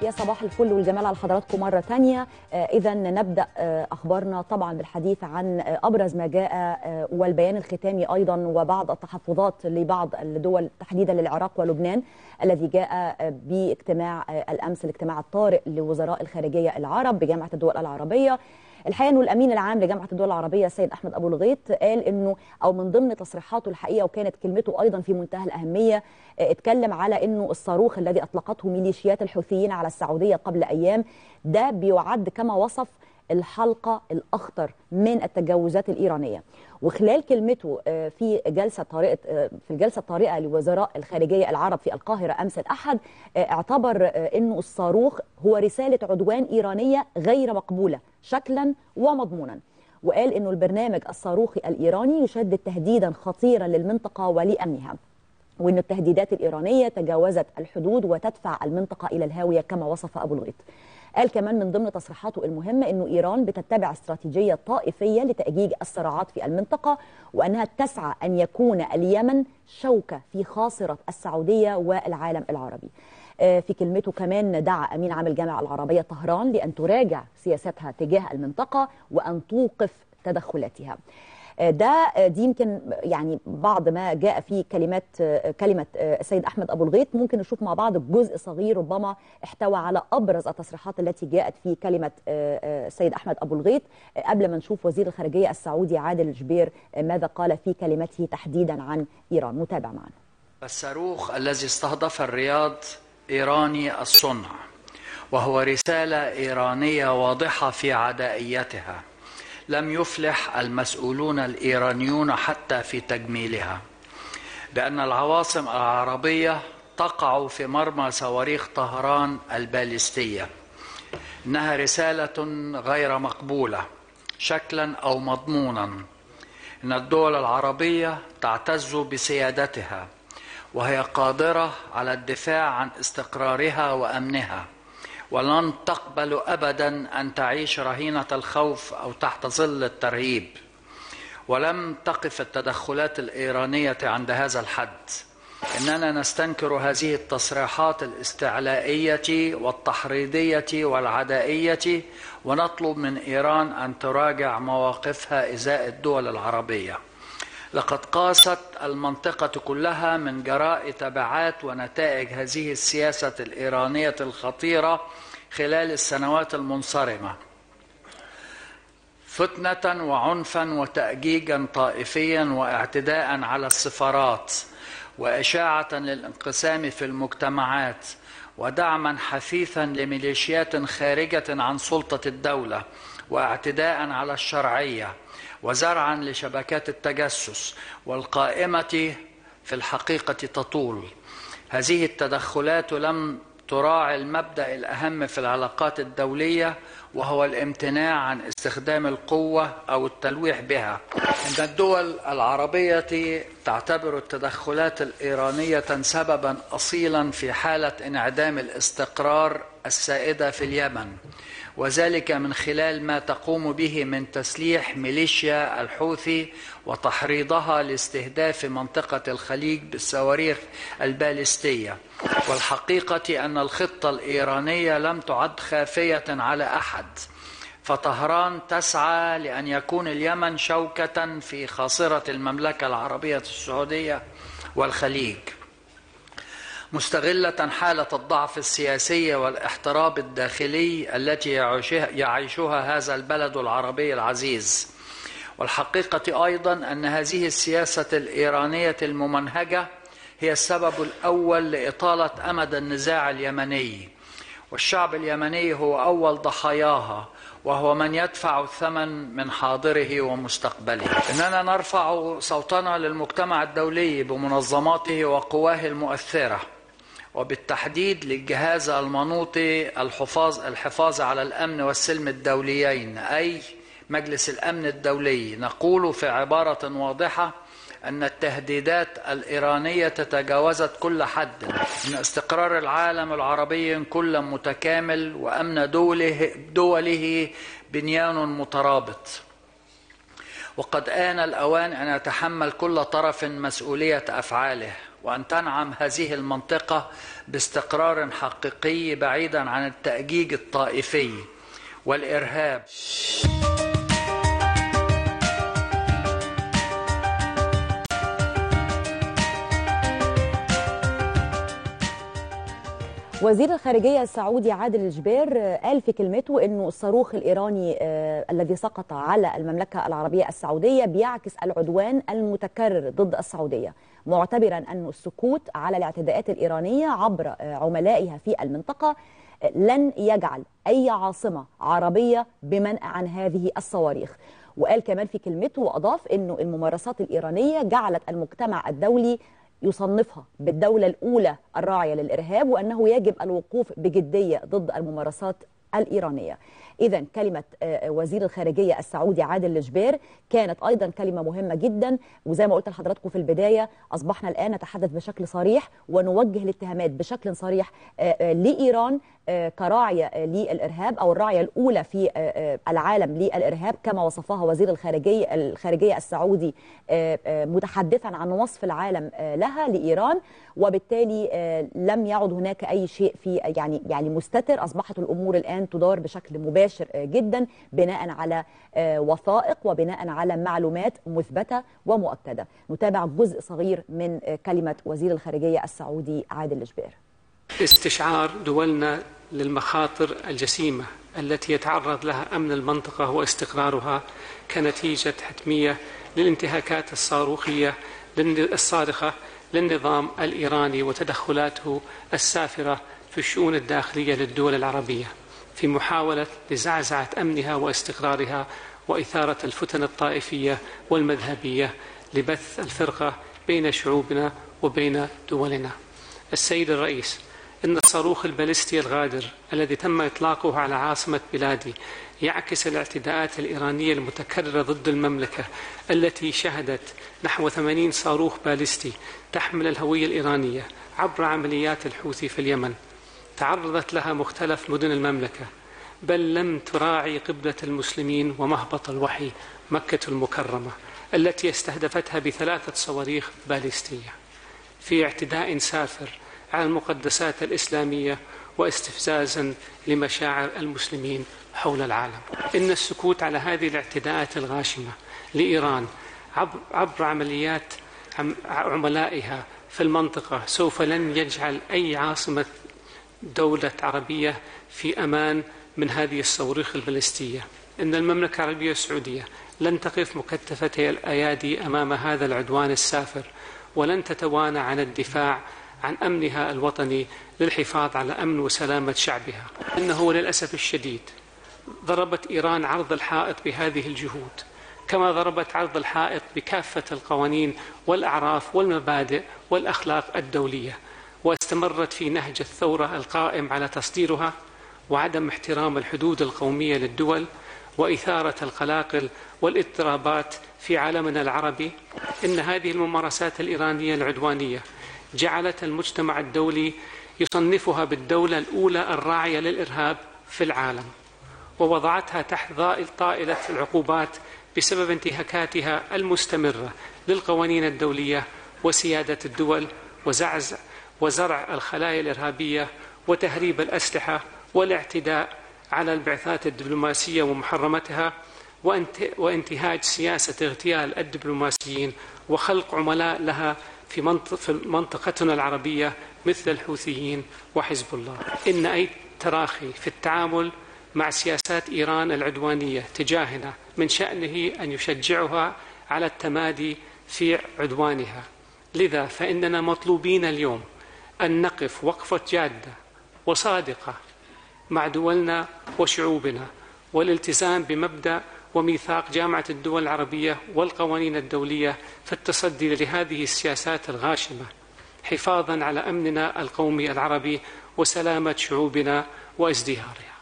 يا صباح الفل والجمال على حضراتكم مرة تانية إذا نبدأ آه، أخبارنا طبعا بالحديث عن آه، أبرز ما جاء آه، والبيان الختامي أيضا وبعض التحفظات لبعض الدول تحديدا للعراق ولبنان الذي جاء آه، باجتماع آه، الأمس الاجتماع الطارئ لوزراء الخارجية العرب بجامعة الدول العربية الحقيقه انه الامين العام لجامعه الدول العربيه السيد احمد ابو الغيط قال انه او من ضمن تصريحاته الحقيقه وكانت كلمته ايضا في منتهى الاهميه آه، اتكلم على انه الصاروخ الذي اطلقته ميليشيات الحوثيين على السعوديه قبل اايام ده بيعد كما وصف الحلقه الاخطر من التجاوزات الايرانيه وخلال كلمته آه، في جلسه طارئه آه، في الجلسه الطارئه لوزراء الخارجيه العرب في القاهره امس الاحد آه، اعتبر آه، انه الصاروخ هو رساله عدوان ايرانيه غير مقبوله شكلا ومضمونا وقال انه البرنامج الصاروخي الايراني يشدد تهديدا خطيرا للمنطقه ولامنها وان التهديدات الايرانيه تجاوزت الحدود وتدفع المنطقه الى الهاويه كما وصف ابو الغيط. قال كمان من ضمن تصريحاته المهمه انه ايران بتتبع استراتيجيه طائفيه لتاجيج الصراعات في المنطقه وانها تسعى ان يكون اليمن شوكه في خاصره السعوديه والعالم العربي. آه، في كلمته كمان دعا امين عام الجامعه العربيه طهران لان تراجع سياستها تجاه المنطقه وان توقف تدخلاتها. آه، ده آه، دي يمكن يعني بعض ما جاء في كلمات آه، كلمه آه، السيد احمد ابو الغيط ممكن نشوف مع بعض جزء صغير ربما احتوى على ابرز التصريحات التي جاءت في كلمه آه، آه، السيد احمد ابو الغيط آه، قبل ما نشوف وزير الخارجيه السعودي عادل الجبير آه، ماذا قال في كلمته تحديدا عن ايران متابع معنا الصاروخ الذي استهدف الرياض ايراني الصنع وهو رساله ايرانيه واضحه في عدائيتها لم يفلح المسؤولون الايرانيون حتى في تجميلها بان العواصم العربيه تقع في مرمى صواريخ طهران البالستيه انها رساله غير مقبوله شكلا او مضمونا ان الدول العربيه تعتز بسيادتها وهي قادره على الدفاع عن استقرارها وامنها ولن تقبل ابدا ان تعيش رهينه الخوف او تحت ظل الترهيب ولم تقف التدخلات الايرانيه عند هذا الحد اننا نستنكر هذه التصريحات الاستعلائيه والتحريضيه والعدائيه ونطلب من ايران ان تراجع مواقفها ازاء الدول العربيه لقد قاست المنطقة كلها من جراء تبعات ونتائج هذه السياسة الإيرانية الخطيرة خلال السنوات المنصرمة فتنة وعنفا وتأجيجا طائفيا واعتداء على السفارات وإشاعة للانقسام في المجتمعات ودعما حثيثا لميليشيات خارجة عن سلطة الدولة واعتداء على الشرعية وزرعا لشبكات التجسس والقائمة في الحقيقة تطول هذه التدخلات لم تراعي المبدأ الأهم في العلاقات الدولية وهو الامتناع عن استخدام القوة أو التلويح بها إن الدول العربية تعتبر التدخلات الإيرانية سببا أصيلا في حالة انعدام الاستقرار السائدة في اليمن وذلك من خلال ما تقوم به من تسليح ميليشيا الحوثي وتحريضها لاستهداف منطقة الخليج بالصواريخ البالستية والحقيقة أن الخطة الإيرانية لم تعد خافية على أحد فطهران تسعى لأن يكون اليمن شوكة في خاصرة المملكة العربية السعودية والخليج مستغلة حالة الضعف السياسي والاحتراب الداخلي التي يعيشها, يعيشها هذا البلد العربي العزيز والحقيقة أيضا أن هذه السياسة الإيرانية الممنهجة هي السبب الأول لإطالة أمد النزاع اليمني والشعب اليمني هو أول ضحاياها وهو من يدفع الثمن من حاضره ومستقبله إننا نرفع صوتنا للمجتمع الدولي بمنظماته وقواه المؤثرة وبالتحديد للجهاز المنوطي الحفاظ الحفاظ على الامن والسلم الدوليين اي مجلس الامن الدولي نقول في عباره واضحه ان التهديدات الايرانيه تجاوزت كل حد ان استقرار العالم العربي كل متكامل وامن دوله دوله بنيان مترابط وقد آن الأوان أن يتحمل كل طرف مسؤولية أفعاله وأن تنعم هذه المنطقة باستقرار حقيقي بعيدا عن التأجيج الطائفي والإرهاب وزير الخارجية السعودي عادل الجبير قال في كلمته أنه الصاروخ الإيراني آه الذي سقط على المملكة العربية السعودية بيعكس العدوان المتكرر ضد السعودية معتبرا أن السكوت على الاعتداءات الإيرانية عبر آه عملائها في المنطقة آه لن يجعل أي عاصمة عربية بمنع عن هذه الصواريخ وقال كمان في كلمته وأضاف أنه الممارسات الإيرانية جعلت المجتمع الدولي يصنفها بالدولة الأولى الراعية للإرهاب وأنه يجب الوقوف بجدية ضد الممارسات الإيرانية إذا كلمة وزير الخارجية السعودي عادل الجبير كانت أيضا كلمة مهمة جدا وزي ما قلت لحضراتكم في البداية أصبحنا الآن نتحدث بشكل صريح ونوجه الاتهامات بشكل صريح لإيران كراعية للإرهاب أو الراعية الأولى في العالم للإرهاب كما وصفها وزير الخارجية الخارجية السعودي متحدثا عن وصف العالم لها لإيران وبالتالي لم يعد هناك أي شيء في يعني يعني مستتر أصبحت الأمور الآن تدار بشكل مباشر جدا بناء على وثائق وبناء على معلومات مثبتة ومؤكدة نتابع جزء صغير من كلمة وزير الخارجية السعودي عادل الجبير استشعار دولنا للمخاطر الجسيمة التي يتعرض لها أمن المنطقة واستقرارها كنتيجة حتمية للانتهاكات الصاروخية الصارخة للنظام الإيراني وتدخلاته السافرة في الشؤون الداخلية للدول العربية في محاولة لزعزعة أمنها واستقرارها وإثارة الفتن الطائفية والمذهبية لبث الفرقة بين شعوبنا وبين دولنا السيد الرئيس إن الصاروخ البالستي الغادر الذي تم إطلاقه على عاصمة بلادي يعكس الاعتداءات الإيرانية المتكررة ضد المملكة التي شهدت نحو 80 صاروخ بالستي تحمل الهوية الإيرانية عبر عمليات الحوثي في اليمن تعرضت لها مختلف مدن المملكة بل لم تراعي قبلة المسلمين ومهبط الوحي مكة المكرمة التي استهدفتها بثلاثة صواريخ باليستية في اعتداء سافر على المقدسات الإسلامية واستفزازا لمشاعر المسلمين حول العالم إن السكوت على هذه الاعتداءات الغاشمة لإيران عبر, عبر عمليات عملائها في المنطقة سوف لن يجعل أي عاصمة دولة عربية في أمان من هذه الصواريخ البالستية إن المملكة العربية السعودية لن تقف مكتفتي الأيادي أمام هذا العدوان السافر ولن تتوانى عن الدفاع عن أمنها الوطني للحفاظ على أمن وسلامة شعبها إنه للأسف الشديد ضربت إيران عرض الحائط بهذه الجهود كما ضربت عرض الحائط بكافة القوانين والأعراف والمبادئ والأخلاق الدولية واستمرت في نهج الثورة القائم على تصديرها وعدم احترام الحدود القومية للدول وإثارة القلاقل والاضطرابات في عالمنا العربي إن هذه الممارسات الإيرانية العدوانية جعلت المجتمع الدولي يصنفها بالدولة الأولى الراعية للإرهاب في العالم ووضعتها تحت طائلة العقوبات بسبب انتهاكاتها المستمرة للقوانين الدولية وسيادة الدول وزعزع وزرع الخلايا الإرهابية وتهريب الأسلحة والاعتداء على البعثات الدبلوماسية ومحرمتها وانتهاج سياسة اغتيال الدبلوماسيين وخلق عملاء لها في, منطق في منطقتنا العربية مثل الحوثيين وحزب الله إن أي تراخي في التعامل مع سياسات إيران العدوانية تجاهنا من شأنه أن يشجعها على التمادي في عدوانها لذا فإننا مطلوبين اليوم أن نقف وقفة جادة وصادقة مع دولنا وشعوبنا والالتزام بمبدأ وميثاق جامعة الدول العربية والقوانين الدولية في التصدي لهذه السياسات الغاشمة حفاظا على أمننا القومي العربي وسلامة شعوبنا وازدهارها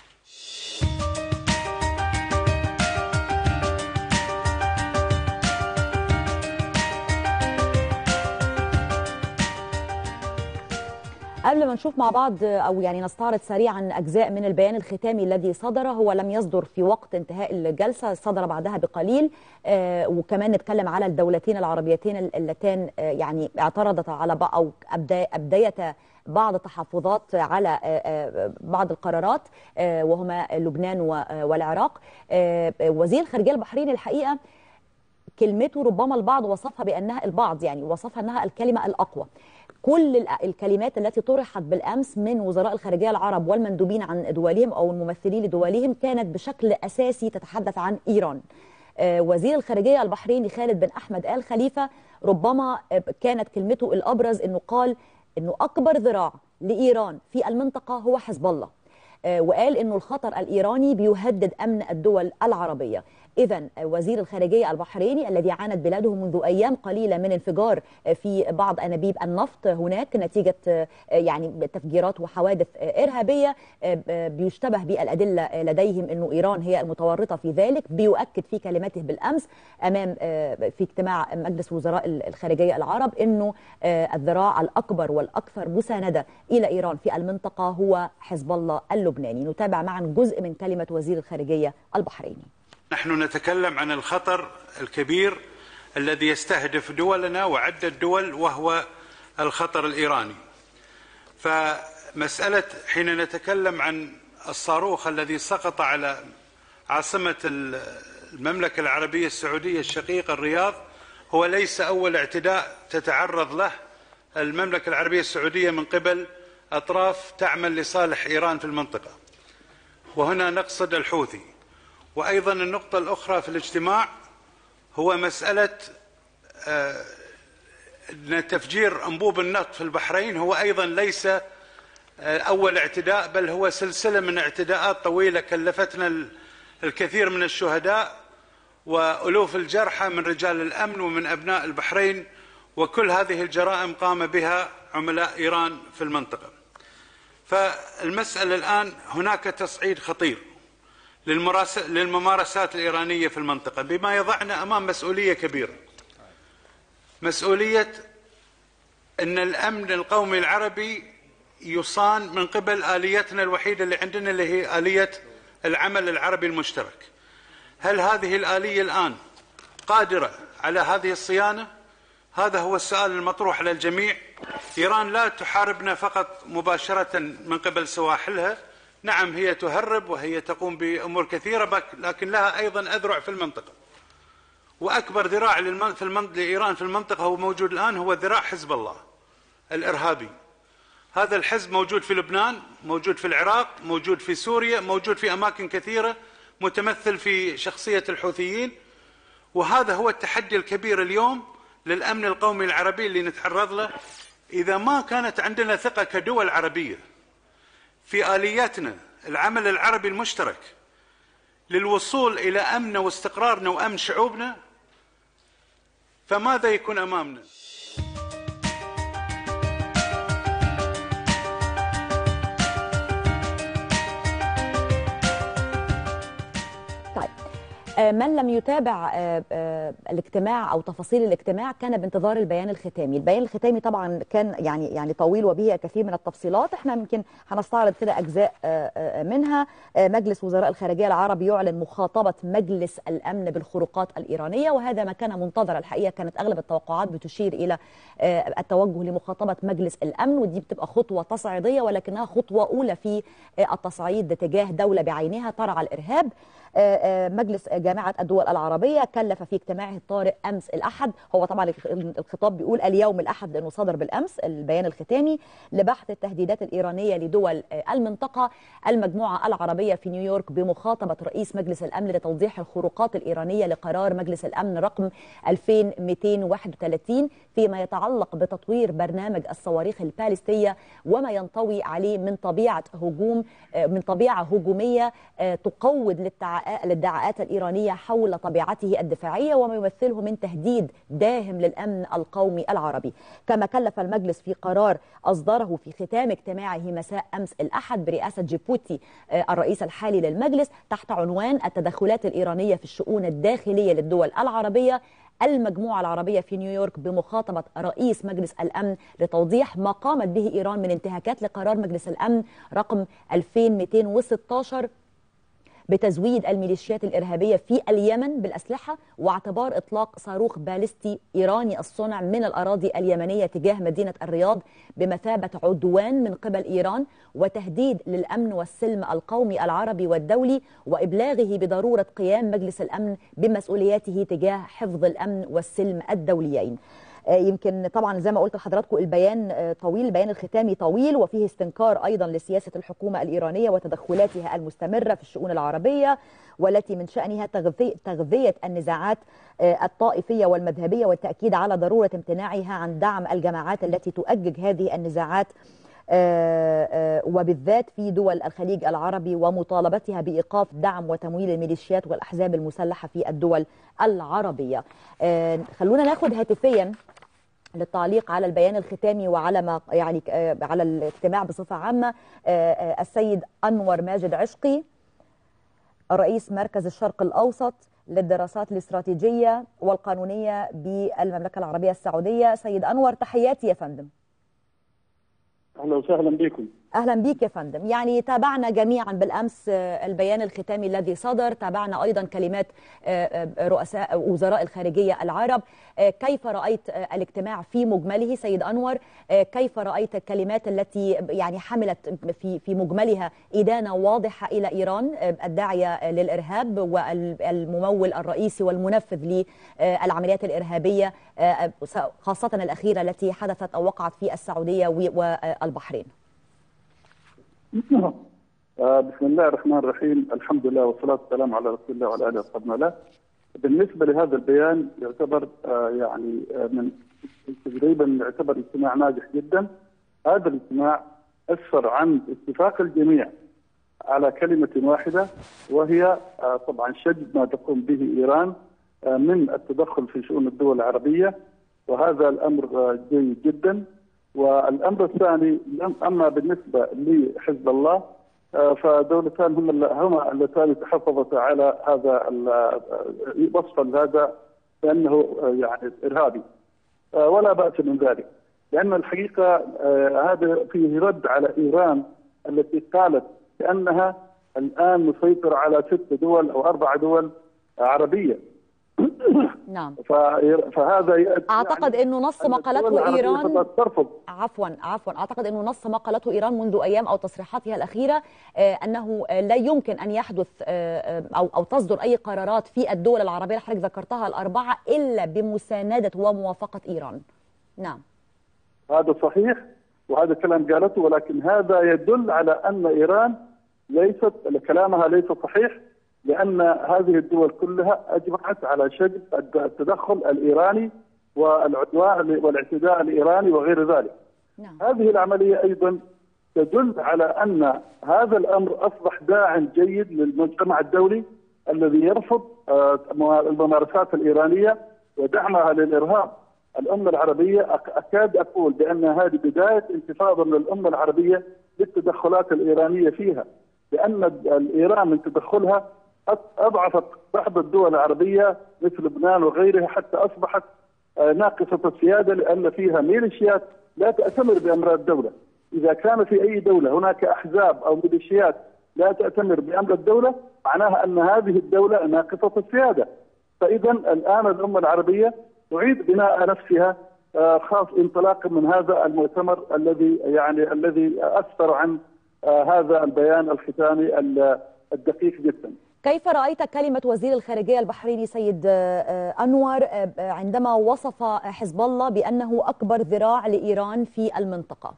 قبل ما نشوف مع بعض او يعني نستعرض سريعا اجزاء من البيان الختامي الذي صدر هو لم يصدر في وقت انتهاء الجلسه صدر بعدها بقليل آه وكمان نتكلم على الدولتين العربيتين اللتان آه يعني اعترضتا على بعض او ابديتا بعض التحفظات على بعض القرارات وهما لبنان والعراق وزير الخارجيه البحريني الحقيقه كلمته ربما البعض وصفها بانها البعض يعني وصفها انها الكلمه الاقوى كل الكلمات التي طرحت بالامس من وزراء الخارجيه العرب والمندوبين عن دولهم او الممثلين لدولهم كانت بشكل اساسي تتحدث عن ايران. وزير الخارجيه البحريني خالد بن احمد ال خليفه ربما كانت كلمته الابرز انه قال انه اكبر ذراع لايران في المنطقه هو حزب الله. وقال انه الخطر الايراني بيهدد امن الدول العربيه. إذا وزير الخارجية البحريني الذي عانت بلاده منذ أيام قليلة من انفجار في بعض أنابيب النفط هناك نتيجة يعني تفجيرات وحوادث إرهابية بيشتبه بالأدلة لديهم أنه إيران هي المتورطة في ذلك بيؤكد في كلماته بالأمس أمام في اجتماع مجلس وزراء الخارجية العرب أنه الذراع الأكبر والأكثر مساندة إلى إيران في المنطقة هو حزب الله اللبناني نتابع معا جزء من كلمة وزير الخارجية البحريني نحن نتكلم عن الخطر الكبير الذي يستهدف دولنا وعدة دول وهو الخطر الإيراني فمسألة حين نتكلم عن الصاروخ الذي سقط على عاصمة المملكة العربية السعودية الشقيقة الرياض هو ليس أول اعتداء تتعرض له المملكة العربية السعودية من قبل أطراف تعمل لصالح إيران في المنطقة وهنا نقصد الحوثي وأيضا النقطة الأخرى في الاجتماع هو مسألة أن تفجير أنبوب النفط في البحرين هو أيضا ليس أول اعتداء بل هو سلسلة من اعتداءات طويلة كلفتنا الكثير من الشهداء وألوف الجرحى من رجال الأمن ومن أبناء البحرين وكل هذه الجرائم قام بها عملاء إيران في المنطقة فالمسألة الآن هناك تصعيد خطير للممارسات الإيرانية في المنطقة بما يضعنا أمام مسؤولية كبيرة مسؤولية أن الأمن القومي العربي يصان من قبل آليتنا الوحيدة اللي عندنا اللي هي آلية العمل العربي المشترك هل هذه الآلية الآن قادرة على هذه الصيانة هذا هو السؤال المطروح على الجميع إيران لا تحاربنا فقط مباشرة من قبل سواحلها نعم هي تهرب وهي تقوم بأمور كثيرة لكن لها أيضا أذرع في المنطقة وأكبر ذراع في المنطقة لإيران في المنطقة هو موجود الآن هو ذراع حزب الله الإرهابي هذا الحزب موجود في لبنان موجود في العراق موجود في سوريا موجود في أماكن كثيرة متمثل في شخصية الحوثيين وهذا هو التحدي الكبير اليوم للأمن القومي العربي اللي نتعرض له إذا ما كانت عندنا ثقة كدول عربية في آلياتنا العمل العربي المشترك للوصول إلى أمن واستقرارنا وأمن شعوبنا فماذا يكون أمامنا؟ من لم يتابع الاجتماع او تفاصيل الاجتماع كان بانتظار البيان الختامي، البيان الختامي طبعا كان يعني يعني طويل وبه كثير من التفصيلات، احنا يمكن هنستعرض كده اجزاء منها، مجلس وزراء الخارجيه العرب يعلن مخاطبه مجلس الامن بالخروقات الايرانيه وهذا ما كان منتظر الحقيقه كانت اغلب التوقعات بتشير الى التوجه لمخاطبه مجلس الامن ودي بتبقى خطوه تصعيديه ولكنها خطوه اولى في التصعيد تجاه دوله بعينها ترعى الارهاب. مجلس جامعة الدول العربية كلف في اجتماعه الطارئ أمس الأحد هو طبعا الخطاب بيقول اليوم الأحد لأنه صدر بالأمس البيان الختامي لبحث التهديدات الإيرانية لدول المنطقة المجموعة العربية في نيويورك بمخاطبة رئيس مجلس الأمن لتوضيح الخروقات الإيرانية لقرار مجلس الأمن رقم 2231 فيما يتعلق بتطوير برنامج الصواريخ البالستية وما ينطوي عليه من طبيعة هجوم من طبيعة هجومية تقود للادعاءات الإيرانية حول طبيعته الدفاعية وما يمثله من تهديد داهم للأمن القومي العربي كما كلف المجلس في قرار أصدره في ختام اجتماعه مساء أمس الأحد برئاسة جيبوتي الرئيس الحالي للمجلس تحت عنوان التدخلات الإيرانية في الشؤون الداخلية للدول العربية المجموعة العربية في نيويورك بمخاطبة رئيس مجلس الأمن لتوضيح ما قامت به إيران من انتهاكات لقرار مجلس الأمن رقم 2216 بتزويد الميليشيات الإرهابية في اليمن بالأسلحة واعتبار إطلاق صاروخ باليستي إيراني الصنع من الأراضي اليمنية تجاه مدينة الرياض بمثابة عدوان من قبل إيران وتهديد للأمن والسلم القومي العربي والدولي وإبلاغه بضرورة قيام مجلس الأمن بمسؤولياته تجاه حفظ الأمن والسلم الدوليين يمكن طبعا زي ما قلت لحضراتكم البيان طويل البيان الختامي طويل وفيه استنكار ايضا لسياسه الحكومه الايرانيه وتدخلاتها المستمره في الشؤون العربيه والتي من شانها تغذيه النزاعات الطائفيه والمذهبيه والتاكيد على ضروره امتناعها عن دعم الجماعات التي تؤجج هذه النزاعات وبالذات في دول الخليج العربي ومطالبتها بايقاف دعم وتمويل الميليشيات والاحزاب المسلحه في الدول العربيه. خلونا ناخد هاتفيا للتعليق على البيان الختامي وعلى ما يعني على الاجتماع بصفه عامه السيد انور ماجد عشقي رئيس مركز الشرق الاوسط للدراسات الاستراتيجيه والقانونيه بالمملكه العربيه السعوديه سيد انور تحياتي يا فندم اهلا وسهلا بكم اهلا بك يا فندم يعني تابعنا جميعا بالامس البيان الختامي الذي صدر تابعنا ايضا كلمات رؤساء وزراء الخارجيه العرب كيف رايت الاجتماع في مجمله سيد انور كيف رايت الكلمات التي يعني حملت في في مجملها ادانه واضحه الى ايران الداعيه للارهاب والممول الرئيسي والمنفذ للعمليات الارهابيه خاصه الاخيره التي حدثت او وقعت في السعوديه والبحرين بسم الله الرحمن الرحيم الحمد لله والصلاة والسلام على رسول الله وعلى آله وصحبه له بالنسبة لهذا البيان يعتبر يعني من تقريبا يعتبر اجتماع ناجح جدا هذا الاجتماع أسفر عن اتفاق الجميع على كلمة واحدة وهي طبعا شد ما تقوم به إيران من التدخل في شؤون الدول العربية وهذا الأمر جيد جدا والامر الثاني اما بالنسبه لحزب الله فدولتان هم هما اللتان تحفظتا على هذا وصفا هذا بانه يعني ارهابي ولا باس من ذلك لان الحقيقه هذا فيه رد على ايران التي قالت بانها الان مسيطره على ست دول او اربع دول عربيه نعم فهذا اعتقد انه نص ما قالته ايران ترفض عفوا عفوا اعتقد انه نص ما قالته ايران منذ ايام او تصريحاتها الاخيره آه انه لا يمكن ان يحدث آه او او تصدر اي قرارات في الدول العربيه اللي حضرتك ذكرتها الاربعه الا بمسانده وموافقه ايران نعم هذا صحيح وهذا كلام قالته ولكن هذا يدل على ان ايران ليست كلامها ليس صحيح لان هذه الدول كلها اجمعت على شد التدخل الايراني والعدوان والاعتداء الايراني وغير ذلك. نعم. هذه العمليه ايضا تدل على ان هذا الامر اصبح داع جيد للمجتمع الدولي الذي يرفض الممارسات الايرانيه ودعمها للارهاب. الامه العربيه اكاد اقول بان هذه بدايه انتفاضه من الامه العربيه للتدخلات الايرانيه فيها. لان ايران من تدخلها اضعفت بعض الدول العربيه مثل لبنان وغيرها حتى اصبحت ناقصه السياده لان فيها ميليشيات لا تاتمر بامر الدوله. اذا كان في اي دوله هناك احزاب او ميليشيات لا تاتمر بامر الدوله معناها ان هذه الدوله ناقصه السياده. فاذا الان الامه العربيه تعيد بناء نفسها خاص انطلاقا من هذا المؤتمر الذي يعني الذي اسفر عن هذا البيان الختامي الدقيق جدا. كيف رأيت كلمة وزير الخارجية البحريني سيد أنور عندما وصف حزب الله بأنه أكبر ذراع لإيران في المنطقة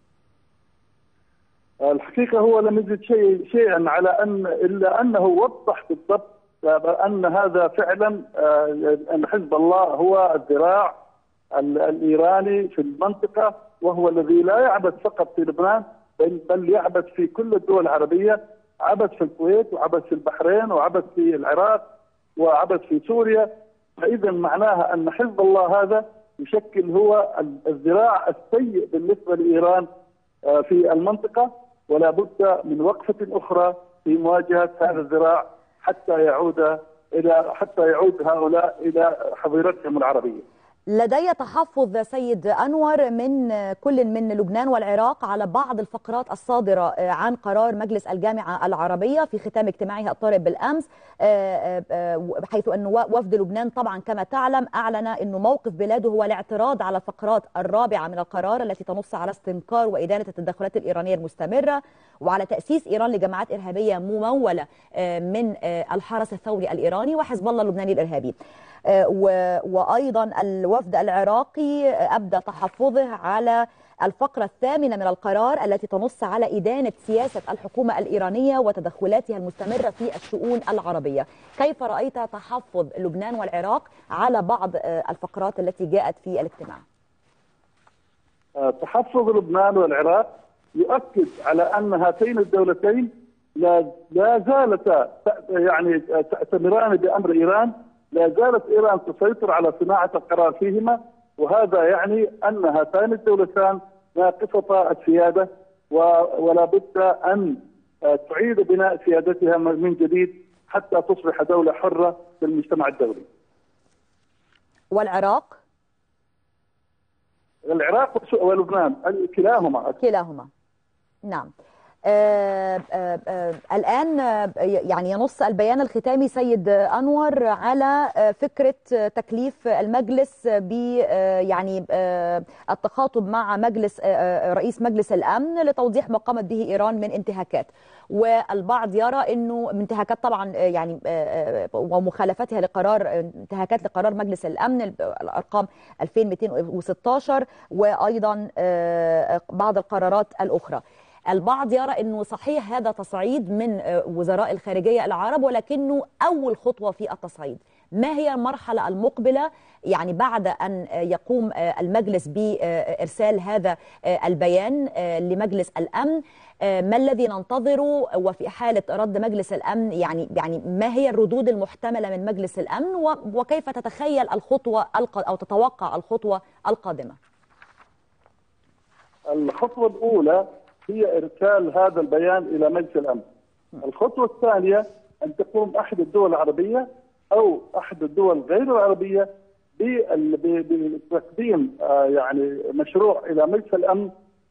الحقيقة هو لم يجد شيء شيئا على أن إلا أنه وضح بالضبط أن هذا فعلا أن حزب الله هو الذراع الإيراني في المنطقة وهو الذي لا يعبث فقط في لبنان بل يعبث في كل الدول العربية عبث في الكويت وعبث في البحرين وعبث في العراق وعبث في سوريا فاذا معناها ان حزب الله هذا يشكل هو الذراع السيء بالنسبه لايران في المنطقه ولا بد من وقفه اخرى في مواجهه هذا الذراع حتى يعود الى حتى يعود هؤلاء الى حظيرتهم العربيه. لدي تحفظ سيد أنور من كل من لبنان والعراق على بعض الفقرات الصادرة عن قرار مجلس الجامعة العربية في ختام اجتماعها الطارئ بالأمس حيث أن وفد لبنان طبعا كما تعلم أعلن أنه موقف بلاده هو الاعتراض على الفقرات الرابعة من القرار التي تنص على استنكار وإدانة التدخلات الإيرانية المستمرة وعلى تأسيس إيران لجماعات إرهابية ممولة من الحرس الثوري الإيراني وحزب الله اللبناني الإرهابي وأيضا الوفد العراقي أبدى تحفظه على الفقرة الثامنة من القرار التي تنص على إدانة سياسة الحكومة الإيرانية وتدخلاتها المستمرة في الشؤون العربية كيف رأيت تحفظ لبنان والعراق على بعض الفقرات التي جاءت في الاجتماع تحفظ لبنان والعراق يؤكد على أن هاتين الدولتين لا لا زالتا يعني تأتمران بأمر إيران لا زالت ايران تسيطر على صناعه القرار فيهما وهذا يعني ان هاتان الدولتان ناقصتا السياده ولا بد ان تعيد بناء سيادتها من جديد حتى تصبح دوله حره في المجتمع الدولي. والعراق؟ العراق ولبنان كلاهما كلاهما نعم. آآ آآ الآن يعني ينص البيان الختامي سيد أنور على فكرة تكليف المجلس ب يعني التخاطب مع مجلس رئيس مجلس الأمن لتوضيح ما قامت به إيران من انتهاكات والبعض يرى انه انتهاكات طبعا يعني ومخالفتها لقرار انتهاكات لقرار مجلس الامن الارقام 2216 وايضا بعض القرارات الاخرى البعض يرى انه صحيح هذا تصعيد من وزراء الخارجيه العرب ولكنه اول خطوه في التصعيد ما هي المرحله المقبله يعني بعد ان يقوم المجلس بارسال هذا البيان لمجلس الامن ما الذي ننتظره وفي حاله رد مجلس الامن يعني يعني ما هي الردود المحتمله من مجلس الامن وكيف تتخيل الخطوه او تتوقع الخطوه القادمه الخطوه الاولى هي ارسال هذا البيان الى مجلس الامن. الخطوه الثانيه ان تقوم احد الدول العربيه او احد الدول غير العربيه بتقديم يعني مشروع الى مجلس الامن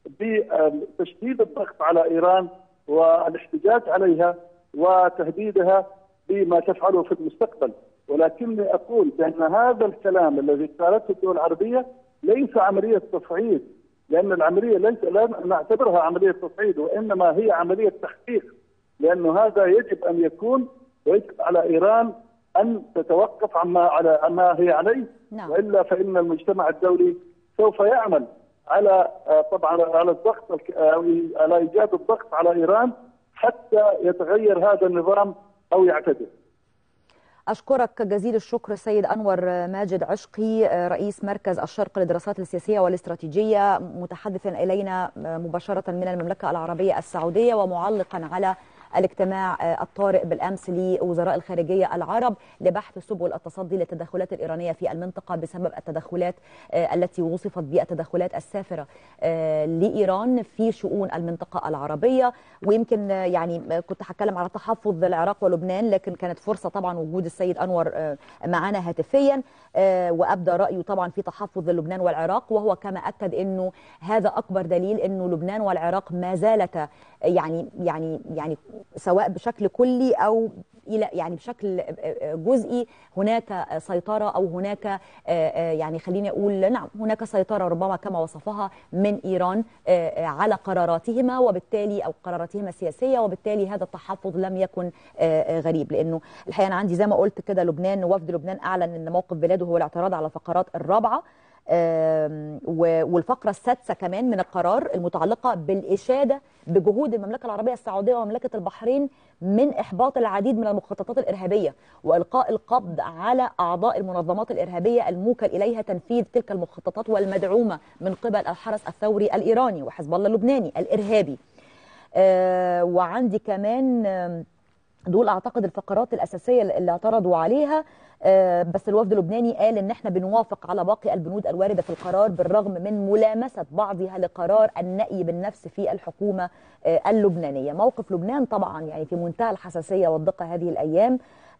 بتشديد الضغط على ايران والاحتجاج عليها وتهديدها بما تفعله في المستقبل ولكني اقول بان هذا الكلام الذي قالته الدول العربيه ليس عمليه تصعيد لان العمليه ليس لا نعتبرها عمليه تصعيد وانما هي عمليه تحقيق لانه هذا يجب ان يكون ويجب على ايران ان تتوقف عما على عما هي عليه نعم. والا فان المجتمع الدولي سوف يعمل على طبعا على الضغط على ايجاد الضغط على ايران حتى يتغير هذا النظام او يعتدل. أشكرك جزيل الشكر السيد أنور ماجد عشقي رئيس مركز الشرق للدراسات السياسية والاستراتيجية متحدثا إلينا مباشرة من المملكة العربية السعودية ومعلقا على الاجتماع الطارئ بالامس لوزراء الخارجيه العرب لبحث سبل التصدي للتدخلات الايرانيه في المنطقه بسبب التدخلات التي وصفت بالتدخلات السافره لايران في شؤون المنطقه العربيه ويمكن يعني كنت هتكلم على تحفظ العراق ولبنان لكن كانت فرصه طبعا وجود السيد انور معنا هاتفيا وابدى رايه طبعا في تحفظ لبنان والعراق وهو كما اكد انه هذا اكبر دليل انه لبنان والعراق ما زالتا يعني يعني يعني سواء بشكل كلي او الى يعني بشكل جزئي هناك سيطره او هناك يعني خليني اقول نعم هناك سيطره ربما كما وصفها من ايران على قراراتهما وبالتالي او قراراتهما السياسيه وبالتالي هذا التحفظ لم يكن غريب لانه الحقيقه انا عندي زي ما قلت كده لبنان وفد لبنان اعلن ان موقف بلاده هو الاعتراض على الفقرات الرابعه والفقرة السادسة كمان من القرار المتعلقة بالإشادة بجهود المملكة العربية السعودية ومملكة البحرين من إحباط العديد من المخططات الإرهابية وإلقاء القبض على أعضاء المنظمات الإرهابية الموكل إليها تنفيذ تلك المخططات والمدعومة من قبل الحرس الثوري الإيراني وحزب الله اللبناني الإرهابي وعندي كمان دول اعتقد الفقرات الاساسيه اللي اعترضوا عليها بس الوفد اللبناني قال ان احنا بنوافق على باقي البنود الوارده في القرار بالرغم من ملامسه بعضها لقرار النأي بالنفس في الحكومه اللبنانيه موقف لبنان طبعا يعني في منتهى الحساسيه والدقه هذه الايام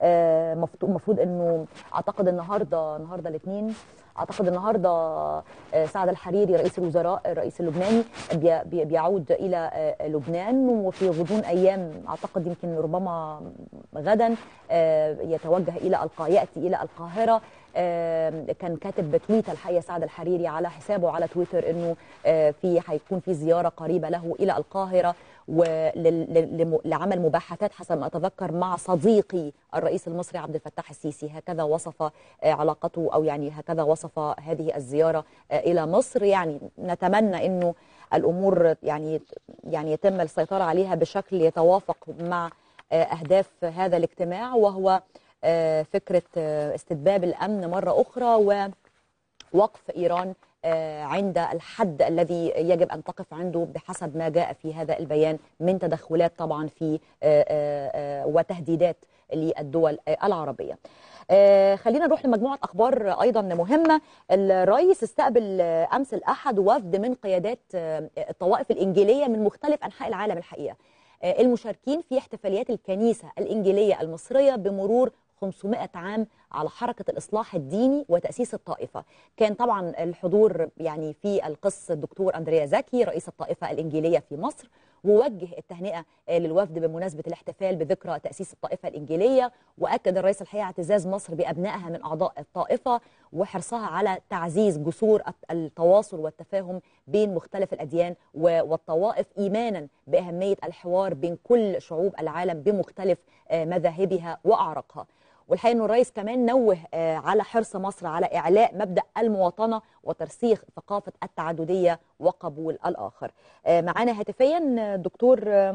آه، مفت- المفروض انه اعتقد النهارده النهارده الاثنين اعتقد النهارده آه، سعد الحريري رئيس الوزراء الرئيس اللبناني بي- بي- بيعود الى آه، لبنان وفي غضون ايام اعتقد يمكن ربما غدا آه، يتوجه الى القا ياتي الى القاهره آه، كان كاتب تويت الحقيقه سعد الحريري على حسابه على تويتر انه آه، في هيكون في زياره قريبه له الى القاهره ولل- لل- لعمل مباحثات حسب ما اتذكر مع صديقي الرئيس المصري عبد الفتاح السيسي هكذا وصف آه، علاقته او يعني هكذا وصف هذه الزياره آه، الى مصر يعني نتمنى انه الامور يعني يعني يتم السيطره عليها بشكل يتوافق مع آه، اهداف هذا الاجتماع وهو آه، فكره آه، استتباب الامن مره اخرى ووقف ايران آه، عند الحد الذي يجب ان تقف عنده بحسب ما جاء في هذا البيان من تدخلات طبعا في آه، آه، آه، وتهديدات للدول آه، العربيه. آه، خلينا نروح لمجموعه اخبار ايضا مهمه الرئيس استقبل آه، امس الاحد وفد من قيادات آه، الطوائف الانجيليه من مختلف انحاء العالم الحقيقه آه، المشاركين في احتفاليات الكنيسه الانجيليه المصريه بمرور 500 عام على حركة الإصلاح الديني وتأسيس الطائفة كان طبعا الحضور يعني في القس الدكتور أندريا زكي رئيس الطائفة الإنجيلية في مصر ووجه التهنئة آه، للوفد بمناسبة الاحتفال بذكرى تأسيس الطائفة الإنجيلية وأكد الرئيس الحقيقة اعتزاز مصر بأبنائها من أعضاء الطائفة وحرصها على تعزيز جسور التواصل والتفاهم بين مختلف الأديان و- والطوائف إيمانا بأهمية الحوار بين كل شعوب العالم بمختلف آه، مذاهبها وأعراقها والحقيقه انه الرئيس كمان نوه آه، على حرص مصر على اعلاء مبدا المواطنه وترسيخ ثقافه التعدديه وقبول الاخر. آه، معانا هاتفيا آه، دكتور آه،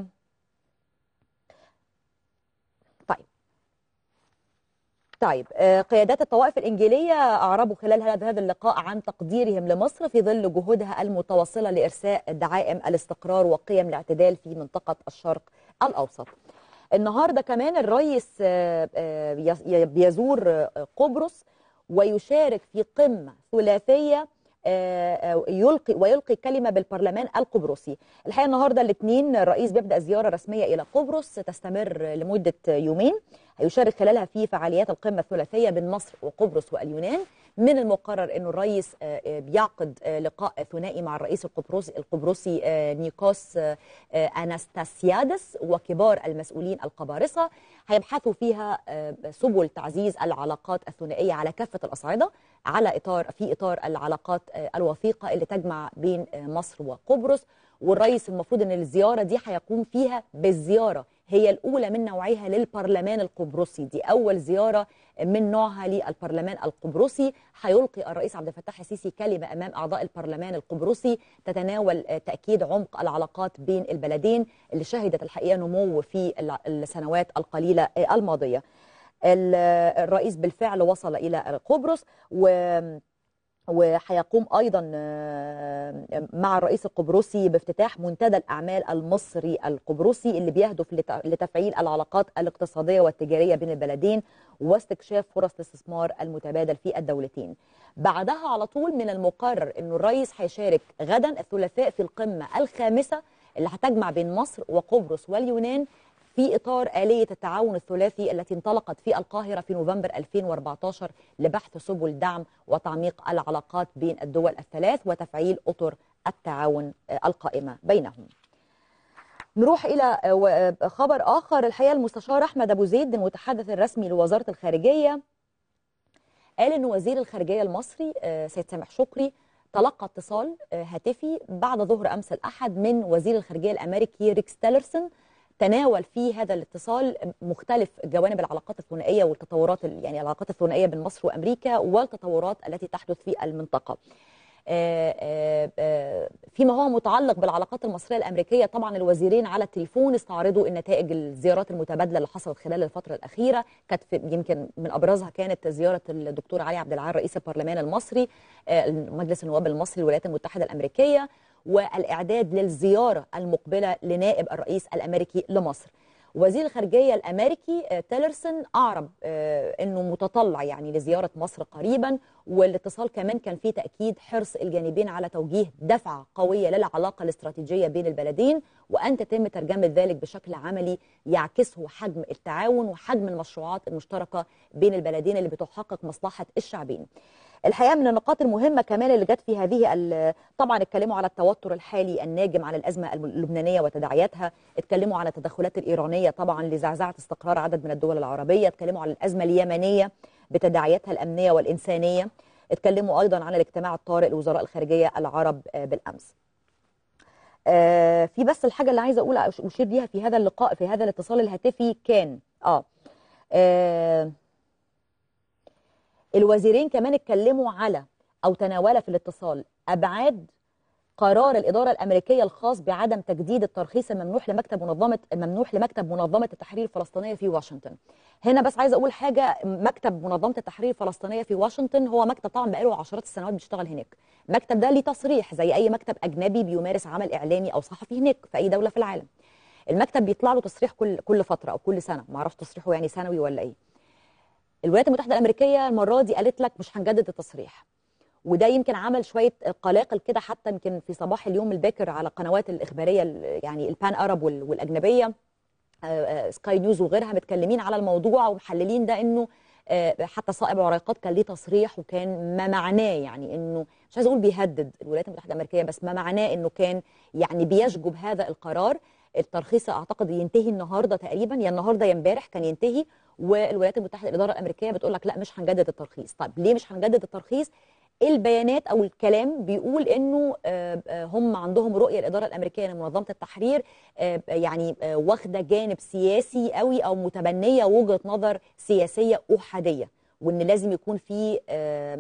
طيب طيب آه، قيادات الطوائف الإنجيلية أعربوا خلال هذا هذا اللقاء عن تقديرهم لمصر في ظل جهودها المتواصلة لإرساء دعائم الاستقرار وقيم الاعتدال في منطقة الشرق الأوسط النهاردة كمان الرئيس آه، آه، يز- بيزور آه، قبرص ويشارك في قمة ثلاثية آه، آه، يلقي ويلقي كلمة بالبرلمان القبرصي الحقيقة النهاردة الاثنين الرئيس بيبدأ زيارة رسمية إلى قبرص تستمر لمدة يومين هيشارك خلالها في فعاليات القمة الثلاثية بين مصر وقبرص واليونان من المقرر أنه الرئيس آه، آه، بيعقد آه، لقاء ثنائي مع الرئيس القبرصي القبرصي آه، نيكوس آه، آه، أناستاسيادس وكبار المسؤولين القبارصة هيبحثوا فيها آه، سبل تعزيز العلاقات الثنائية على كافة الأصعدة على إطار في إطار العلاقات آه، الوثيقة اللي تجمع بين آه، مصر وقبرص والرئيس المفروض ان الزياره دي هيقوم فيها بالزياره هي الاولى من نوعها للبرلمان القبرصي دي اول زياره من نوعها للبرلمان القبرصي هيلقي الرئيس عبد الفتاح السيسي كلمه امام اعضاء البرلمان القبرصي تتناول آه، تاكيد عمق العلاقات بين البلدين اللي شهدت الحقيقه نمو في الع- السنوات القليله آه، الماضيه ال- الرئيس بالفعل وصل الى قبرص و وهيقوم ايضا آه، مع الرئيس القبرصي بافتتاح منتدى الاعمال المصري القبرصي اللي بيهدف لت- لتفعيل العلاقات الاقتصاديه والتجاريه بين البلدين واستكشاف فرص الاستثمار المتبادل في الدولتين. بعدها على طول من المقرر انه الرئيس هيشارك غدا الثلاثاء في القمه الخامسه اللي هتجمع بين مصر وقبرص واليونان في إطار آلية التعاون الثلاثي التي انطلقت في القاهرة في نوفمبر 2014 لبحث سبل دعم وتعميق العلاقات بين الدول الثلاث وتفعيل أطر التعاون آه، القائمة بينهم نروح إلى آه، و- آه، خبر آخر الحقيقة المستشار أحمد أبو زيد المتحدث الرسمي لوزارة الخارجية قال ان وزير الخارجيه المصري آه، سيد سامح شكري تلقى اتصال آه، هاتفي بعد ظهر امس الاحد من وزير الخارجيه الامريكي ريكس تيلرسون تناول في هذا الاتصال مختلف جوانب العلاقات الثنائيه والتطورات ال- يعني العلاقات الثنائيه بين مصر وامريكا والتطورات التي تحدث في المنطقه. آه، آه، آه، فيما هو متعلق بالعلاقات المصريه الامريكيه طبعا الوزيرين على التليفون استعرضوا النتائج الزيارات المتبادله اللي حصلت خلال الفتره الاخيره كانت في يمكن من ابرزها كانت زياره الدكتور علي عبد العال رئيس البرلمان المصري آه، مجلس النواب المصري للولايات المتحده الامريكيه والاعداد للزياره المقبله لنائب الرئيس الامريكي لمصر وزير الخارجيه الامريكي آه، تيلرسون اعرب آه، انه متطلع يعني لزياره مصر قريبا والاتصال كمان كان فيه تاكيد حرص الجانبين على توجيه دفعه قويه للعلاقه الاستراتيجيه بين البلدين وان تتم ترجمه ذلك بشكل عملي يعكسه حجم التعاون وحجم المشروعات المشتركه بين البلدين اللي بتحقق مصلحه الشعبين. الحقيقه من النقاط المهمه كمان اللي جت في هذه ال- طبعا اتكلموا على التوتر الحالي الناجم عن الازمه اللبنانيه وتداعياتها، اتكلموا على التدخلات الايرانيه طبعا لزعزعه استقرار عدد من الدول العربيه، اتكلموا على الازمه اليمنيه بتداعياتها الامنيه والانسانيه، اتكلموا ايضا عن الاجتماع الطارئ لوزراء الخارجيه العرب آه، بالامس. آه، في بس الحاجه اللي عايزه اقول أش- اشير بيها في هذا اللقاء في هذا الاتصال الهاتفي كان اه, آه الوزيرين كمان اتكلموا على او تناول في الاتصال ابعاد قرار الاداره الامريكيه الخاص بعدم تجديد الترخيص الممنوح لمكتب منظمه الممنوح لمكتب منظمه التحرير الفلسطينيه في واشنطن. هنا بس عايزه اقول حاجه مكتب منظمه التحرير الفلسطينيه في واشنطن هو مكتب طبعا بقاله عشرات السنوات بيشتغل هناك. المكتب ده ليه تصريح زي اي مكتب اجنبي بيمارس عمل اعلامي او صحفي هناك في اي دوله في العالم. المكتب بيطلع له تصريح كل كل فتره او كل سنه، ما اعرفش تصريحه يعني سنوي ولا ايه. الولايات المتحده الامريكيه المره دي قالت لك مش هنجدد التصريح. وده يمكن عمل شويه قلاقل كده حتى يمكن في صباح اليوم الباكر على قنوات الاخباريه ال- يعني البان ارب وال- والاجنبيه آه، آه، سكاي نيوز وغيرها متكلمين على الموضوع ومحللين ده انه آه، حتى صائب عريقات كان ليه تصريح وكان ما معناه يعني انه مش عايز اقول بيهدد الولايات المتحده الامريكيه بس ما معناه انه كان يعني بيشجب هذا القرار الترخيص اعتقد ينتهي النهارده تقريبا يا النهارده يا امبارح كان ينتهي والولايات المتحده الاداره الامريكيه بتقول لك لا مش هنجدد الترخيص طيب ليه مش هنجدد الترخيص البيانات او الكلام بيقول انه آه، آه، هم عندهم رؤيه الاداره الامريكيه لمنظمه التحرير آه، يعني آه، واخده جانب سياسي قوي او متبنيه وجهه نظر سياسيه احاديه وان لازم يكون في آه،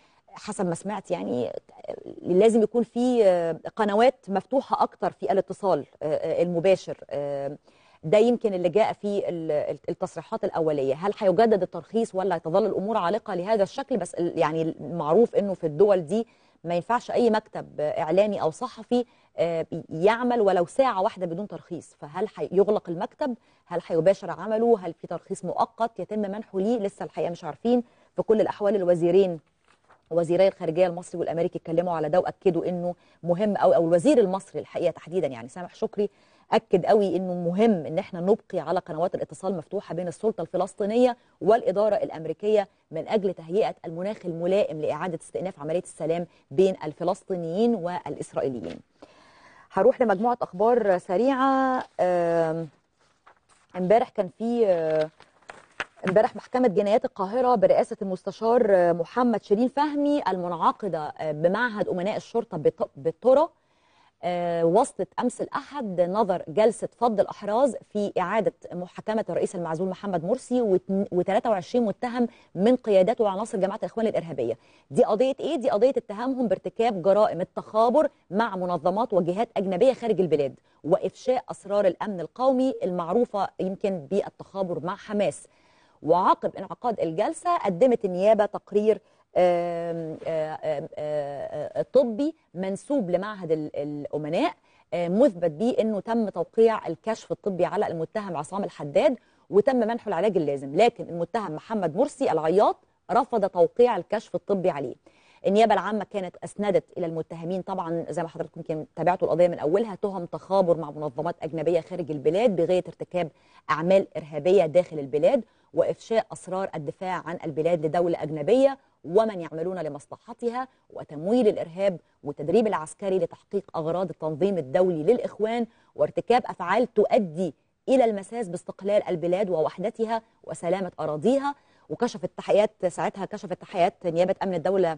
حسب ما سمعت يعني آه، لازم يكون في آه، قنوات مفتوحه اكتر في الاتصال آه، آه، المباشر آه، ده يمكن اللي جاء في ال- التصريحات الاوليه هل هيجدد الترخيص ولا هتظل الامور عالقه لهذا الشكل بس ال- يعني المعروف انه في الدول دي ما ينفعش اي مكتب اعلامي او صحفي آه، يعمل ولو ساعه واحده بدون ترخيص فهل يغلق المكتب هل هيباشر عمله هل في ترخيص مؤقت يتم منحه ليه لسه الحقيقه مش عارفين في كل الاحوال الوزيرين وزيري الخارجيه المصري والامريكي اتكلموا على ده واكدوا انه مهم او او الوزير المصري الحقيقه تحديدا يعني سامح شكري اكد قوي انه مهم ان احنا نبقي على قنوات الاتصال مفتوحه بين السلطه الفلسطينيه والاداره الامريكيه من اجل تهيئه المناخ الملائم لاعاده استئناف عمليه السلام بين الفلسطينيين والاسرائيليين. هروح لمجموعه اخبار سريعه آم، امبارح كان في آه، امبارح محكمة جنايات القاهرة برئاسة المستشار آه، محمد شيرين فهمي المنعقدة آه، بمعهد أمناء الشرطة بط- بالطرة آه، وصلت أمس الأحد نظر جلسة فض الأحراز في إعادة محاكمة الرئيس المعزول محمد مرسي و23 متهم من قيادات وعناصر جماعة الإخوان الإرهابية دي قضية إيه؟ دي قضية اتهامهم بارتكاب جرائم التخابر مع منظمات وجهات أجنبية خارج البلاد وإفشاء أسرار الأمن القومي المعروفة يمكن بالتخابر مع حماس وعقب انعقاد الجلسة قدمت النيابة تقرير آم، آم، آم، آم، طبي منسوب لمعهد ال- الأمناء آم، مثبت به أنه تم توقيع الكشف الطبي على المتهم عصام الحداد وتم منحه العلاج اللازم لكن المتهم محمد مرسي العياط رفض توقيع الكشف الطبي عليه النيابه العامه كانت اسندت الى المتهمين طبعا زي ما حضراتكم يمكن تابعتوا القضيه من اولها تهم تخابر مع منظمات اجنبيه خارج البلاد بغايه ارتكاب اعمال ارهابيه داخل البلاد وافشاء اسرار الدفاع عن البلاد لدوله اجنبيه ومن يعملون لمصلحتها وتمويل الارهاب والتدريب العسكري لتحقيق اغراض التنظيم الدولي للاخوان وارتكاب افعال تؤدي الى المساس باستقلال البلاد ووحدتها وسلامه اراضيها وكشفت تحقيقات ساعتها كشفت تحقيقات نيابه امن الدوله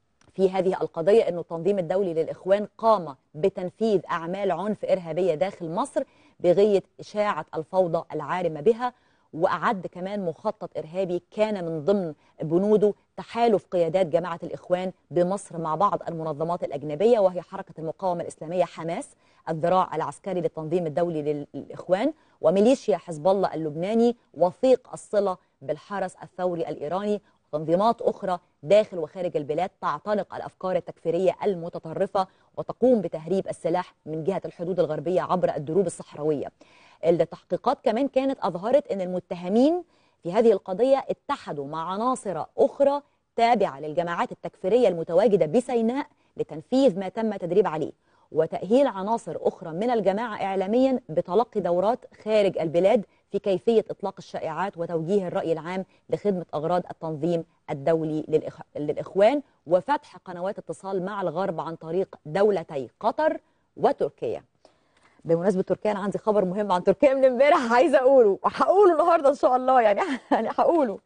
في هذه القضية أن التنظيم الدولي للإخوان قام بتنفيذ أعمال عنف إرهابية داخل مصر بغية إشاعة الفوضى العارمة بها وأعد كمان مخطط إرهابي كان من ضمن بنوده تحالف قيادات جماعة الإخوان بمصر مع بعض المنظمات الأجنبية وهي حركة المقاومة الإسلامية حماس الذراع العسكري للتنظيم الدولي للإخوان وميليشيا حزب الله اللبناني وثيق الصلة بالحرس الثوري الإيراني تنظيمات أخرى داخل وخارج البلاد تعتنق الأفكار التكفيرية المتطرفة وتقوم بتهريب السلاح من جهة الحدود الغربية عبر الدروب الصحراوية التحقيقات كمان كانت اظهرت ان المتهمين في هذه القضيه اتحدوا مع عناصر اخرى تابعه للجماعات التكفيريه المتواجده بسيناء لتنفيذ ما تم تدريب عليه وتاهيل عناصر اخرى من الجماعه اعلاميا بتلقي دورات خارج البلاد في كيفيه اطلاق الشائعات وتوجيه الراي العام لخدمه اغراض التنظيم الدولي للإخ... للاخوان وفتح قنوات اتصال مع الغرب عن طريق دولتي قطر وتركيا بمناسبه تركيا انا عندي خبر مهم عن تركيا من امبارح عايزه اقوله وهقوله النهارده ان شاء الله يعني يعني هقوله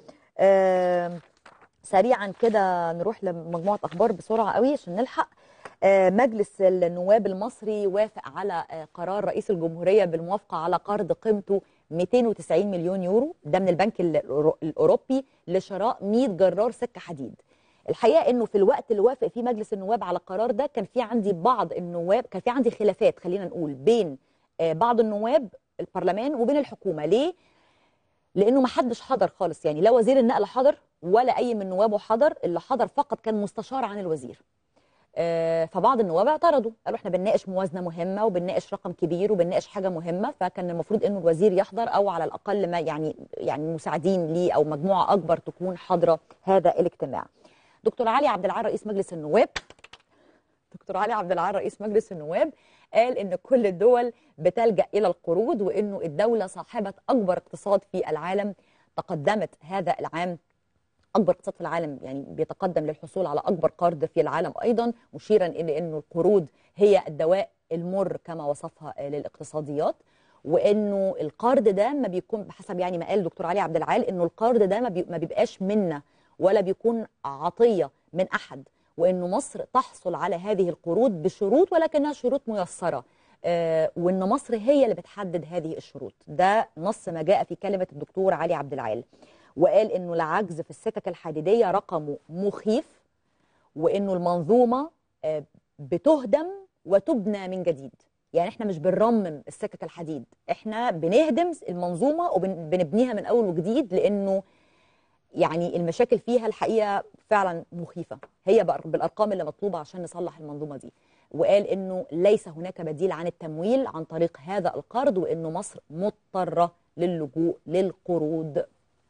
آم، سريعا كده نروح لمجموعه اخبار بسرعه قوي عشان نلحق آه، مجلس النواب المصري وافق على آه، قرار رئيس الجمهوريه بالموافقه على قرض قيمته 290 مليون يورو ده من البنك الأورو- الاوروبي لشراء 100 جرار سكه حديد الحقيقه انه في الوقت اللي وافق فيه مجلس النواب على القرار ده كان في عندي بعض النواب كان في عندي خلافات خلينا نقول بين آه، بعض النواب البرلمان وبين الحكومه ليه لانه ما حدش حضر خالص يعني لا وزير النقل حضر ولا اي من نوابه حضر اللي حضر فقط كان مستشار عن الوزير آه، فبعض النواب اعترضوا قالوا احنا بنناقش موازنه مهمه وبنناقش رقم كبير وبنناقش حاجه مهمه فكان المفروض انه الوزير يحضر او على الاقل ما يعني يعني مساعدين ليه او مجموعه اكبر تكون حاضره هذا الاجتماع. دكتور علي عبد العال رئيس مجلس النواب دكتور علي عبد العال رئيس مجلس النواب قال ان كل الدول بتلجا الى القروض وانه الدوله صاحبه اكبر اقتصاد في العالم تقدمت هذا العام اكبر اقتصاد في العالم يعني بيتقدم للحصول على اكبر قرض في العالم ايضا مشيرا الى انه القروض هي الدواء المر كما وصفها آه، للاقتصاديات وانه القرض ده ما بيكون بحسب يعني ما قال دكتور علي عبد العال انه القرض ده ما, بي ما بيبقاش منا ولا بيكون عطيه من احد وانه مصر تحصل على هذه القروض بشروط ولكنها شروط ميسره آه، وان مصر هي اللي بتحدد هذه الشروط ده نص ما جاء في كلمه الدكتور علي عبد العال وقال انه العجز في السكك الحديديه رقمه مخيف وانه المنظومه آه، بتهدم وتبنى من جديد يعني احنا مش بنرمم السكك الحديد احنا بنهدم المنظومه وبنبنيها من اول وجديد لانه يعني المشاكل فيها الحقيقه فعلا مخيفه هي بقى بالارقام اللي مطلوبه عشان نصلح المنظومه دي وقال انه ليس هناك بديل عن التمويل عن طريق هذا القرض وانه مصر مضطره للجوء للقروض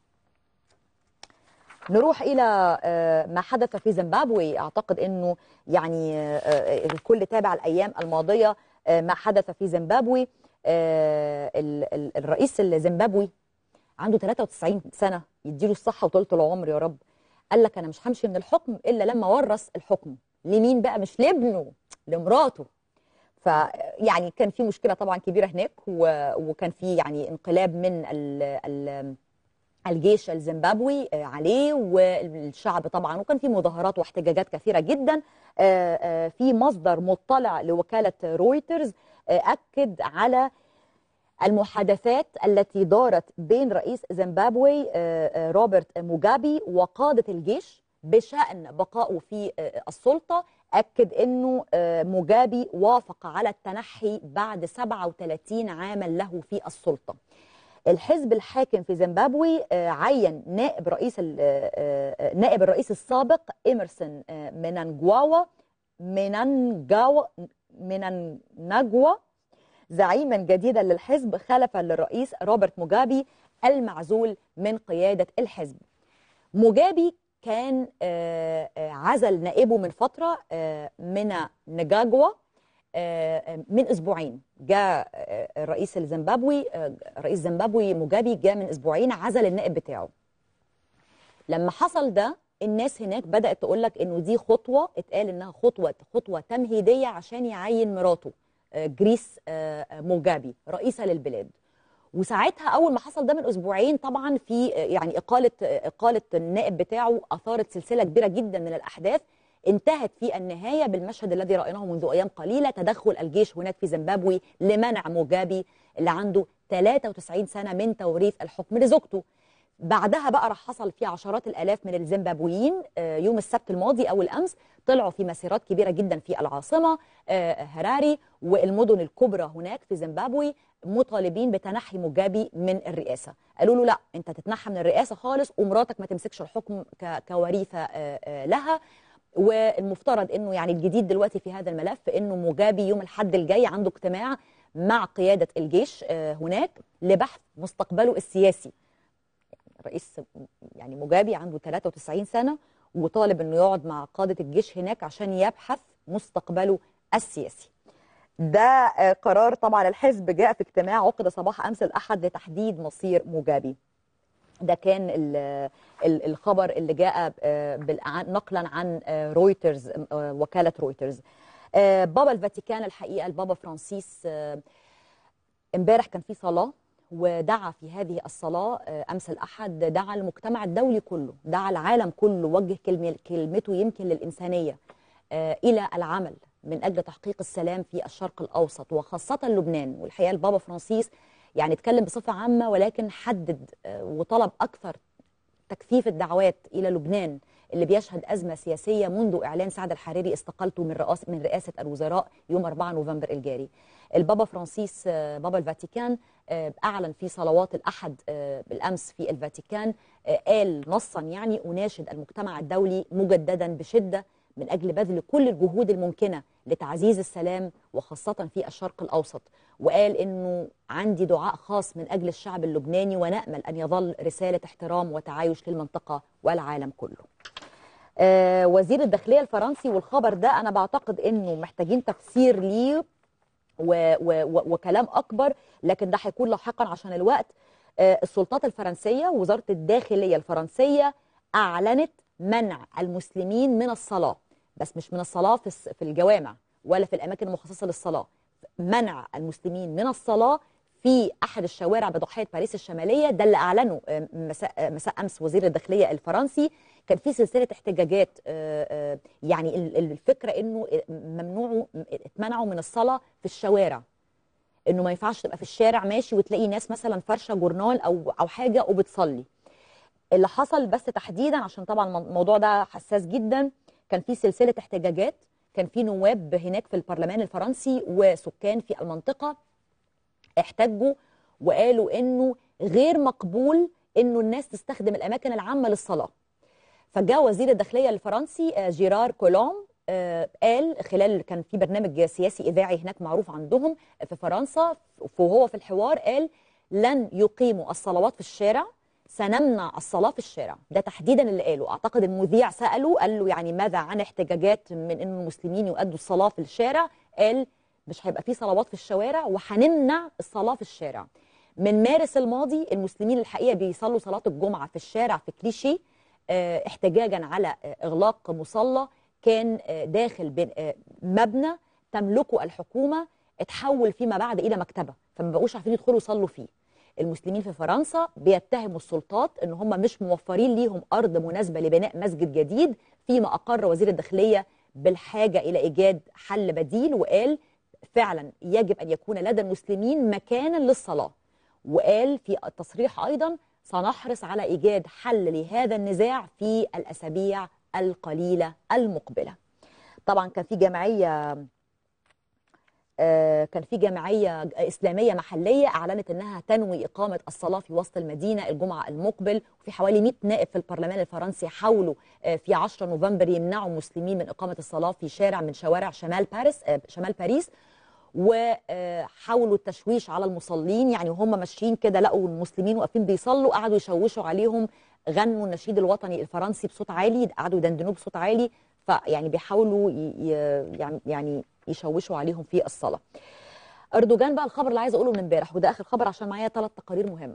نروح الى آه، ما حدث في زيمبابوي اعتقد انه يعني آه، آه، الكل تابع الايام الماضيه آه، ما حدث في زيمبابوي آه، ال- ال- الرئيس الزيمبابوي عنده 93 سنه يديله الصحه وطولة العمر يا رب قال لك انا مش همشي من الحكم الا لما ورث الحكم لمين بقى مش لابنه لمراته فيعني كان في مشكله طبعا كبيره هناك و- وكان في يعني انقلاب من ال ال الجيش الزيمبابوي آه، عليه والشعب طبعا وكان في مظاهرات واحتجاجات كثيره جدا آه، آه، في مصدر مطلع لوكاله رويترز آه، اكد على المحادثات التي دارت بين رئيس زيمبابوي آه، آه، روبرت موجابي وقادة الجيش بشأن بقائه في آه، السلطة أكد أنه آه، موجابي وافق على التنحي بعد 37 عاما له في السلطة الحزب الحاكم في زيمبابوي آه، عين نائب رئيس ال- آه، آه، نائب الرئيس السابق إيمرسون آه، منانجواوا منانجاوا منانجوا زعيما جديدا للحزب خلفا للرئيس روبرت موجابي المعزول من قيادة الحزب موجابي كان آه، آه، عزل نائبه من فترة آه، مينا نجاجوا آه، آه، من اسبوعين جاء آه، الرئيس الزيمبابوي آه، رئيس زيمبابوي موجابي جاء من اسبوعين عزل النائب بتاعه لما حصل ده الناس هناك بدأت تقول لك انه دي خطوة اتقال انها خطوة خطوة تمهيدية عشان يعين مراته آه، جريس آه، آه، موجابي رئيسة للبلاد وساعتها اول ما حصل ده من اسبوعين طبعا في آه، يعني اقاله آه، اقاله النائب بتاعه اثارت سلسله كبيره جدا من الاحداث انتهت في النهايه بالمشهد الذي رايناه منذ ايام قليله تدخل الجيش هناك في زيمبابوي لمنع موجابي اللي عنده 93 سنه من توريث الحكم لزوجته بعدها بقى راح حصل في عشرات الالاف من الزيمبابويين آه، يوم السبت الماضي او الامس طلعوا في مسيرات كبيره جدا في العاصمه آه، هراري والمدن الكبرى هناك في زيمبابوي مطالبين بتنحي موجابي من الرئاسه قالوا له لا انت تتنحى من الرئاسه خالص ومراتك ما تمسكش الحكم ك- كوريثه آه، آه، لها والمفترض انه يعني الجديد دلوقتي في هذا الملف انه موجابي يوم الاحد الجاي عنده اجتماع مع قياده الجيش آه، هناك لبحث مستقبله السياسي الرئيس يعني مجابي عنده 93 سنه وطالب انه يقعد مع قاده الجيش هناك عشان يبحث مستقبله السياسي ده آه، قرار طبعا الحزب جاء في اجتماع عقد صباح امس الاحد لتحديد مصير موجابي ده كان ال- ال- الخبر اللي جاء آه، بالإعان- نقلا عن آه، رويترز آه، وكاله رويترز آه، بابا الفاتيكان الحقيقه البابا فرانسيس آه، امبارح كان في صلاه ودعا في هذه الصلاه آه، امس الاحد دعا المجتمع الدولي كله دعا العالم كله وجه كلمه كلمته يمكن للانسانيه آه، الى العمل من اجل تحقيق السلام في الشرق الاوسط وخاصه لبنان والحقيقه البابا فرانسيس يعني اتكلم بصفه عامه ولكن حدد آه، وطلب اكثر تكثيف الدعوات الى لبنان اللي بيشهد ازمه سياسيه منذ اعلان سعد الحريري استقالته من رئاسه من رئاسه الوزراء يوم 4 نوفمبر الجاري. البابا فرانسيس آه، بابا الفاتيكان آه، اعلن في صلوات الاحد آه، بالامس في الفاتيكان آه، قال نصا يعني اناشد المجتمع الدولي مجددا بشده من اجل بذل كل الجهود الممكنه لتعزيز السلام وخاصه في الشرق الاوسط وقال انه عندي دعاء خاص من اجل الشعب اللبناني ونامل ان يظل رساله احترام وتعايش للمنطقه والعالم كله. آه وزير الداخليه الفرنسي والخبر ده انا بعتقد انه محتاجين تفسير ليه و و و وكلام اكبر لكن ده هيكون لاحقا عشان الوقت آه السلطات الفرنسيه وزاره الداخليه الفرنسيه اعلنت منع المسلمين من الصلاه بس مش من الصلاه في الس- في الجوامع ولا في الاماكن المخصصه للصلاه منع المسلمين من الصلاه في احد الشوارع بضاحيه باريس الشماليه ده اللي اعلنه آه، مساء آه، مساء امس وزير الداخليه الفرنسي كان في سلسله احتجاجات آه، آه، يعني ال- ال- الفكره انه ممنوع اتمنعوا من الصلاه في الشوارع انه ما ينفعش تبقى في الشارع ماشي وتلاقي ناس مثلا فرشه جورنال او او حاجه وبتصلي اللي حصل بس تحديدا عشان طبعا الموضوع ده حساس جدا كان في سلسله احتجاجات كان في نواب هناك في البرلمان الفرنسي وسكان في المنطقه احتجوا وقالوا انه غير مقبول انه الناس تستخدم الاماكن العامه للصلاه فجاء وزير الداخليه الفرنسي آه، جيرار كولوم آه، قال خلال كان في برنامج سياسي اذاعي هناك معروف عندهم في فرنسا وهو في الحوار قال لن يقيموا الصلوات في الشارع سنمنع الصلاه في الشارع ده تحديدا اللي قاله اعتقد المذيع ساله قال له يعني ماذا عن احتجاجات من ان المسلمين يؤدوا الصلاه في الشارع قال مش هيبقى في صلوات في الشوارع وهنمنع الصلاه في الشارع من مارس الماضي المسلمين الحقيقه بيصلوا صلاه الجمعه في الشارع في كليشيه آه، احتجاجا على آه، اغلاق مصلى كان آه، داخل بين- آه، مبنى تملكه الحكومه اتحول فيما بعد الى مكتبه فما بقوش عارفين يدخلوا يصلوا فيه المسلمين في فرنسا بيتهموا السلطات ان هم مش موفرين ليهم ارض مناسبه لبناء مسجد جديد فيما اقر وزير الداخليه بالحاجه الى ايجاد حل بديل وقال فعلا يجب ان يكون لدى المسلمين مكانا للصلاه وقال في التصريح ايضا سنحرص على ايجاد حل لهذا النزاع في الاسابيع القليله المقبله. طبعا كان في جمعيه آه، كان في جمعيه اسلاميه محليه اعلنت انها تنوي اقامه الصلاه في وسط المدينه الجمعه المقبل وفي حوالي 100 نائب في البرلمان الفرنسي حاولوا آه، في 10 نوفمبر يمنعوا المسلمين من اقامه الصلاه في شارع من شوارع شمال باريس آه، شمال باريس وحاولوا التشويش على المصلين يعني وهم ماشيين كده لقوا المسلمين واقفين بيصلوا قعدوا يشوشوا عليهم غنوا النشيد الوطني الفرنسي بصوت عالي قعدوا يدندنوه بصوت عالي فيعني بيحاولوا ي- ي- يعني يعني يشوشوا عليهم في الصلاه. اردوغان بقى الخبر اللي عايزه اقوله من امبارح وده اخر خبر عشان معايا ثلاث تقارير مهمه.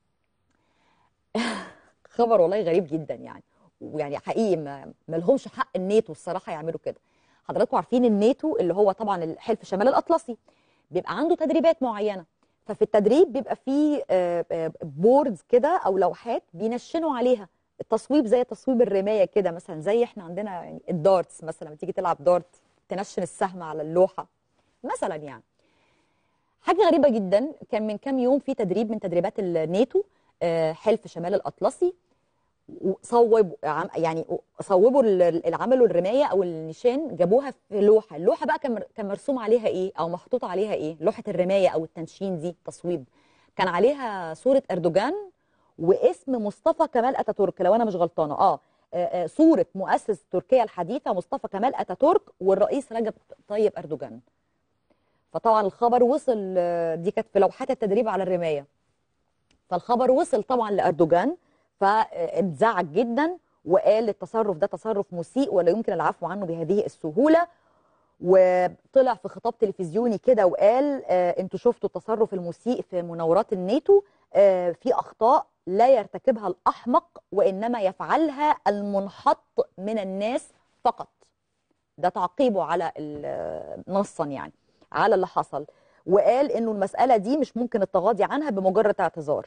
خبر والله غريب جدا يعني ويعني حقيقي ما ما لهمش حق الناتو الصراحه يعملوا كده. حضراتكم عارفين الناتو اللي هو طبعا الحلف شمال الاطلسي بيبقى عنده تدريبات معينه ففي التدريب بيبقى فيه بوردز كده او لوحات بينشنوا عليها التصويب زي تصويب الرمايه كده مثلا زي احنا عندنا يعني الدارتس مثلا لما تيجي تلعب دارت تنشن السهم على اللوحه مثلا يعني حاجه غريبه جدا كان من كام يوم في تدريب من تدريبات الناتو آه، حلف شمال الاطلسي صوبوا عم- يعني صوبوا ال- العملوا الرمايه او النشان جابوها في لوحه اللوحه بقى كان مر- كان مرسوم عليها ايه او محطوط عليها ايه لوحه الرمايه او التنشين دي تصويب كان عليها صوره اردوغان واسم مصطفى كمال اتاتورك لو انا مش غلطانه اه آه، آه، صوره مؤسس تركيا الحديثه مصطفى كمال اتاتورك والرئيس رجب طيب اردوغان فطبعا الخبر وصل آه، دي كانت في لوحات التدريب على الرمايه فالخبر وصل طبعا لاردوغان فانزعج جدا وقال التصرف ده تصرف مسيء ولا يمكن العفو عنه بهذه السهوله وطلع في خطاب تلفزيوني كده وقال آه انتوا شفتوا التصرف المسيء في مناورات الناتو آه في اخطاء لا يرتكبها الاحمق وانما يفعلها المنحط من الناس فقط ده تعقيبه على ال- نصا يعني على اللي حصل وقال انه المساله دي مش ممكن التغاضي عنها بمجرد اعتذار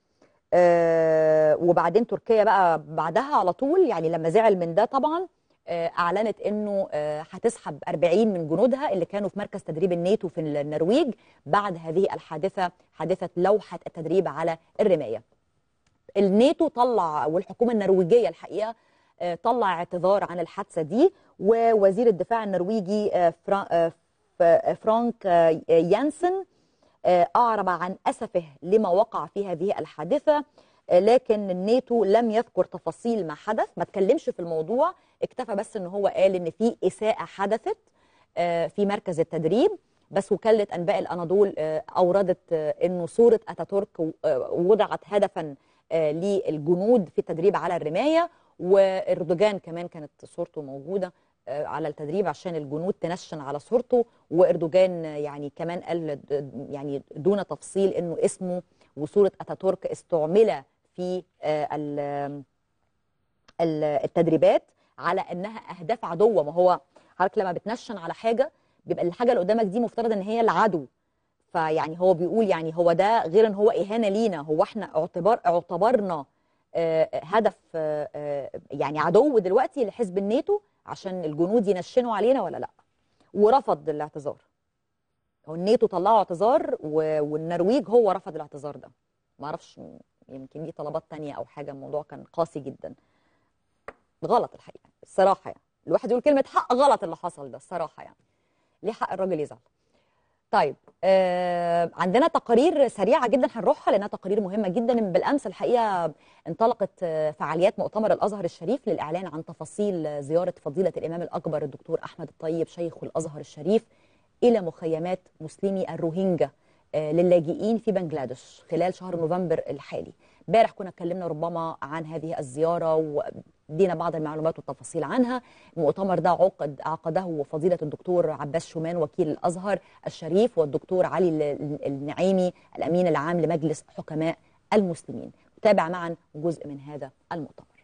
آه وبعدين تركيا بقى بعدها على طول يعني لما زعل من ده طبعا آه اعلنت انه آه هتسحب 40 من جنودها اللي كانوا في مركز تدريب الناتو في النرويج بعد هذه الحادثه حادثه لوحه التدريب على الرمايه الناتو طلع والحكومه النرويجيه الحقيقه آه، طلع اعتذار عن الحادثه دي ووزير الدفاع النرويجي آه، فرا- آه، ف- آه، فرانك آه، يانسن آه، اعرب عن اسفه لما وقع في هذه الحادثه آه، لكن الناتو لم يذكر تفاصيل ما حدث ما تكلمش في الموضوع اكتفى بس ان هو قال ان في اساءه حدثت آه، في مركز التدريب بس وكالة أنباء الأناضول آه، أوردت آه، أنه صورة أتاتورك آه، وضعت هدفا آه، للجنود في التدريب على الرماية وإردوغان كمان كانت صورته موجودة آه، على التدريب عشان الجنود تنشن على صورته وإردوغان آه، يعني كمان قال د- يعني دون تفصيل أنه اسمه وصورة أتاتورك استعمل في آه، ال- ال- التدريبات على انها اهداف عدوه ما هو حضرتك لما بتنشن على حاجه بيبقى الحاجه اللي قدامك دي مفترض ان هي العدو فيعني هو بيقول يعني هو ده غير ان هو اهانه لينا هو احنا اعتبار اعتبرنا آه، هدف آه، آه، يعني عدو دلوقتي لحزب الناتو عشان الجنود ينشنوا علينا ولا لا ورفض الاعتذار هو الناتو طلعوا اعتذار و- والنرويج هو رفض الاعتذار ده ما اعرفش يمكن دي طلبات تانية او حاجه الموضوع كان قاسي جدا غلط الحقيقه الصراحه يعني الواحد يقول كلمه حق غلط اللي حصل ده الصراحه يعني ليه حق الراجل يزعل طيب آه عندنا تقارير سريعه جدا هنروحها لانها تقارير مهمه جدا بالامس الحقيقه انطلقت آه، فعاليات مؤتمر الازهر الشريف للاعلان عن تفاصيل آه، زياره فضيله الامام الاكبر الدكتور احمد الطيب شيخ الازهر الشريف الى مخيمات مسلمي الروهينجا آه، للاجئين في بنجلاديش خلال شهر نوفمبر الحالي امبارح كنا اتكلمنا ربما عن هذه الزياره ودينا بعض المعلومات والتفاصيل عنها المؤتمر ده عقد عقده فضيله الدكتور عباس شومان وكيل الازهر الشريف والدكتور علي ال- النعيمي الامين العام لمجلس حكماء المسلمين نتابع معا جزء من هذا المؤتمر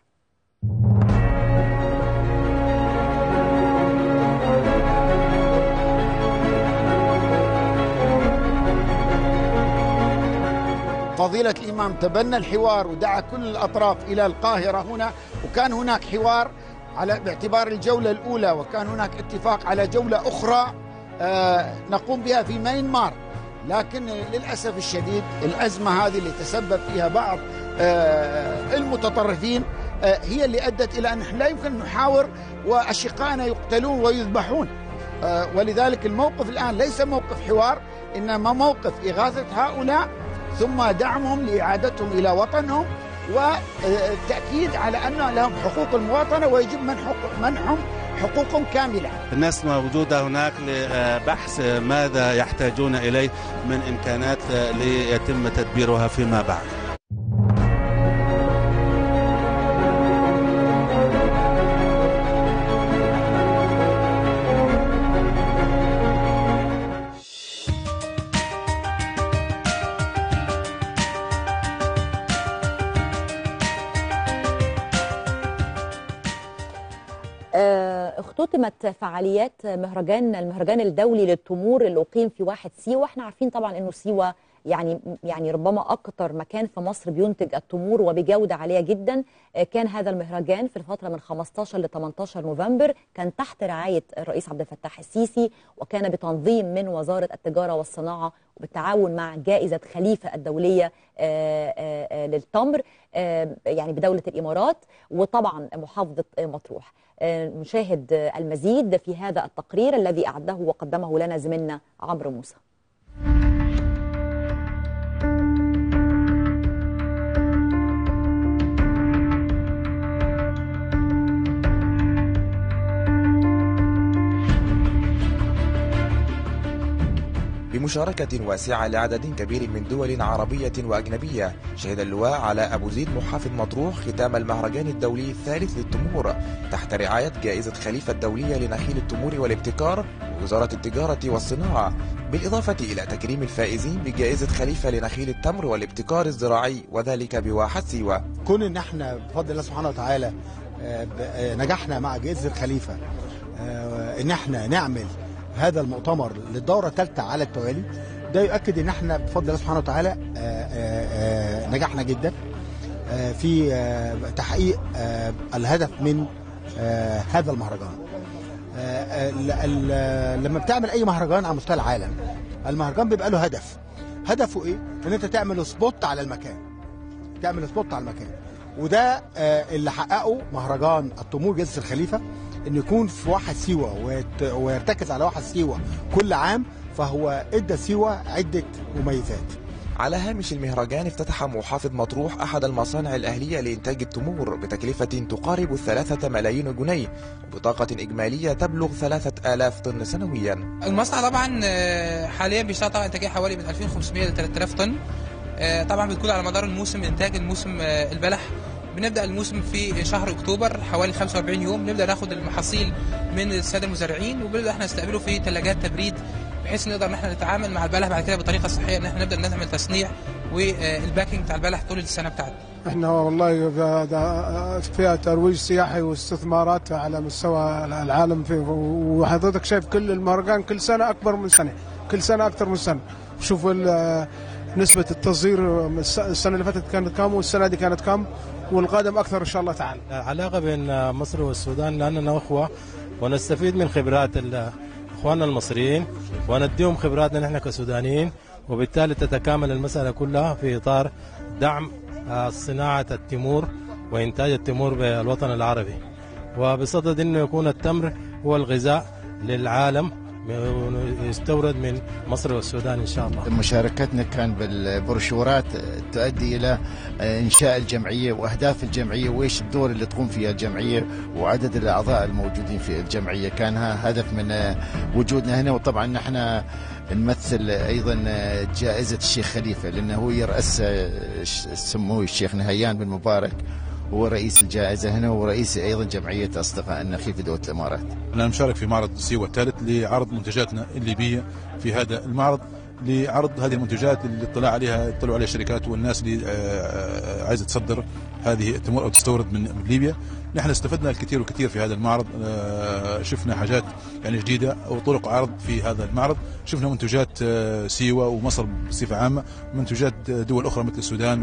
فضيلة الإمام تبنى الحوار ودعا كل الأطراف إلى القاهرة هنا وكان هناك حوار على باعتبار الجولة الأولى وكان هناك اتفاق على جولة أخرى آه نقوم بها في مينمار لكن للأسف الشديد الأزمة هذه اللي تسبب فيها بعض آه المتطرفين آه هي اللي أدت إلى أن نحن لا يمكن نحاور وأشقائنا يقتلون ويذبحون آه ولذلك الموقف الآن ليس موقف حوار إنما موقف إغاثة هؤلاء ثم دعمهم لإعادتهم إلى وطنهم والتأكيد على أن لهم حقوق المواطنة ويجب منحق منحهم حقوقهم كاملة الناس موجودة هناك لبحث ماذا يحتاجون إليه من إمكانات ليتم تدبيرها فيما بعد آه، اختتمت فعاليات مهرجان المهرجان الدولي للتمور اللي اقيم في واحد سيوه احنا عارفين طبعا انه سيوه يعني يعني ربما اكثر مكان في مصر بينتج التمور وبجوده عاليه جدا آه، كان هذا المهرجان في الفتره من 15 ل 18 نوفمبر كان تحت رعايه الرئيس عبد الفتاح السيسي وكان بتنظيم من وزاره التجاره والصناعه وبالتعاون مع جائزه خليفه الدوليه آه، آه، آه، للتمر آه، يعني بدوله الامارات وطبعا محافظه آه، مطروح آه، نشاهد آه، المزيد في هذا التقرير الذي أعده وقدمه لنا زميلنا عمرو موسى بمشاركة واسعة لعدد كبير من دول عربية وأجنبية شهد اللواء على أبو زيد محافظ مطروح ختام المهرجان الدولي الثالث للتمور تحت رعاية جائزة خليفة الدولية لنخيل التمور والابتكار ووزارة التجارة والصناعة بالإضافة إلى تكريم الفائزين بجائزة خليفة لنخيل التمر والابتكار الزراعي وذلك بواحة سيوة كون ان احنا بفضل الله سبحانه وتعالى آه، ب- آه، نجحنا مع جائزه الخليفه آه، ان احنا نعمل هذا المؤتمر للدوره الثالثه على التوالي ده يؤكد ان احنا بفضل الله سبحانه وتعالى آه، آه، آه، نجحنا جدا آه، في آه، تحقيق آه، الهدف من آه، هذا المهرجان آه، آه، ال- ال- لما بتعمل اي مهرجان على مستوى العالم المهرجان بيبقى له هدف هدفه ايه ان انت تعمل سبوت على المكان تعمل سبوت على المكان وده آه، اللي حققه مهرجان التمور جلسه الخليفه انه يكون في واحد سيوه ويت- ويرتكز على واحد سيوه كل عام فهو ادى سيوه عده مميزات على هامش المهرجان افتتح محافظ مطروح أحد المصانع الأهلية لإنتاج التمور بتكلفة تقارب الثلاثة ملايين جنيه وبطاقة إجمالية تبلغ ثلاثة آلاف طن سنويا المصنع طبعا آه، حاليا بيشتغل طبعا انتاجيه حوالي من 2500 ل 3000 طن آه، طبعا بتكون على مدار الموسم انتاج الموسم آه، البلح بنبدا الموسم في شهر اكتوبر حوالي 45 يوم نبدا ناخد المحاصيل من الساده المزارعين وبنبدا احنا نستقبله في ثلاجات تبريد بحيث نقدر ان احنا نتعامل مع البلح بعد كده بطريقه صحيه ان احنا نبدا نعمل تصنيع والباكينج بتاع البلح طول السنه بتاعتنا احنا والله ف- فيها ترويج سياحي واستثمارات على مستوى العالم في وحضرتك شايف كل المهرجان كل سنه اكبر من سنه كل سنه اكثر من سنه شوف ال- نسبه التصدير من الس- السنه اللي فاتت كانت كام والسنه دي كانت كام والقادم اكثر ان شاء الله تعالى العلاقة بين مصر والسودان لأننا أخوة ونستفيد من خبرات ال- إخواننا المصريين ونديهم خبراتنا نحن كسودانيين وبالتالي تتكامل المسألة كلها في إطار دعم آه، صناعة التمور وإنتاج التمور بالوطن العربي وبصدد أنه يكون التمر هو الغذاء للعالم يستورد من مصر والسودان إن شاء الله مشاركتنا كان بالبروشورات تؤدي الى انشاء الجمعيه واهداف الجمعيه وايش الدور اللي تقوم فيها الجمعيه وعدد الاعضاء الموجودين في الجمعيه كان ها- هدف من وجودنا هنا وطبعا نحن نمثل ايضا جائزه الشيخ خليفه لانه هو يراس سموه الشيخ نهيان بن مبارك هو رئيس الجائزه هنا ورئيس ايضا جمعيه اصدقاء النخيل في دوله الامارات. أنا نشارك في معرض سيوة الثالث لعرض منتجاتنا الليبية في هذا المعرض لعرض هذه المنتجات اللي اطلع عليها اطلعوا عليها الشركات والناس اللي آه، آه، عايزه تصدر هذه التمور او تستورد من من ليبيا نحن استفدنا الكثير والكثير في هذا المعرض آه، شفنا حاجات يعني جديده او طرق عرض في هذا المعرض شفنا منتجات آه، سيوه ومصر بصفه عامه منتجات دول اخرى مثل السودان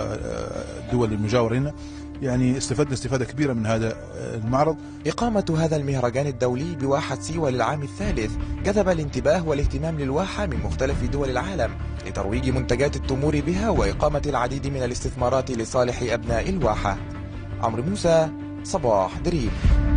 والدول المجاوره لنا يعني استفدنا استفاده كبيره من هذا المعرض إقامة هذا المهرجان الدولي بواحة سيوة للعام الثالث جذب الانتباه والاهتمام للواحة من مختلف دول العالم لترويج منتجات التمور بها وإقامة العديد من الاستثمارات لصالح أبناء الواحة عمرو موسى صباح دريم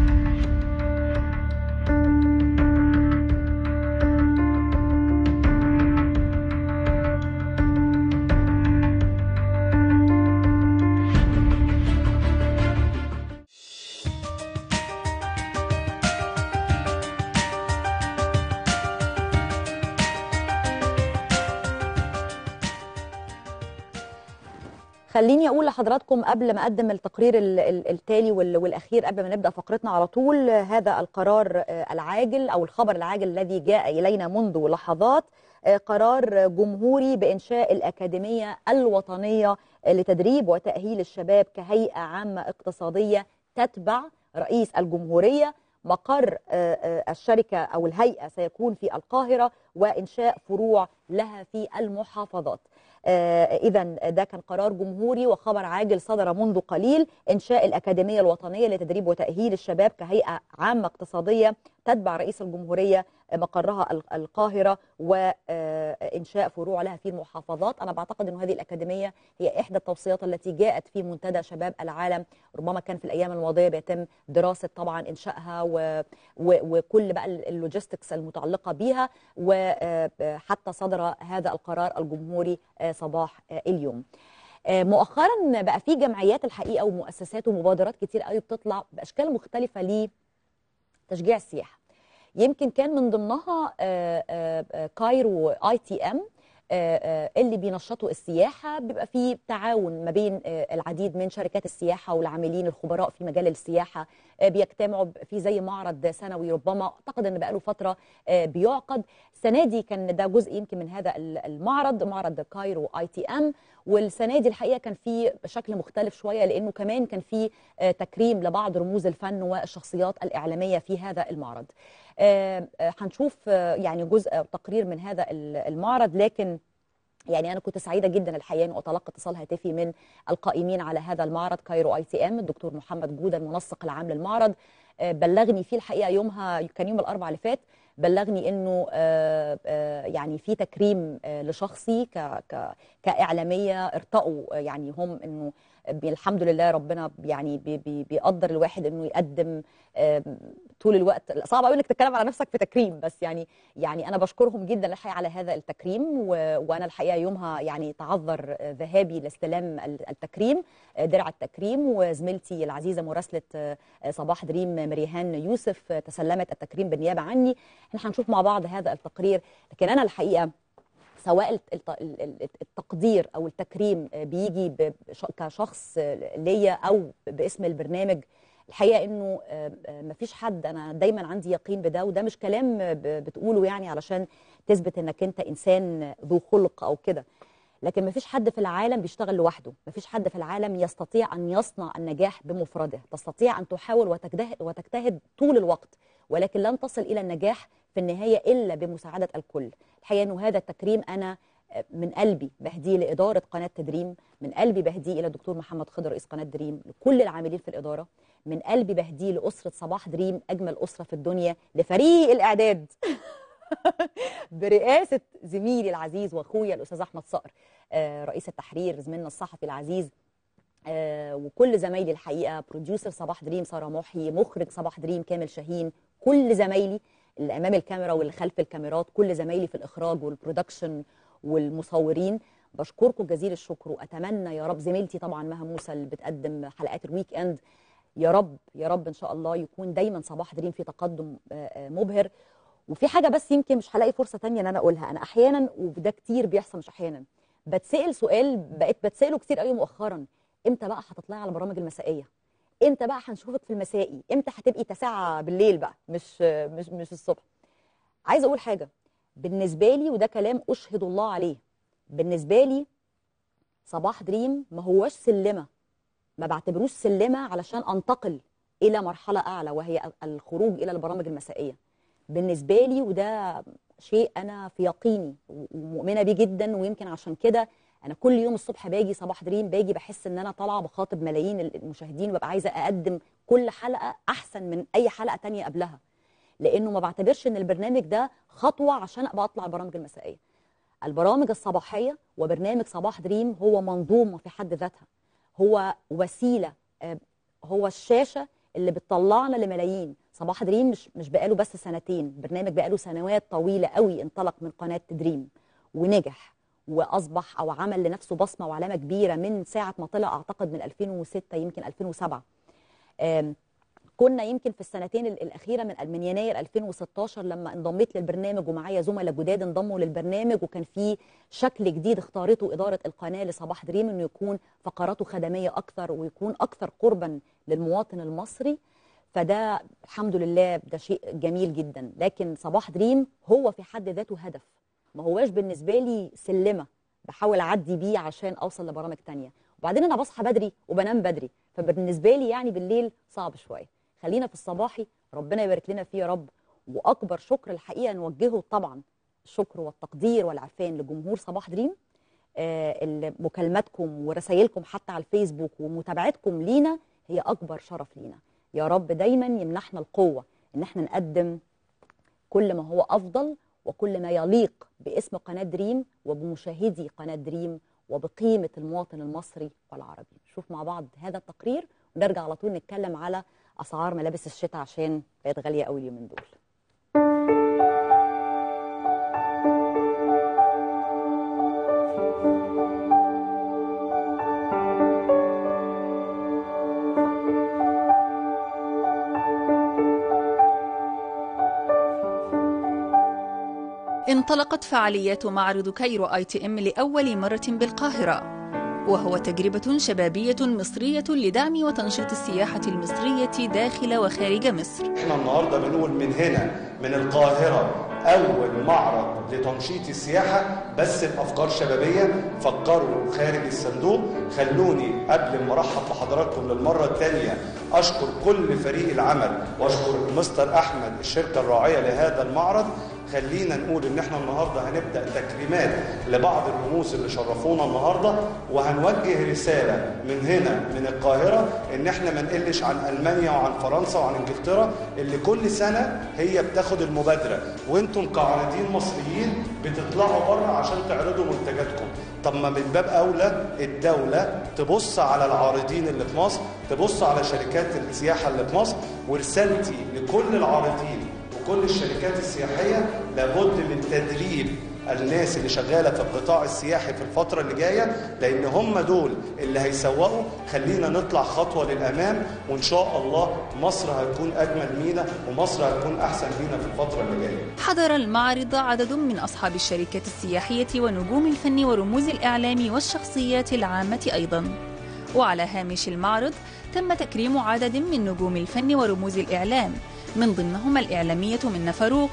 خليني اقول لحضراتكم قبل ما اقدم التقرير ال- ال- التالي وال- والاخير قبل ما نبدا فقرتنا على طول آه، هذا القرار آه، العاجل او الخبر العاجل الذي جاء الينا منذ لحظات آه، قرار جمهوري بانشاء الاكاديميه الوطنيه لتدريب وتاهيل الشباب كهيئه عامه اقتصاديه تتبع رئيس الجمهوريه مقر آه، آه، الشركه او الهيئه سيكون في القاهره وانشاء فروع لها في المحافظات اذا ده كان قرار جمهوري وخبر عاجل صدر منذ قليل انشاء الاكاديميه الوطنيه لتدريب وتاهيل الشباب كهيئه عامه اقتصاديه تتبع رئيس الجمهوريه مقرها ال- القاهره وانشاء فروع لها في المحافظات انا بعتقد ان هذه الاكاديميه هي احدى التوصيات التي جاءت في منتدى شباب العالم ربما كان في الايام الماضيه بيتم دراسه طبعا انشائها و... و... وكل بقى ال- اللوجيستكس المتعلقه بيها وحتى صدر هذا القرار الجمهوري آه، صباح آه، اليوم آه، مؤخرا بقى في جمعيات الحقيقه ومؤسسات ومبادرات كتير قوي بتطلع باشكال مختلفه لتشجيع السياحه يمكن كان من ضمنها آه، آه، آه، كايرو اي تي ام اللي بينشطوا السياحه بيبقى في تعاون ما بين آه، العديد من شركات السياحه والعاملين الخبراء في مجال السياحه آه، بيجتمعوا في زي معرض سنوي ربما اعتقد ان بقاله فتره آه، بيعقد السنه دي كان ده جزء يمكن من هذا ال- المعرض معرض كايرو اي تي ام والسنه دي الحقيقه كان في شكل مختلف شويه لانه كمان كان في آه، تكريم لبعض رموز الفن والشخصيات الاعلاميه في هذا المعرض آه، آه، هنشوف آه، يعني جزء أو تقرير من هذا ال- المعرض لكن يعني انا كنت سعيده جدا الحقيقه ان اتلقى اتصال هاتفي من القائمين على هذا المعرض كايرو اي تي ام الدكتور محمد جوده المنسق العام للمعرض آه، بلغني فيه الحقيقه يومها كان يوم الاربعاء اللي فات بلغني انه آه، آه، يعني في تكريم آه، لشخصي ك ك كاعلاميه ارتقوا آه، يعني هم انه بي- الحمد لله ربنا يعني بي بي بيقدر الواحد انه يقدم آم، طول الوقت صعب قوي انك تتكلم على نفسك في تكريم بس يعني يعني انا بشكرهم جدا الحقيقه على هذا التكريم و... وانا الحقيقه يومها يعني تعذر آه، ذهابي لاستلام ال- التكريم آه، درع التكريم وزميلتي العزيزه مراسله آه، آه، صباح دريم مريهان يوسف آه، تسلمت التكريم بالنيابه عني احنا هنشوف مع بعض هذا التقرير لكن انا الحقيقه سواء الت- الت- ال- ال- التقدير او التكريم بيجي ب- بش- كشخص ليا او باسم البرنامج الحقيقه انه مفيش حد انا دايما عندي يقين بده وده مش كلام ب- بتقوله يعني علشان تثبت انك انت انسان ذو خلق او كده لكن مفيش حد في العالم بيشتغل لوحده مفيش حد في العالم يستطيع ان يصنع النجاح بمفرده تستطيع ان تحاول وتجتهد, وتجتهد طول الوقت ولكن لن تصل الى النجاح في النهايه الا بمساعده الكل الحقيقه انه هذا التكريم انا من قلبي بهديه لاداره قناه تدريم من قلبي بهديه الى الدكتور محمد خضر رئيس قناه دريم لكل العاملين في الاداره من قلبي بهديه لاسره صباح دريم اجمل اسره في الدنيا لفريق الاعداد برئاسه زميلي العزيز واخويا الاستاذ احمد صقر آه، رئيس التحرير زميلنا الصحفي العزيز آه، وكل زمايلي الحقيقه بروديوسر صباح دريم ساره محي مخرج صباح دريم كامل شاهين كل زمايلي اللي امام الكاميرا واللي خلف الكاميرات كل زمايلي في الاخراج والبرودكشن والمصورين بشكركم جزيل الشكر واتمنى يا رب زميلتي طبعا مها موسى اللي بتقدم حلقات الويك اند يا رب يا رب ان شاء الله يكون دايما صباح دريم في تقدم آه، آه، مبهر وفي حاجه بس يمكن مش هلاقي فرصه تانية ان انا اقولها انا احيانا وده كتير بيحصل مش احيانا بتسال سؤال بقيت بتساله كتير قوي مؤخرا امتى بقى هتطلعي على البرامج المسائيه امتى بقى هنشوفك في المسائي امتى هتبقي تسعة بالليل بقى مش مش مش الصبح عايزه اقول حاجه بالنسبه لي وده كلام اشهد الله عليه بالنسبه لي صباح دريم ما هوش سلمه ما بعتبروش سلمه علشان انتقل الى مرحله اعلى وهي الخروج الى البرامج المسائيه بالنسبه لي وده شيء انا في يقيني ومؤمنه بيه جدا ويمكن عشان كده انا كل يوم الصبح باجي صباح دريم باجي بحس ان انا طالعه بخاطب ملايين المشاهدين وببقى عايزه اقدم كل حلقه احسن من اي حلقه تانية قبلها لانه ما بعتبرش ان البرنامج ده خطوه عشان ابقى اطلع البرامج المسائيه البرامج الصباحيه وبرنامج صباح دريم هو منظومه في حد ذاتها هو وسيله آه، هو الشاشه اللي بتطلعنا لملايين صباح دريم مش مش بقاله بس سنتين برنامج بقاله سنوات طويله قوي انطلق من قناه دريم ونجح واصبح او عمل لنفسه بصمه وعلامه كبيره من ساعه ما طلع اعتقد من 2006 يمكن 2007 آم، كنا يمكن في السنتين ال- الاخيره من من يناير 2016 لما انضميت للبرنامج ومعايا زملاء جداد انضموا للبرنامج وكان في شكل جديد اختارته اداره القناه لصباح دريم انه يكون فقراته خدميه اكثر ويكون اكثر قربا للمواطن المصري فده الحمد لله ده شيء جميل جدا لكن صباح دريم هو في حد ذاته هدف ما هواش بالنسبه لي سلمه بحاول اعدي بيه عشان اوصل لبرامج تانية وبعدين انا بصحى بدري وبنام بدري فبالنسبه لي يعني بالليل صعب شويه خلينا في الصباحي ربنا يبارك لنا فيه يا رب واكبر شكر الحقيقه نوجهه طبعا الشكر والتقدير والعرفان لجمهور صباح دريم آه، اللي مكالماتكم ورسائلكم حتى على الفيسبوك ومتابعتكم لينا هي اكبر شرف لينا يا رب دايما يمنحنا القوه ان احنا نقدم كل ما هو افضل وكل ما يليق باسم قناه دريم وبمشاهدي قناه دريم وبقيمه المواطن المصري والعربي نشوف مع بعض هذا التقرير ونرجع على طول نتكلم على اسعار ملابس الشتاء عشان بقت غاليه قوي اليومين دول انطلقت فعاليات معرض كايرو اي تي ام لأول مرة بالقاهرة وهو تجربة شبابية مصرية لدعم وتنشيط السياحة المصرية داخل وخارج مصر احنا النهارده بنقول من هنا من القاهرة أول معرض لتنشيط السياحة بس بأفكار شبابية فكروا خارج الصندوق خلوني قبل ما أرحب بحضراتكم للمرة الثانية أشكر كل فريق العمل وأشكر مستر أحمد الشركة الراعية لهذا المعرض خلينا نقول ان احنا النهارده هنبدا تكريمات لبعض الرموز اللي شرفونا النهارده وهنوجه رساله من هنا من القاهره ان احنا ما نقلش عن المانيا وعن فرنسا وعن انجلترا اللي كل سنه هي بتاخد المبادره وانتم كعارضين مصريين بتطلعوا بره عشان تعرضوا منتجاتكم طب ما من باب اولى الدوله تبص على العارضين اللي في مصر تبص على شركات السياحه اللي في مصر ورسالتي لكل العارضين وكل الشركات السياحيه لابد من تدريب الناس اللي شغاله في القطاع السياحي في الفتره اللي جايه لان هم دول اللي هيسوقوا خلينا نطلع خطوه للامام وان شاء الله مصر هتكون اجمل مينا ومصر هتكون احسن مينا في الفتره اللي جايه حضر المعرض عدد من أصحاب الشركات السياحية ونجوم الفن ورموز الإعلام والشخصيات العامة أيضا وعلى هامش المعرض تم تكريم عدد من نجوم الفن ورموز الإعلام من ضمنهم الإعلامية منى فاروق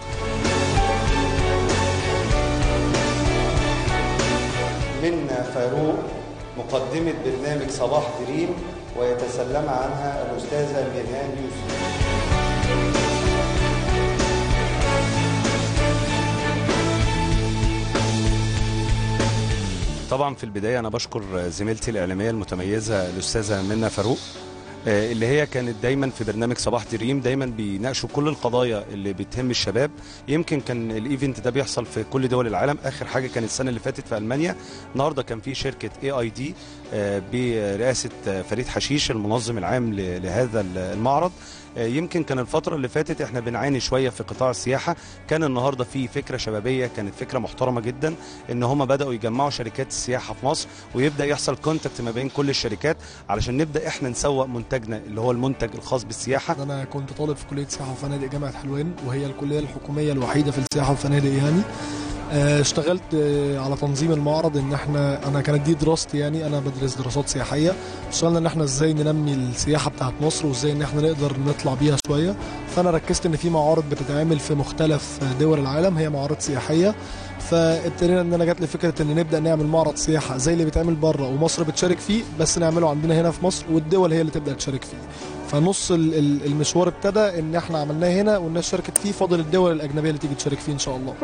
منا فاروق مقدمة برنامج صباح دريم ويتسلم عنها الأستاذة ميران يوسف طبعا في البدايه انا بشكر زميلتي الاعلاميه المتميزه الاستاذه منى فاروق آه، اللي هي كانت دايما في برنامج صباح دريم دايما بيناقشوا كل القضايا اللي بتهم الشباب يمكن كان الايفنت ده بيحصل في كل دول العالم اخر حاجه كانت السنه اللي فاتت في المانيا النهارده كان في شركه اي اي دي برئاسه آه، فريد حشيش المنظم العام ل- لهذا المعرض آه، يمكن كان الفترة اللي فاتت احنا بنعاني شوية في قطاع السياحة كان النهاردة في فكرة شبابية كانت فكرة محترمة جدا ان هم بدأوا يجمعوا شركات السياحة في مصر ويبدأ يحصل كونتاكت ما بين كل الشركات علشان نبدأ احنا نسوق منتجنا اللي هو المنتج الخاص بالسياحة انا كنت طالب في كليه سياحه وفنادق جامعه حلوان وهي الكليه الحكوميه الوحيده في السياحه والفنادق يعني آه، اشتغلت آه، على تنظيم المعرض ان احنا انا كانت دي دراستي يعني انا بدرس دراسات سياحيه اشتغلنا ان احنا ازاي ننمي السياحه بتاعت مصر وازاي ان احنا نقدر نطلع بيها شويه فانا ركزت ان في معارض بتتعمل في مختلف دول العالم هي معارض سياحيه فابتدينا ان انا جات لي فكره ان نبدا نعمل معرض سياحه زي اللي بيتعمل بره ومصر بتشارك فيه بس نعمله عندنا هنا في مصر والدول هي اللي تبدا تشارك فيه فنص ال- ال- المشوار ابتدى ان احنا عملناه هنا والناس شاركت فيه فاضل الدول الاجنبيه اللي تيجي تشارك فيه ان شاء الله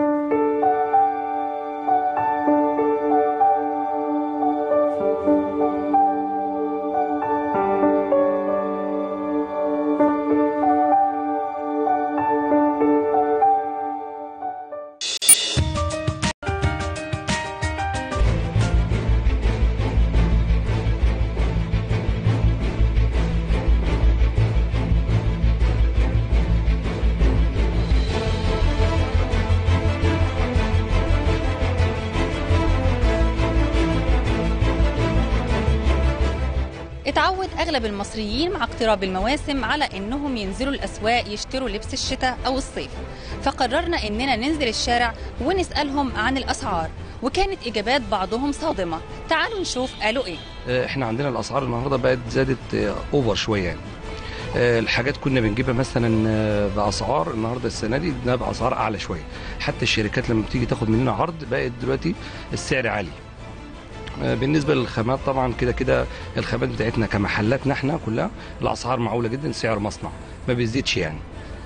اتعود أغلب المصريين مع اقتراب المواسم على إنهم ينزلوا الأسواق يشتروا لبس الشتاء أو الصيف فقررنا إننا ننزل الشارع ونسألهم عن الأسعار وكانت إجابات بعضهم صادمة تعالوا نشوف قالوا إيه احنا عندنا الاسعار النهارده بقت زادت آه، اوفر شويه يعني آه، الحاجات كنا بنجيبها مثلا آه، باسعار النهارده السنه دي جبناها باسعار اعلى شويه حتى الشركات لما بتيجي تاخد مننا عرض بقت دلوقتي السعر عالي آه، بالنسبه للخامات طبعا كده كده الخامات بتاعتنا كمحلاتنا احنا كلها الاسعار معقوله جدا سعر مصنع ما بيزيدش يعني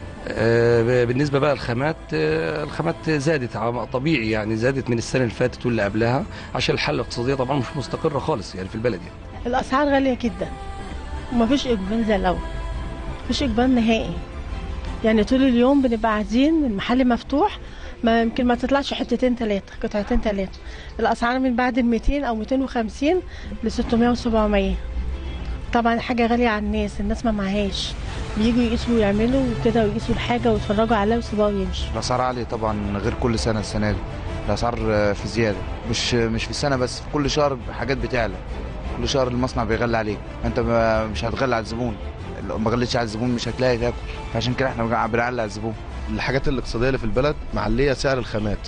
آه، بالنسبه بقى الخامات آه، الخامات زادت عم- طبيعي يعني زادت من السنه اللي فاتت واللي قبلها عشان الحاله الاقتصاديه طبعا مش مستقره خالص يعني في البلد يعني الاسعار غاليه جدا ومفيش اقبال زي الاول مفيش اقبال نهائي يعني طول اليوم بنبقى قاعدين المحل مفتوح ما يمكن ما تطلعش حتتين ثلاثه قطعتين ثلاثه الاسعار من بعد ال 200 او 250 ل 600 و700 طبعا حاجه غاليه على الناس الناس ما معهاش بييجوا يقيسوا ويعملوا وكده ويقيسوا الحاجه ويتفرجوا عليها ويسيبوها ويمشوا الاسعار عاليه طبعا غير كل سنه السنه دي الاسعار آه، في زياده مش مش في السنه بس في كل شهر حاجات بتعلى كل شهر المصنع بيغلي عليك انت ما- مش هتغلي على الزبون لو ما غليتش على الزبون مش هتلاقي تاكل فعشان كده احنا بنعلي على الزبون الحاجات الاقتصاديه اللي في البلد معليه سعر الخامات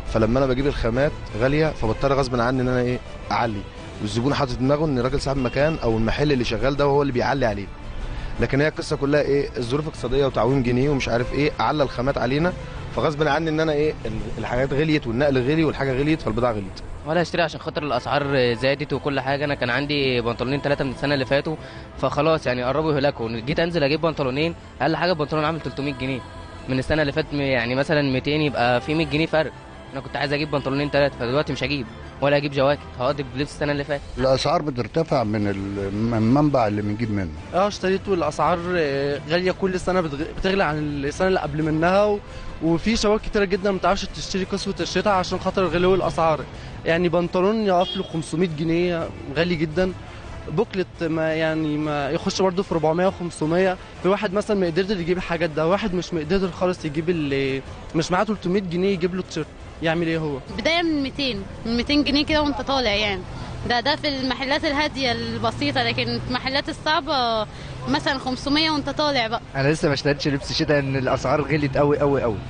فلما انا بجيب الخامات غاليه فبضطر غصب عني ان انا ايه اعلي والزبون حاطط دماغه ان الراجل صاحب المكان او المحل اللي شغال ده هو اللي بيعلي عليه لكن هي القصه كلها ايه الظروف الاقتصاديه وتعويم جنيه ومش عارف ايه على الخامات علينا فغصب عني ان انا ايه الحاجات غليت والنقل غلي والحاجه غليت فالبضاعه غليت ولا اشتري عشان خاطر الاسعار زادت وكل حاجه انا كان عندي بنطلونين ثلاثه من السنه اللي فاتوا فخلاص يعني قربوا يهلكوا جيت انزل اجيب بنطلونين اقل حاجه البنطلون عامل 300 جنيه من السنه اللي فاتت يعني مثلا 200 يبقى في 100 جنيه فرق انا كنت عايز اجيب بنطلونين ثلاثه فدلوقتي مش هجيب ولا اجيب جواكت هقضي بلبس السنه اللي فاتت الاسعار بترتفع من المنبع اللي بنجيب منه اه اشتريت والاسعار غاليه كل سنه بتغلى عن السنه اللي قبل منها و... وفي شباب كتيره جدا ما بتعرفش تشتري كسوه الشتاء عشان خاطر غلو الاسعار يعني بنطلون يقف له 500 جنيه غالي جدا بوكلت ما يعني ما يخش برضه في 400 و500 في واحد مثلا مقدر يجيب الحاجات ده واحد مش مقدر خالص يجيب اللي مش معاه 300 جنيه يجيب له تيشيرت يعمل ايه هو بدايه من 200 من 200 جنيه كده وانت طالع يعني ده ده في المحلات الهاديه البسيطه لكن المحلات الصعبه مثلا 500 وانت طالع بقى انا لسه ما اشتريتش لبس شتاء ان الاسعار غلت قوي قوي قوي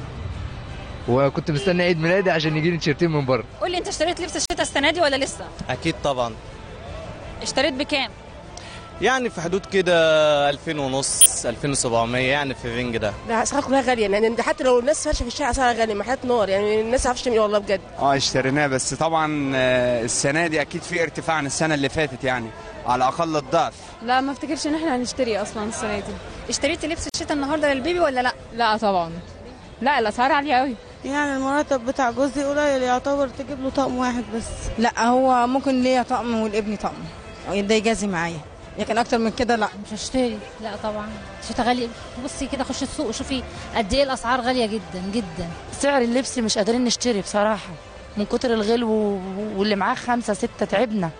وكنت مستني عيد ميلادي عشان يجيني تيشيرتين من بره قول لي انت اشتريت لبس الشتاء السنه دي ولا لسه اكيد طبعا اشتريت بكام يعني في حدود كده 2000 ونص 2700 يعني في الرينج ده ده اسعار كلها غاليه يعني ده حتى لو الناس فرشه في الشارع اسعارها غاليه محلات نار يعني الناس ما عرفتش تعمل والله بجد اه اشتريناه بس طبعا السنه دي اكيد في ارتفاع عن السنه اللي فاتت يعني على اقل الضعف لا ما افتكرش ان احنا هنشتري اصلا السنه دي اشتريت لبس الشتاء النهارده للبيبي ولا لا لا طبعا لا الاسعار عاليه قوي يعني المرتب بتاع جوزي قليل يعتبر تجيب له طقم واحد بس لا هو ممكن ليا طقم والابني طقم ده يجازي معايا لكن اكتر من كده لا مش هشتري لا طبعا الشتا غالي بصي كده خش السوق وشوفي قد ايه الاسعار غاليه جدا جدا سعر اللبس مش قادرين نشتري بصراحه من كتر الغلو واللي معاه خمسة ستة تعبنا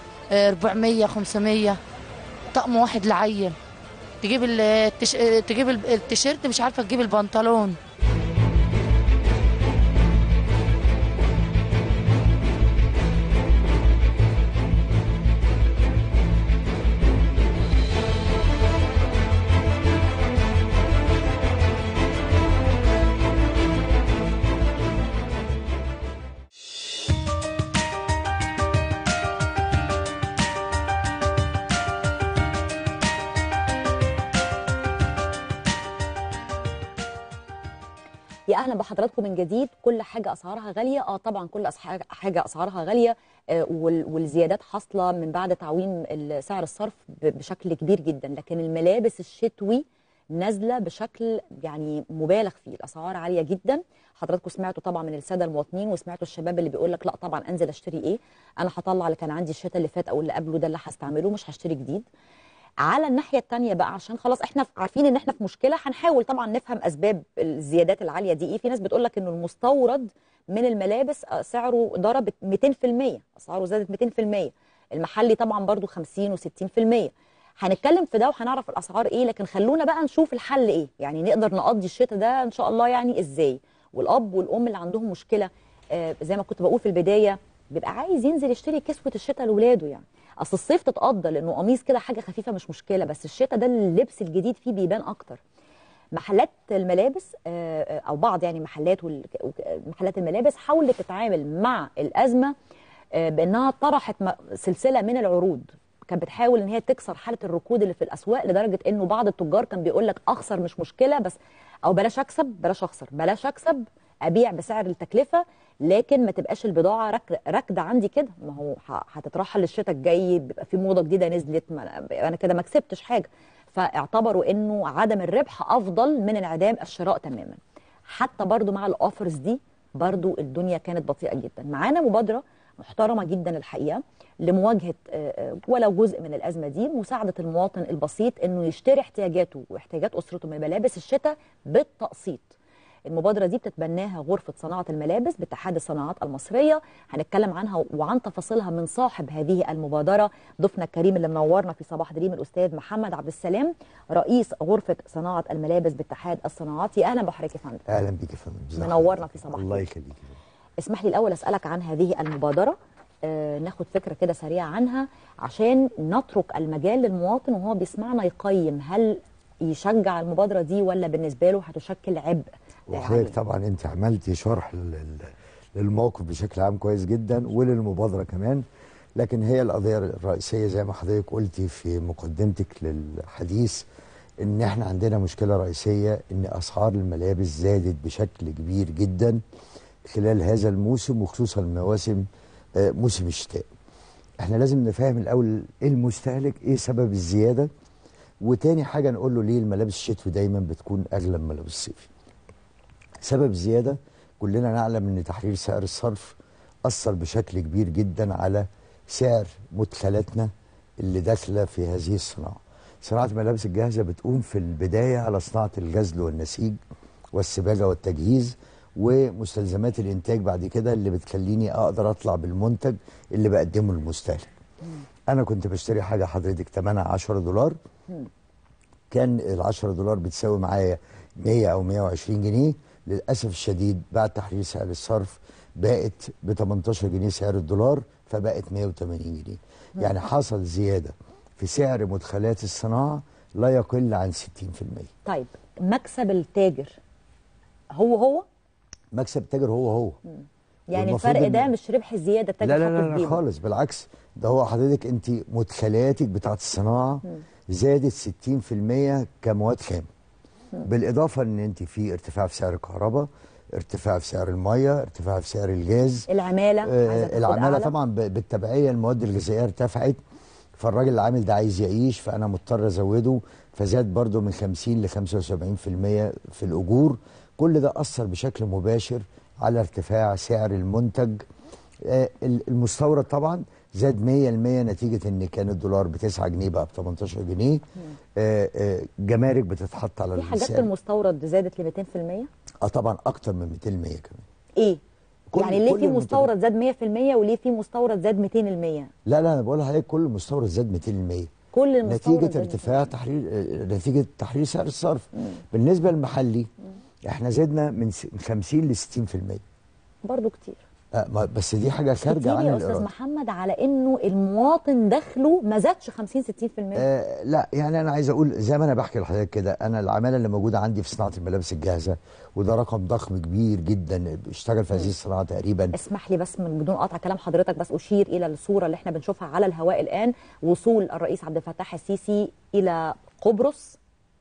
400 500 طقم واحد لعيل تجيب التش... تجيب التيشيرت مش عارفه تجيب البنطلون يا اهلا بحضراتكم من جديد كل حاجه اسعارها غاليه اه طبعا كل حاجه اسعارها غاليه آه والزيادات حاصله من بعد تعويم سعر الصرف بشكل كبير جدا لكن الملابس الشتوي نازله بشكل يعني مبالغ فيه الاسعار عاليه جدا حضراتكم سمعتوا طبعا من الساده المواطنين وسمعتوا الشباب اللي بيقول لك لا طبعا انزل اشتري ايه انا هطلع اللي كان عندي الشتاء اللي فات او اللي قبله ده اللي هستعمله مش هشتري جديد على الناحيه الثانيه بقى عشان خلاص احنا عارفين ان احنا في مشكله هنحاول طبعا نفهم اسباب الزيادات العاليه دي ايه في ناس بتقول لك انه المستورد من الملابس سعره ضرب 200% اسعاره زادت 200% المحلي طبعا برضو 50 و60% هنتكلم في ده وهنعرف الاسعار ايه لكن خلونا بقى نشوف الحل ايه يعني نقدر نقضي الشتاء ده ان شاء الله يعني ازاي والاب والام اللي عندهم مشكله آه زي ما كنت بقول في البدايه بيبقى عايز ينزل يشتري كسوه الشتاء لاولاده يعني اصل الصيف تتقضى لانه قميص كده حاجه خفيفه مش مشكله بس الشتاء ده اللبس الجديد فيه بيبان اكتر محلات الملابس او بعض يعني محلات محلات الملابس حاولت تتعامل مع الازمه بانها طرحت سلسله من العروض كانت بتحاول ان هي تكسر حاله الركود اللي في الاسواق لدرجه انه بعض التجار كان بيقول لك اخسر مش مشكله بس او بلاش اكسب بلاش اخسر بلاش اكسب ابيع بسعر التكلفه لكن ما تبقاش البضاعه رك... راكده عندي كده ما هو هتترحل للشتاء الجاي بيبقى في موضه جديده نزلت ما انا كده ما كسبتش حاجه فاعتبروا انه عدم الربح افضل من انعدام الشراء تماما حتى برضو مع الاوفرز دي برضو الدنيا كانت بطيئه جدا معانا مبادره محترمه جدا الحقيقه لمواجهه ولو جزء من الازمه دي مساعده المواطن البسيط انه يشتري احتياجاته واحتياجات اسرته من ملابس الشتاء بالتقسيط المبادرة دي بتتبناها غرفة صناعة الملابس باتحاد الصناعات المصرية هنتكلم عنها وعن تفاصيلها من صاحب هذه المبادرة ضيفنا الكريم اللي منورنا في صباح دريم الأستاذ محمد عبد السلام رئيس غرفة صناعة الملابس باتحاد الصناعات يا أهلا بحضرتك يا فندم أهلا بيك يا فندم منورنا في صباح الله يخليك اسمح لي الأول أسألك عن هذه المبادرة آه ناخد فكرة كده سريعة عنها عشان نترك المجال للمواطن وهو بيسمعنا يقيم هل يشجع المبادرة دي ولا بالنسبة له هتشكل عبء وحضرتك طبعا انت عملتي شرح للموقف بشكل عام كويس جدا وللمبادره كمان لكن هي القضيه الرئيسيه زي ما حضرتك قلتي في مقدمتك للحديث ان احنا عندنا مشكله رئيسيه ان اسعار الملابس زادت بشكل كبير جدا خلال هذا الموسم وخصوصا مواسم آه، موسم الشتاء احنا لازم نفهم الاول ايه المستهلك ايه سبب الزياده وتاني حاجه نقول له ليه الملابس الشتوي دايما بتكون اغلى من ملابس الصيفي سبب الزياده كلنا نعلم ان تحرير سعر الصرف اثر بشكل كبير جدا على سعر مدخلاتنا اللي داخله في هذه الصناعه صناعه الملابس الجاهزه بتقوم في البدايه على صناعه الغزل والنسيج والسباجه والتجهيز ومستلزمات الانتاج بعد كده اللي بتخليني اقدر اطلع بالمنتج اللي بقدمه للمستهلك انا كنت بشتري حاجه حضرتك ثمنها 10 دولار كان ال 10 دولار بتساوي معايا 100 او 120 جنيه للاسف الشديد بعد تحرير سعر الصرف بقت ب 18 جنيه سعر الدولار فبقت 180 جنيه يعني حصل زياده في سعر مدخلات الصناعه لا يقل عن 60% طيب مكسب التاجر هو هو مكسب التاجر هو هو يعني والمفروض الفرق إن- ده مش ربح الزياده التاجر لا لا حاطه لا, في لا جيبه. خالص بالعكس ده هو حضرتك انت مدخلاتك بتاعت الصناعه زادت 60% كمواد خام بالاضافه ان انت في ارتفاع في سعر الكهرباء ارتفاع في سعر الميه ارتفاع في سعر الجاز العماله عايزة آه تاخد العماله أعلى. طبعا ب- بالتبعيه المواد الغذائيه ارتفعت فالراجل العامل ده عايز يعيش فانا مضطر ازوده فزاد برضو من 50 ل 75% في الاجور كل ده اثر بشكل مباشر على ارتفاع سعر المنتج آه، المستورد طبعا زاد 100% نتيجه ان كان الدولار ب 9 جنيه بقى ب 18 جنيه آه، آه، جمارك بتتحط على في حاجات السعر. المستورد زادت ل 200% اه طبعا اكتر من 200% كمان ايه كل- يعني ليه كل في المنتجات. مستورد زاد 100% وليه في مستورد زاد 200% لا لا انا بقول لحضرتك كل مستورد زاد 200% كل المستورد نتيجه زاد ارتفاع تحرير آه، نتيجه تحرير سعر الصرف بالنسبه للمحلي احنا زدنا من س- من 50 ل 60% برضو كتير آه ما- بس دي حاجه خارجه كتير عن يا استاذ الاراده محمد على انه المواطن دخله ما زادش 50 60% آه لا يعني انا عايز اقول زي ما انا بحكي لحضرتك كده انا العماله اللي موجوده عندي في صناعه الملابس الجاهزه وده رقم ضخم كبير جدا بيشتغل في هذه الصناعه تقريبا اسمح لي بس من بدون قطع كلام حضرتك بس اشير الى الصوره اللي احنا بنشوفها على الهواء الان وصول الرئيس عبد الفتاح السيسي الى قبرص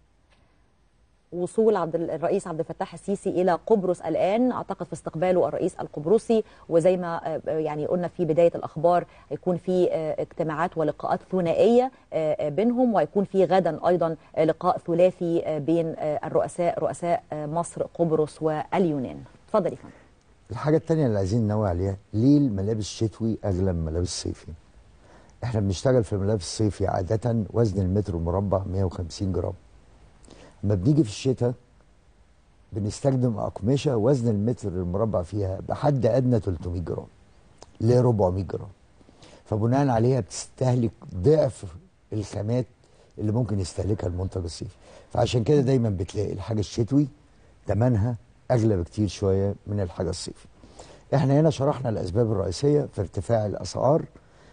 وصول عبد ال- الرئيس عبد الفتاح السيسي الى قبرص الان اعتقد في استقباله الرئيس القبرصي وزي ما آه، يعني قلنا في بدايه الاخبار هيكون في آه، اجتماعات ولقاءات ثنائيه آه، آه، بينهم وهيكون في غدا ايضا آه، لقاء ثلاثي آه، بين آه، الرؤساء رؤساء آه، مصر قبرص واليونان اتفضل يا فندم الحاجه الثانيه اللي عايزين ننوه عليها ليه الملابس الشتوي اغلى من الملابس الصيفي احنا بنشتغل في الملابس الصيفي عاده وزن المتر المربع 150 جرام اما بنيجي في الشتاء بنستخدم اقمشه وزن المتر المربع فيها بحد ادنى 300 جرام ل 400 جرام فبناء عليها بتستهلك ضعف الخامات اللي ممكن يستهلكها المنتج الصيفي فعشان كده دايما بتلاقي الحاجه الشتوي ثمنها اغلى بكتير شويه من الحاجه الصيفي احنا هنا شرحنا الاسباب الرئيسيه في ارتفاع الاسعار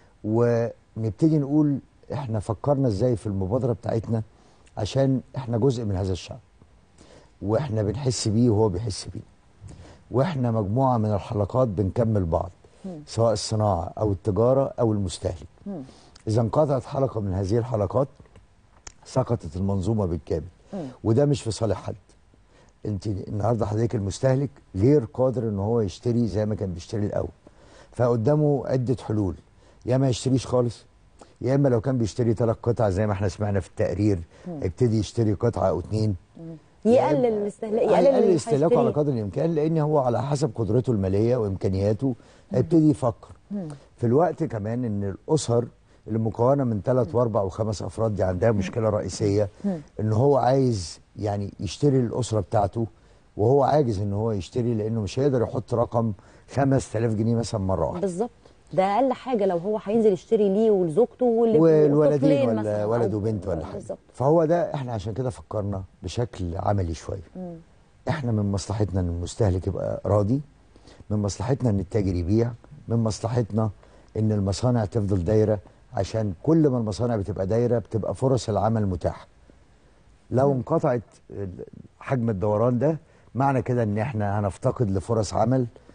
ونبتدي نقول احنا فكرنا ازاي في المبادره بتاعتنا عشان احنا جزء من هذا الشعب واحنا بنحس بيه وهو بيحس بيه واحنا مجموعه من الحلقات بنكمل بعض سواء الصناعه او التجاره او المستهلك اذا انقطعت حلقه من هذه الحلقات سقطت المنظومه بالكامل وده مش في صالح حد انت النهارده حضرتك المستهلك غير قادر ان هو يشتري زي ما كان بيشتري الاول فقدامه عده حلول يا ما يشتريش خالص يا اما لو كان بيشتري ثلاث قطع زي ما احنا سمعنا في التقرير مم. يبتدي يشتري قطعه او اتنين يقلل الاستهلاك يقلل اللي استهلاكه على هيشتريه. قدر الامكان لان هو على حسب قدرته الماليه وامكانياته هيبتدي يفكر مم. في الوقت كمان ان الاسر اللي مكونه من ثلاث واربع وخمس افراد دي عندها مشكله رئيسيه مم. ان هو عايز يعني يشتري الاسره بتاعته وهو عاجز ان هو يشتري لانه مش هيقدر يحط رقم 5000 جنيه مثلا مره واحده بالظبط ده اقل حاجه لو هو هينزل يشتري ليه ولزوجته واللي والولدين وطفلين ولا مثلاً ولد أو- وبنت ولا حاجه بالظبط فهو ده احنا عشان كده فكرنا بشكل عملي شويه مم. احنا من مصلحتنا ان المستهلك يبقى راضي من مصلحتنا ان التاجر يبيع من مصلحتنا ان المصانع تفضل دايره عشان كل ما المصانع بتبقى دايره بتبقى فرص العمل متاحه لو انقطعت ال- حجم الدوران ده معنى كده ان احنا هنفتقد لفرص عمل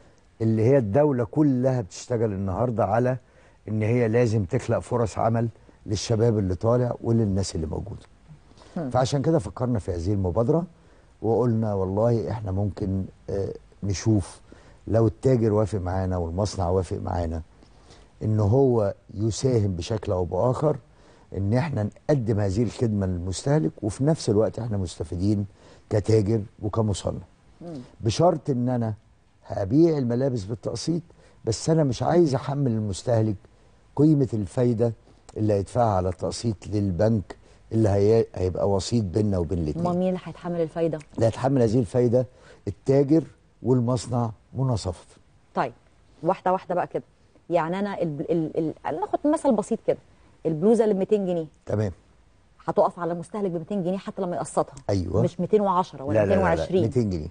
اللي هي الدوله كلها بتشتغل النهارده على ان هي لازم تخلق فرص عمل للشباب اللي طالع وللناس اللي موجوده فعشان كده فكرنا في هذه المبادره وقلنا والله احنا ممكن آه، نشوف لو التاجر وافق معانا والمصنع وافق معانا ان هو يساهم بشكل او باخر ان احنا نقدم هذه الخدمه للمستهلك وفي نفس الوقت احنا مستفيدين كتاجر وكمصنع بشرط ان انا هبيع الملابس بالتقسيط بس انا مش عايز احمل المستهلك قيمه الفايده اللي هيدفعها على التقسيط للبنك اللي هي... هيبقى وسيط بيننا وبين الاثنين امال مين اللي هيتحمل الفايده اللي هيتحمل هذه الفايده التاجر والمصنع مناصفه طيب واحده واحده بقى كده يعني انا ال... ال... ال... ناخد مثل بسيط كده البلوزه اللي ب 200 جنيه تمام هتقف على المستهلك ب 200 جنيه حتى لما يقسطها ايوه مش 210 ولا لا لا لا, لا 220 200 جنيه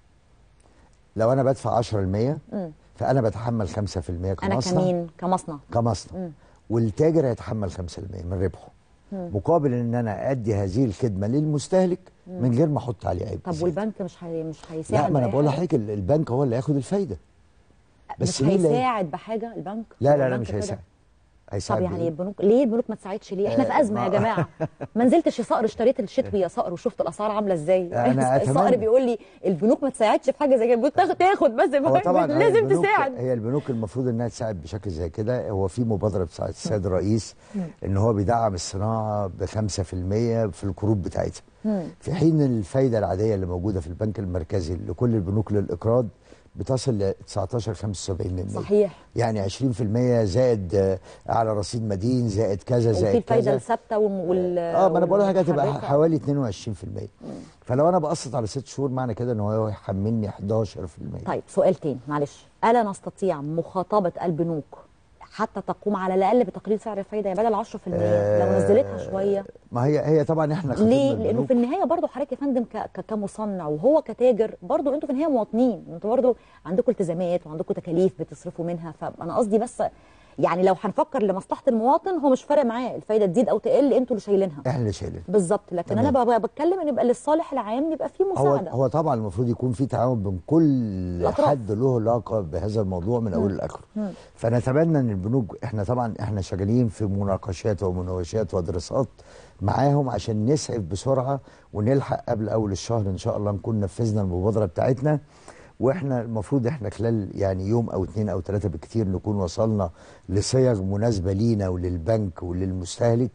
لو انا بدفع 10% مم. فانا بتحمل 5% انا كمصنع كمين كمصنع كمصنع مم. والتاجر هيتحمل 5% من ربحه مم. مقابل ان انا ادي هذه الخدمه للمستهلك مم. من غير ما احط عليه عيب طب والبنك مش هي... مش هيساعد لا ما انا بأي بقول حاجة؟ لحضرتك ال- البنك هو اللي هياخد الفايده مش مين اللي هي- هيساعد بحاجه البنك لا هو لا لا البنك مش كده؟ هيساعد طب هيساعد يعني بإيه؟ البنوك ليه البنوك ما تساعدش ليه احنا في آه، ازمه يا ما- جماعه ما نزلتش يا صقر اشتريت الشتوي يا صقر وشفت الاسعار عامله ازاي أنا الصقر أتمنى. بيقول لي البنوك ما تساعدش في حاجه زي كده تاخد تاخد بس هو طبعا هي لازم البنوك- تساعد هي البنوك المفروض انها تساعد بشكل زي كده هو في مبادره بتاعت السيد الرئيس مم. ان هو بيدعم الصناعه ب 5% في القروض بتاعتها مم. في حين الفايده العاديه اللي موجوده في البنك المركزي لكل البنوك للاقراض بتصل ل 19 75% صحيح يعني 20% زائد آه، على رصيد مدين زائد كذا وفي زائد الفايده كذا الثابته وال وال- اه ما انا بقول لك هتبقى والمتحركة. حوالي 22% فلو انا بقسط على ست شهور معنى كده ان هو يحملني 11% طيب سؤال تاني معلش الا نستطيع مخاطبه البنوك حتى تقوم على الاقل بتقليل سعر الفايده يعني بدل 10% لو نزلتها شويه ما هي هي طبعا احنا خطتنا ليه؟ لانه البنوك في النهايه برضه حضرتك يا فندم ك- ك- كمصنع وهو كتاجر برضه انتوا في النهايه مواطنين انتوا برضه عندكم التزامات وعندكم تكاليف بتصرفوا منها فانا قصدي بس يعني لو هنفكر لمصلحه المواطن هو مش فارق معاه الفايده تزيد او تقل انتوا اللي شايلينها احنا اللي شايلين بالظبط لكن تمام. انا بقى بتكلم ان يبقى للصالح العام يبقى فيه هو مساعده هو طبعا المفروض يكون في تعاون بين كل الأطراف. حد له علاقه بهذا الموضوع من اوله لاخره مم. فنتمنى ان البنوك احنا طبعا احنا شغالين في مناقشات ومناوشات ودراسات معاهم عشان نسعف بسرعه ونلحق قبل اول الشهر ان شاء الله نكون نفذنا المبادره بتاعتنا واحنا المفروض احنا خلال يعني يوم او اتنين او ثلاثه بالكثير نكون وصلنا لصيغ مناسبه لينا وللبنك وللمستهلك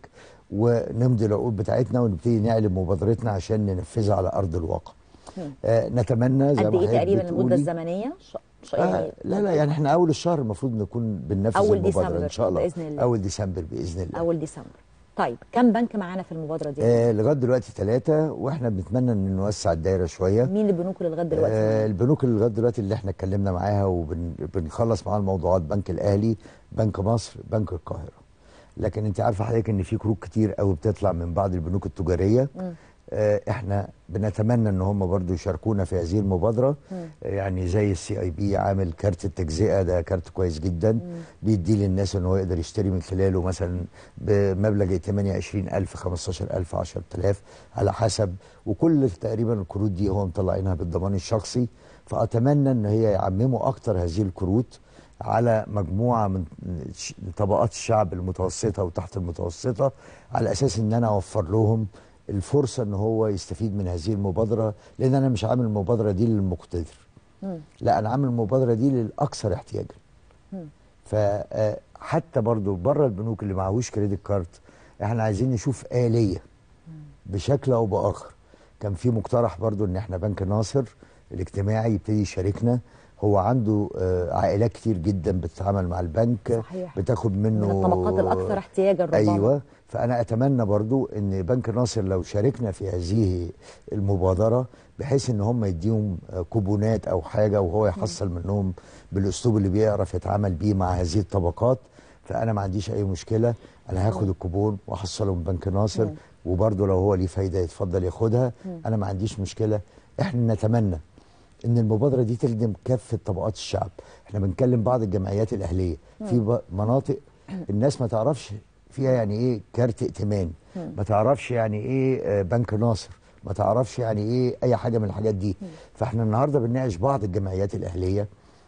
ونمضي العقود بتاعتنا ونبتدي نعلن مبادرتنا عشان ننفذها على ارض الواقع. مم. آه نتمنى زي قد ما ايه حضرتك تقريبا المده بتقولي الزمنيه ش... ش... آه لا لا يعني احنا اول الشهر المفروض نكون بننفذ أول المبادره ديسمبر ان شاء الله بإذن الله. اول ديسمبر باذن الله اول ديسمبر طيب كم بنك معانا في المبادره دي آه لغايه دلوقتي ثلاثه واحنا بنتمنى ان نوسع الدايره شويه مين البنوك اللي لغايه دلوقتي آه معانا؟ البنوك اللي لغايه دلوقتي اللي احنا اتكلمنا معاها وبنخلص معاها الموضوعات بنك الاهلي بنك مصر بنك القاهره لكن انت عارفه حضرتك ان في كروت كتير قوي بتطلع من بعض البنوك التجاريه مم. آه، احنا بنتمنى ان هم برضو يشاركونا في هذه المبادره مم. آه، يعني زي السي اي بي عامل كارت التجزئه ده كارت كويس جدا بيدي للناس ان هو يقدر يشتري من خلاله مثلا بمبلغ 8 20000 15000 10000 على حسب وكل تقريبا الكروت دي هو مطلعينها بالضمان الشخصي فاتمنى ان هي يعمموا اكتر هذه الكروت على مجموعه من ش- طبقات الشعب المتوسطه وتحت المتوسطه على اساس ان انا اوفر لهم الفرصه ان هو يستفيد من هذه المبادره لان انا مش عامل المبادره دي للمقتدر مم. لا انا عامل المبادره دي للاكثر احتياجا مم. فحتى برضو بره البنوك اللي معهوش كريدت كارد احنا عايزين نشوف آلية بشكل او باخر كان في مقترح برضو ان احنا بنك ناصر الاجتماعي يبتدي يشاركنا هو عنده آه، عائلات كتير جدا بتتعامل مع البنك صحيح. بتاخد منه من الطبقات الاكثر احتياجا ربما ايوه فانا اتمنى برضو ان بنك ناصر لو شاركنا في هذه المبادره بحيث ان هم يديهم آه، كوبونات او حاجه وهو يحصل منهم بالاسلوب اللي بيعرف يتعامل بيه مع هذه الطبقات فانا ما عنديش اي مشكله انا هاخد الكوبون واحصله من بنك ناصر مم. وبرضو لو هو ليه فايده يتفضل ياخدها مم. انا ما عنديش مشكله احنا نتمنى ان المبادره دي تخدم كافه طبقات الشعب احنا بنكلم بعض الجمعيات الاهليه في مم. ب- مناطق الناس ما تعرفش فيها يعني ايه كارت ائتمان مم. ما تعرفش يعني ايه آه، بنك ناصر ما تعرفش يعني ايه اي حاجه من الحاجات دي فاحنا النهارده بنناقش بعض الجمعيات الاهليه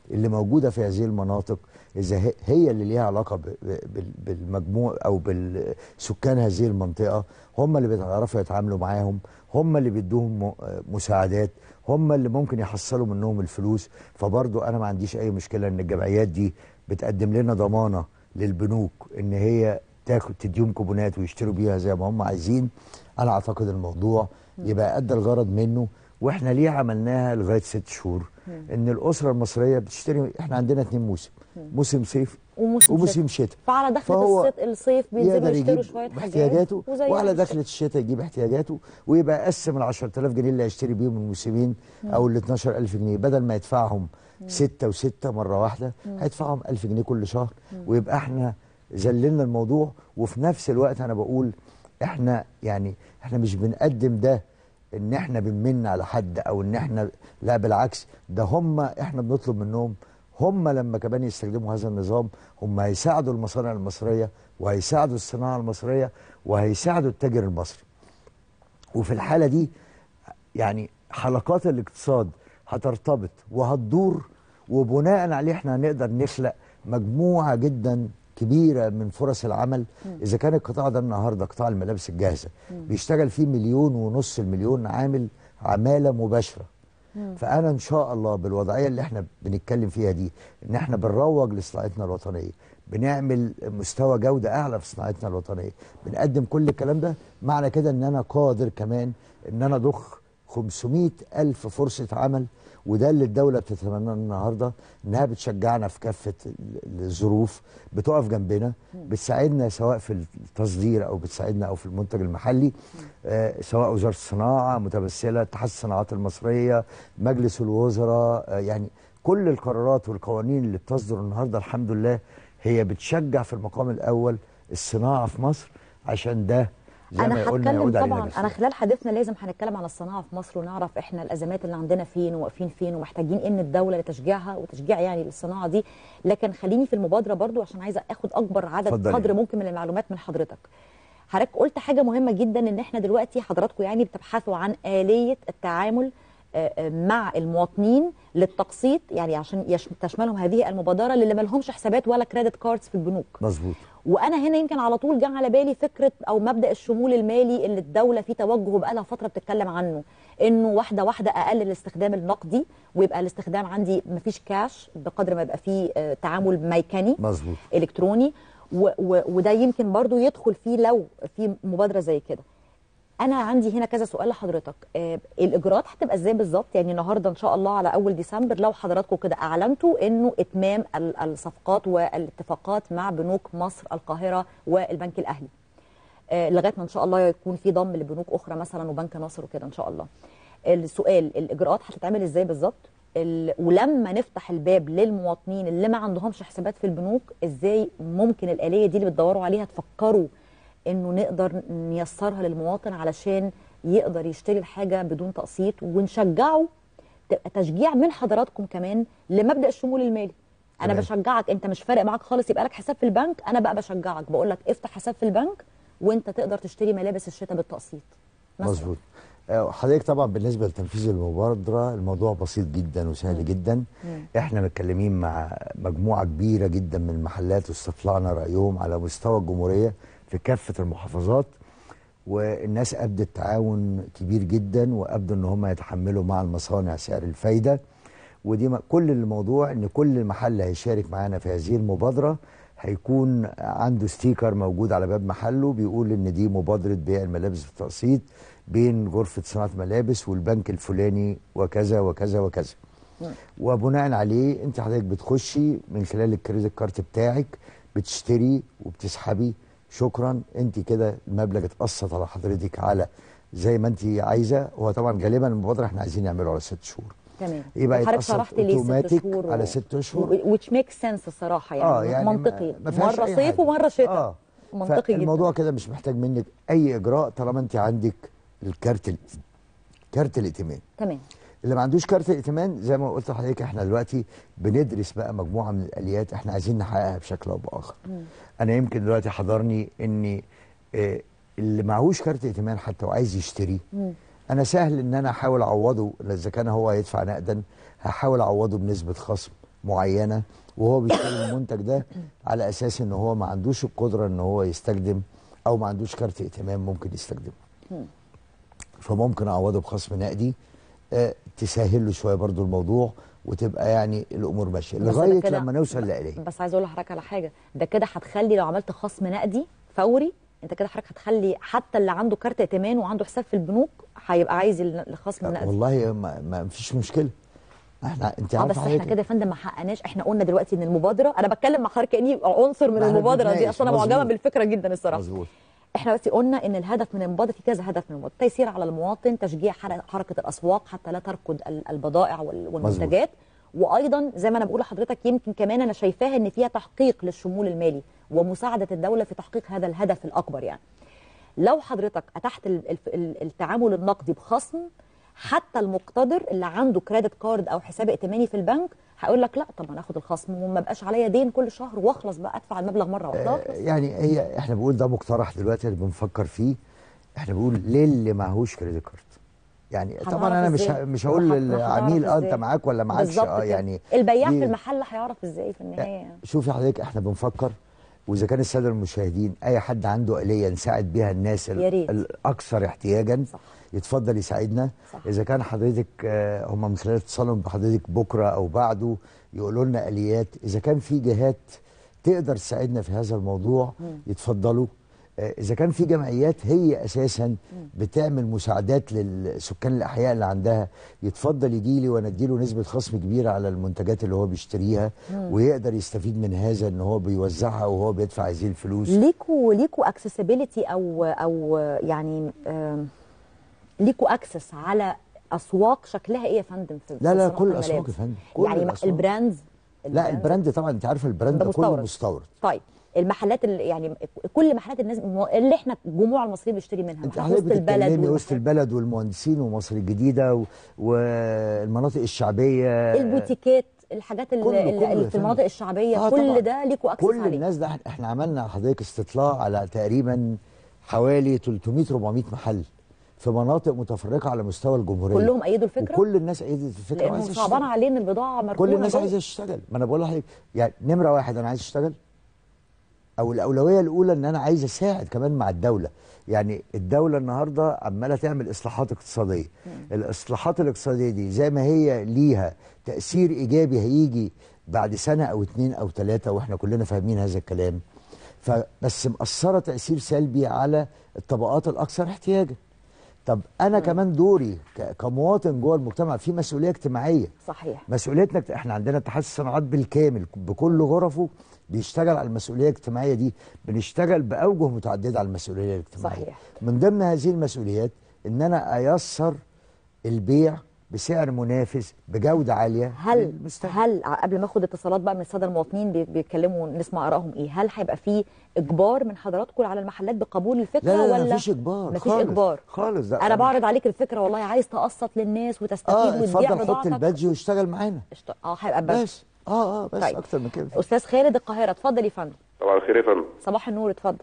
اللي موجوده في هذه المناطق اذا هي- هي اللي ليها علاقه ب- ب- بال- بالمجموع او بالسكان هذه المنطقه هم اللي بيعرفوا يتعاملوا معاهم هم اللي بيدوهم م- مساعدات هم اللي ممكن يحصلوا منهم الفلوس فبرضو انا ما عنديش اي مشكله ان الجمعيات دي بتقدم لنا ضمانه للبنوك ان هي تاخد تديهم كوبونات ويشتروا بيها زي ما هم عايزين انا اعتقد الموضوع يبقى ادى الغرض منه واحنا ليه عملناها لغايه ست شهور ان الاسره المصريه بتشتري احنا عندنا اتنين موسم موسم صيف وموسم, وموسم شتاء فعلى دخلة فهو الصيف, الصيف بينزلوا يقدر يشتروا يجيب شويه حاجات احتياجاته وزي وعلى الشتاء. دخلة الشتاء يجيب احتياجاته ويبقى قسم ال 10000 جنيه اللي هيشتري بيهم الموسمين مم. او ال 12000 جنيه بدل ما يدفعهم مم. ستة وستة مرة واحدة مم. هيدفعهم 1000 جنيه كل شهر مم. ويبقى احنا ذللنا الموضوع وفي نفس الوقت انا بقول احنا يعني احنا مش بنقدم ده ان احنا بنمن على حد او ان احنا لا بالعكس ده هم احنا بنطلب منهم هم لما كمان يستخدموا هذا النظام هم هيساعدوا المصانع المصريه وهيساعدوا الصناعه المصريه وهيساعدوا التاجر المصري وفي الحاله دي يعني حلقات الاقتصاد هترتبط وهتدور وبناء عليه احنا هنقدر نخلق مجموعه جدا كبيره من فرص العمل مم. اذا كان القطاع ده النهارده قطاع الملابس الجاهزه مم. بيشتغل فيه مليون ونص المليون عامل عماله مباشره فانا ان شاء الله بالوضعيه اللي احنا بنتكلم فيها دي ان احنا بنروج لصناعتنا الوطنيه بنعمل مستوى جوده اعلى في صناعتنا الوطنيه بنقدم كل الكلام ده معنى كده ان انا قادر كمان ان انا اضخ 500 الف فرصه عمل وده اللي الدوله بتتمناه النهارده انها بتشجعنا في كافه ال- الظروف بتقف جنبنا بتساعدنا سواء في التصدير او بتساعدنا او في المنتج المحلي آه سواء وزاره الصناعه متمثله اتحاد الصناعات المصريه مجلس الوزراء آه يعني كل القرارات والقوانين اللي بتصدر النهارده الحمد لله هي بتشجع في المقام الاول الصناعه في مصر عشان ده زي ما انا قلنا هتكلم يعود علينا طبعا بالخير. انا خلال حديثنا لازم هنتكلم عن الصناعه في مصر ونعرف احنا الازمات اللي عندنا فين وواقفين فين ومحتاجين ايه من الدوله لتشجيعها وتشجيع يعني للصناعه دي لكن خليني في المبادره برضو عشان عايزه اخد اكبر عدد اتفضلي. قدر ممكن من المعلومات من حضرتك حضرتك قلت حاجه مهمه جدا ان احنا دلوقتي حضراتكم يعني بتبحثوا عن اليه التعامل آه، آه، مع المواطنين للتقسيط يعني عشان يش- تشملهم هذه المبادره اللي ما لهمش حسابات ولا كريدت كاردز في البنوك مظبوط وانا هنا يمكن على طول جه على بالي فكره او مبدا الشمول المالي اللي الدوله في توجه بقى لها فتره بتتكلم عنه انه واحده واحده اقلل الاستخدام النقدي ويبقى الاستخدام عندي مفيش كاش بقدر ما يبقى فيه آه، تعامل ميكاني مظبوط الكتروني و و وده يمكن برضو يدخل فيه لو في مبادره زي كده انا عندي هنا كذا سؤال لحضرتك آه الاجراءات هتبقى ازاي بالظبط يعني النهارده ان شاء الله على اول ديسمبر لو حضراتكم كده اعلنتوا انه اتمام ال- الصفقات والاتفاقات مع بنوك مصر القاهره والبنك الاهلي آه لغايه ما ان شاء الله يكون في ضم لبنوك اخرى مثلا وبنك ناصر وكده ان شاء الله السؤال الاجراءات هتتعمل ازاي بالظبط ال- ولما نفتح الباب للمواطنين اللي ما عندهمش حسابات في البنوك ازاي ممكن الاليه دي اللي بتدوروا عليها تفكروا انه نقدر نيسرها للمواطن علشان يقدر يشتري الحاجه بدون تقسيط ونشجعه تبقى تشجيع من حضراتكم كمان لمبدا الشمول المالي انا تمام. بشجعك انت مش فارق معاك خالص يبقى لك حساب في البنك انا بقى بشجعك بقول لك افتح حساب في البنك وانت تقدر تشتري ملابس الشتاء بالتقسيط مثلاً. مظبوط آه، حضرتك طبعا بالنسبه لتنفيذ المبادره الموضوع بسيط جدا وسهل جدا مم. احنا متكلمين مع مجموعه كبيره جدا من المحلات واستطلعنا رايهم على مستوى الجمهوريه في كافه المحافظات والناس ابدت تعاون كبير جدا وابدوا ان هم يتحملوا مع المصانع سعر الفايده ودي م- كل الموضوع ان كل محل هيشارك معانا في هذه المبادره هيكون عنده ستيكر موجود على باب محله بيقول ان دي مبادره بيع الملابس بالتقسيط بين غرفه صناعه ملابس والبنك الفلاني وكذا وكذا وكذا وبناء عليه انت حضرتك بتخشي من خلال الكريدت كارت بتاعك بتشتري وبتسحبي شكرا انت كده المبلغ اتقسط على حضرتك على زي ما انت عايزه هو طبعا غالبا المبادره احنا عايزين نعمله على ست شهور تمام يبقى حضرتك يتقسط شرحت لي ست اوتوماتيك شهور على و- ست اشهر which makes sense الصراحه يعني, آه، يعني ما- منطقي ما فيهاش مره أي صيف حاجة. ومره شتاء آه. منطقي جدا الموضوع كده مش محتاج منك اي اجراء طالما انت عندك الكارت ال- كارت الائتمان تمام اللي ما عندوش كارت ائتمان زي ما قلت لحضرتك احنا دلوقتي بندرس بقى مجموعه من الاليات احنا عايزين نحققها بشكل او باخر انا يمكن دلوقتي حضرني اني آه، اللي معهوش كارت ائتمان حتى وعايز يشتري انا سهل ان انا احاول اعوضه اذا كان هو هيدفع نقدا هحاول اعوضه بنسبه خصم معينه وهو بيشتري المنتج ده على اساس ان هو ما عندوش القدره ان هو يستخدم او ما عندوش كارت ائتمان ممكن يستخدمه فممكن اعوضه بخصم نقدي آه، تسهل له شويه برضو الموضوع وتبقى يعني الامور ماشيه بس ده لغايه كده- لما نوصل لإليه بس عايز اقول لحضرتك على حاجه ده كده هتخلي لو عملت خصم نقدي فوري انت كده حضرتك هتخلي حتى اللي عنده كارت ائتمان وعنده حساب في البنوك هيبقى عايز ال- الخصم النقدي والله ما, ما فيش مشكله احنا انت اه عارفه بس احنا حضرتك كده يا فندم ما حققناش احنا قلنا دلوقتي ان المبادره انا بتكلم مع حضرتك كاني عنصر من ما احنا المبادره دي بنتناقش، اصل انا معجبه مظبوط. بالفكره جدا الصراحه مظبوط احنا بس قلنا ان الهدف من المبادره في كذا هدف من المبادره تيسير على المواطن تشجيع حر- حركه الاسواق حتى لا تركض ال- البضائع وال- والمنتجات وايضا زي ما انا بقول لحضرتك يمكن كمان انا شايفاها ان فيها تحقيق للشمول المالي ومساعده الدوله في تحقيق هذا الهدف الاكبر يعني لو حضرتك اتحت ال- ال- ال- التعامل النقدي بخصم حتى المقتدر اللي عنده كريدت كارد او حساب ائتماني في البنك هيقول لك لا طب ما ناخد الخصم وما بقاش عليا دين كل شهر واخلص بقى ادفع المبلغ مره واحده آه، واخلص يعني هي احنا بنقول ده مقترح دلوقتي اللي بنفكر فيه احنا بنقول ليه اللي معهوش كريدت كارد يعني هنعرف طبعا انا مش إزاي؟ ه- مش طب هقول ما للعميل هنعرف اه انت إزاي؟ معاك ولا معاكش بالظبط اه كده. يعني البياع دي- في المحل هيعرف ازاي في النهايه يعني. شوفي حضرتك احنا بنفكر واذا كان الساده المشاهدين اي حد عنده اليه نساعد بيها الناس ال- يا ريت. الاكثر احتياجا صح. يتفضل يساعدنا صح. اذا كان حضرتك آه، هم من خلال اتصالهم بحضرتك بكره او بعده يقولوا لنا اليات اذا كان في جهات تقدر تساعدنا في هذا الموضوع مم. يتفضلوا آه، اذا كان في جمعيات هي اساسا بتعمل مساعدات للسكان الاحياء اللي عندها يتفضل يجي لي وانا اديله نسبه خصم كبيره على المنتجات اللي هو بيشتريها مم. ويقدر يستفيد من هذا ان هو بيوزعها وهو بيدفع هذه الفلوس ليكوا ليكوا اكسسبيليتي او او يعني آم، ليكوا اكسس على اسواق شكلها ايه يا فندم في لا في لا صناعة كل الاسواق الملابس؟ يا فندم كل يعني الأسواق. البراندز لا البراند طبعا انت عارف البراند ده ده كله مستورد. مستورد طيب المحلات اللي يعني كل محلات الناس اللي احنا جموع المصريين بيشتري منها انت محلات حضرتك وسط البلد بتتكلمي والمحلات- وسط البلد والمهندسين ومصر الجديده و... والمناطق الشعبيه البوتيكات الحاجات اللي, كله- اللي, كله اللي يا في فندم. المناطق الشعبيه آه كل طبعاً. ده ليكوا اكسس كل عليه الناس ده إحنا- احنا عملنا حضرتك استطلاع على تقريبا حوالي 300 400 محل في مناطق متفرقه على مستوى الجمهوريه كلهم ايدوا الفكره وكل الناس ايدت الفكره لانه وعايزة صعبان تشتغل. عليه ان البضاعه مركونه كل الناس جوه. عايزه تشتغل ما انا بقول لحضرتك يعني نمره واحد انا عايز اشتغل او الاولويه الاولى ان انا عايز اساعد كمان مع الدوله يعني الدوله النهارده عماله تعمل اصلاحات اقتصاديه الاصلاحات الاقتصاديه دي زي ما هي ليها تاثير ايجابي هيجي بعد سنه او اتنين او ثلاثه واحنا كلنا فاهمين هذا الكلام فبس مأثره تاثير سلبي على الطبقات الاكثر احتياجا طب انا كمان دوري ك- كمواطن جوه المجتمع في مسؤوليه اجتماعيه صحيح مسؤوليتنا اكت- احنا عندنا اتحاد الصناعات بالكامل بكل غرفه بيشتغل على المسؤوليه الاجتماعيه دي بنشتغل باوجه متعدده على المسؤوليه الاجتماعيه صحيح. من ضمن هذه المسؤوليات ان انا ايسر البيع بسعر منافس بجوده عاليه هل هل قبل ما اخد اتصالات بقى من الساده المواطنين بي- بيتكلموا نسمع ارائهم ايه هل هيبقى في اجبار من حضراتكم على المحلات بقبول الفكره لا لا لا ولا مفيش اجبار مفيش خالص اجبار خالص ده انا بعرض عليك الفكره والله عايز تقسط للناس وتستفيد اه وتبيع اتفضل حط بضاعتك البادج واشتغل معانا اشت- اه هيبقى بس, بس اه اه بس طيب. اكتر من كده استاذ خالد القاهره اتفضل يا فندم طبعا الخير يا فندم صباح النور اتفضل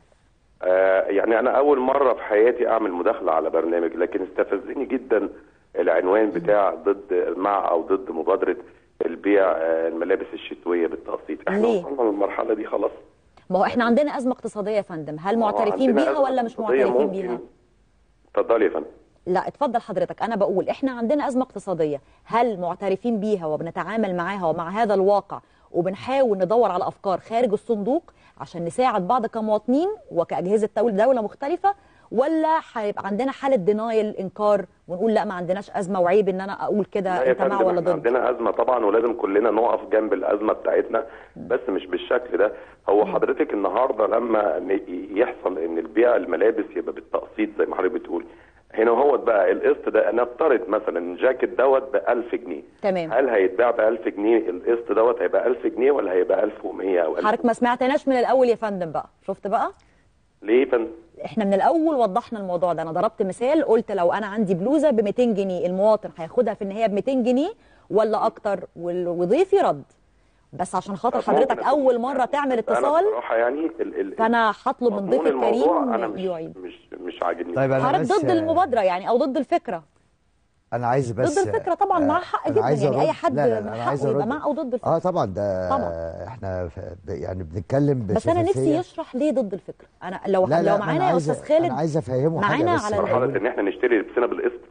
آه يعني انا اول مره في حياتي اعمل مداخله على برنامج لكن استفزني جدا العنوان بتاع ضد مع او ضد مبادره البيع آه الملابس الشتويه بالتقسيط احنا ليه؟ وصلنا للمرحله دي خلاص ما هو احنا عندنا ازمه اقتصاديه يا فندم هل ما هو معترفين عندنا بيها أزمة ولا مش اقتصادية معترفين ممكن. بيها اتفضلي يا فندم لا اتفضل حضرتك انا بقول احنا عندنا ازمه اقتصاديه هل معترفين بيها وبنتعامل معاها ومع هذا الواقع وبنحاول ندور على افكار خارج الصندوق عشان نساعد بعض كمواطنين وكاجهزه دول- دوله مختلفه ولا هيبقى عندنا حاله دينايل انكار ونقول لا ما عندناش ازمه وعيب ان انا اقول لا كده يا انت مع فندم ولا احنا ضد عندنا ازمه طبعا ولازم كلنا نقف جنب الازمه بتاعتنا بس مش بالشكل ده هو حضرتك النهارده لما ن- يحصل ان البيع الملابس يبقى بالتقسيط زي ما حضرتك بتقول هنا هو بقى القسط ده نفترض مثلا الجاكيت دوت ب 1000 جنيه تمام هل هيتباع ب 1000 جنيه القسط دوت هيبقى 1000 جنيه ولا هيبقى 1100 او 1000 حضرتك ما سمعتناش من الاول يا فندم بقى شفت بقى ليه يا فندم؟ احنا من الاول وضحنا الموضوع ده انا ضربت مثال قلت لو انا عندي بلوزه ب 200 جنيه المواطن هياخدها في النهايه ب 200 جنيه ولا اكتر وال- وضيفي رد بس عشان خاطر طب ممكن حضرتك أكون- اول مره تعمل انا اتصال بصراحه يعني ال ال فانا هطلب من ضيفي مضمون الموضوع انا الكريم مش يعيد مش مش عاجبني طيب أنا حضرتك بس- ضد المبادره يعني او ضد الفكره انا عايز بس ضد الفكره طبعا مع حق أنا جدا عايز يعني أرد- اي حد لا لا لا من انا حقه عايز يبقى ارد مع او ضد الفكره اه طبعا ده طبعا. احنا ف- ب- يعني بنتكلم بس انا نفسي بشفافية. يشرح ليه ضد الفكره انا لو لا لا لو أنا معانا يا عايز- استاذ خالد انا عايز افهمه حاجه معانا بس على مرحله ان احنا نشتري لبسنا بالقسط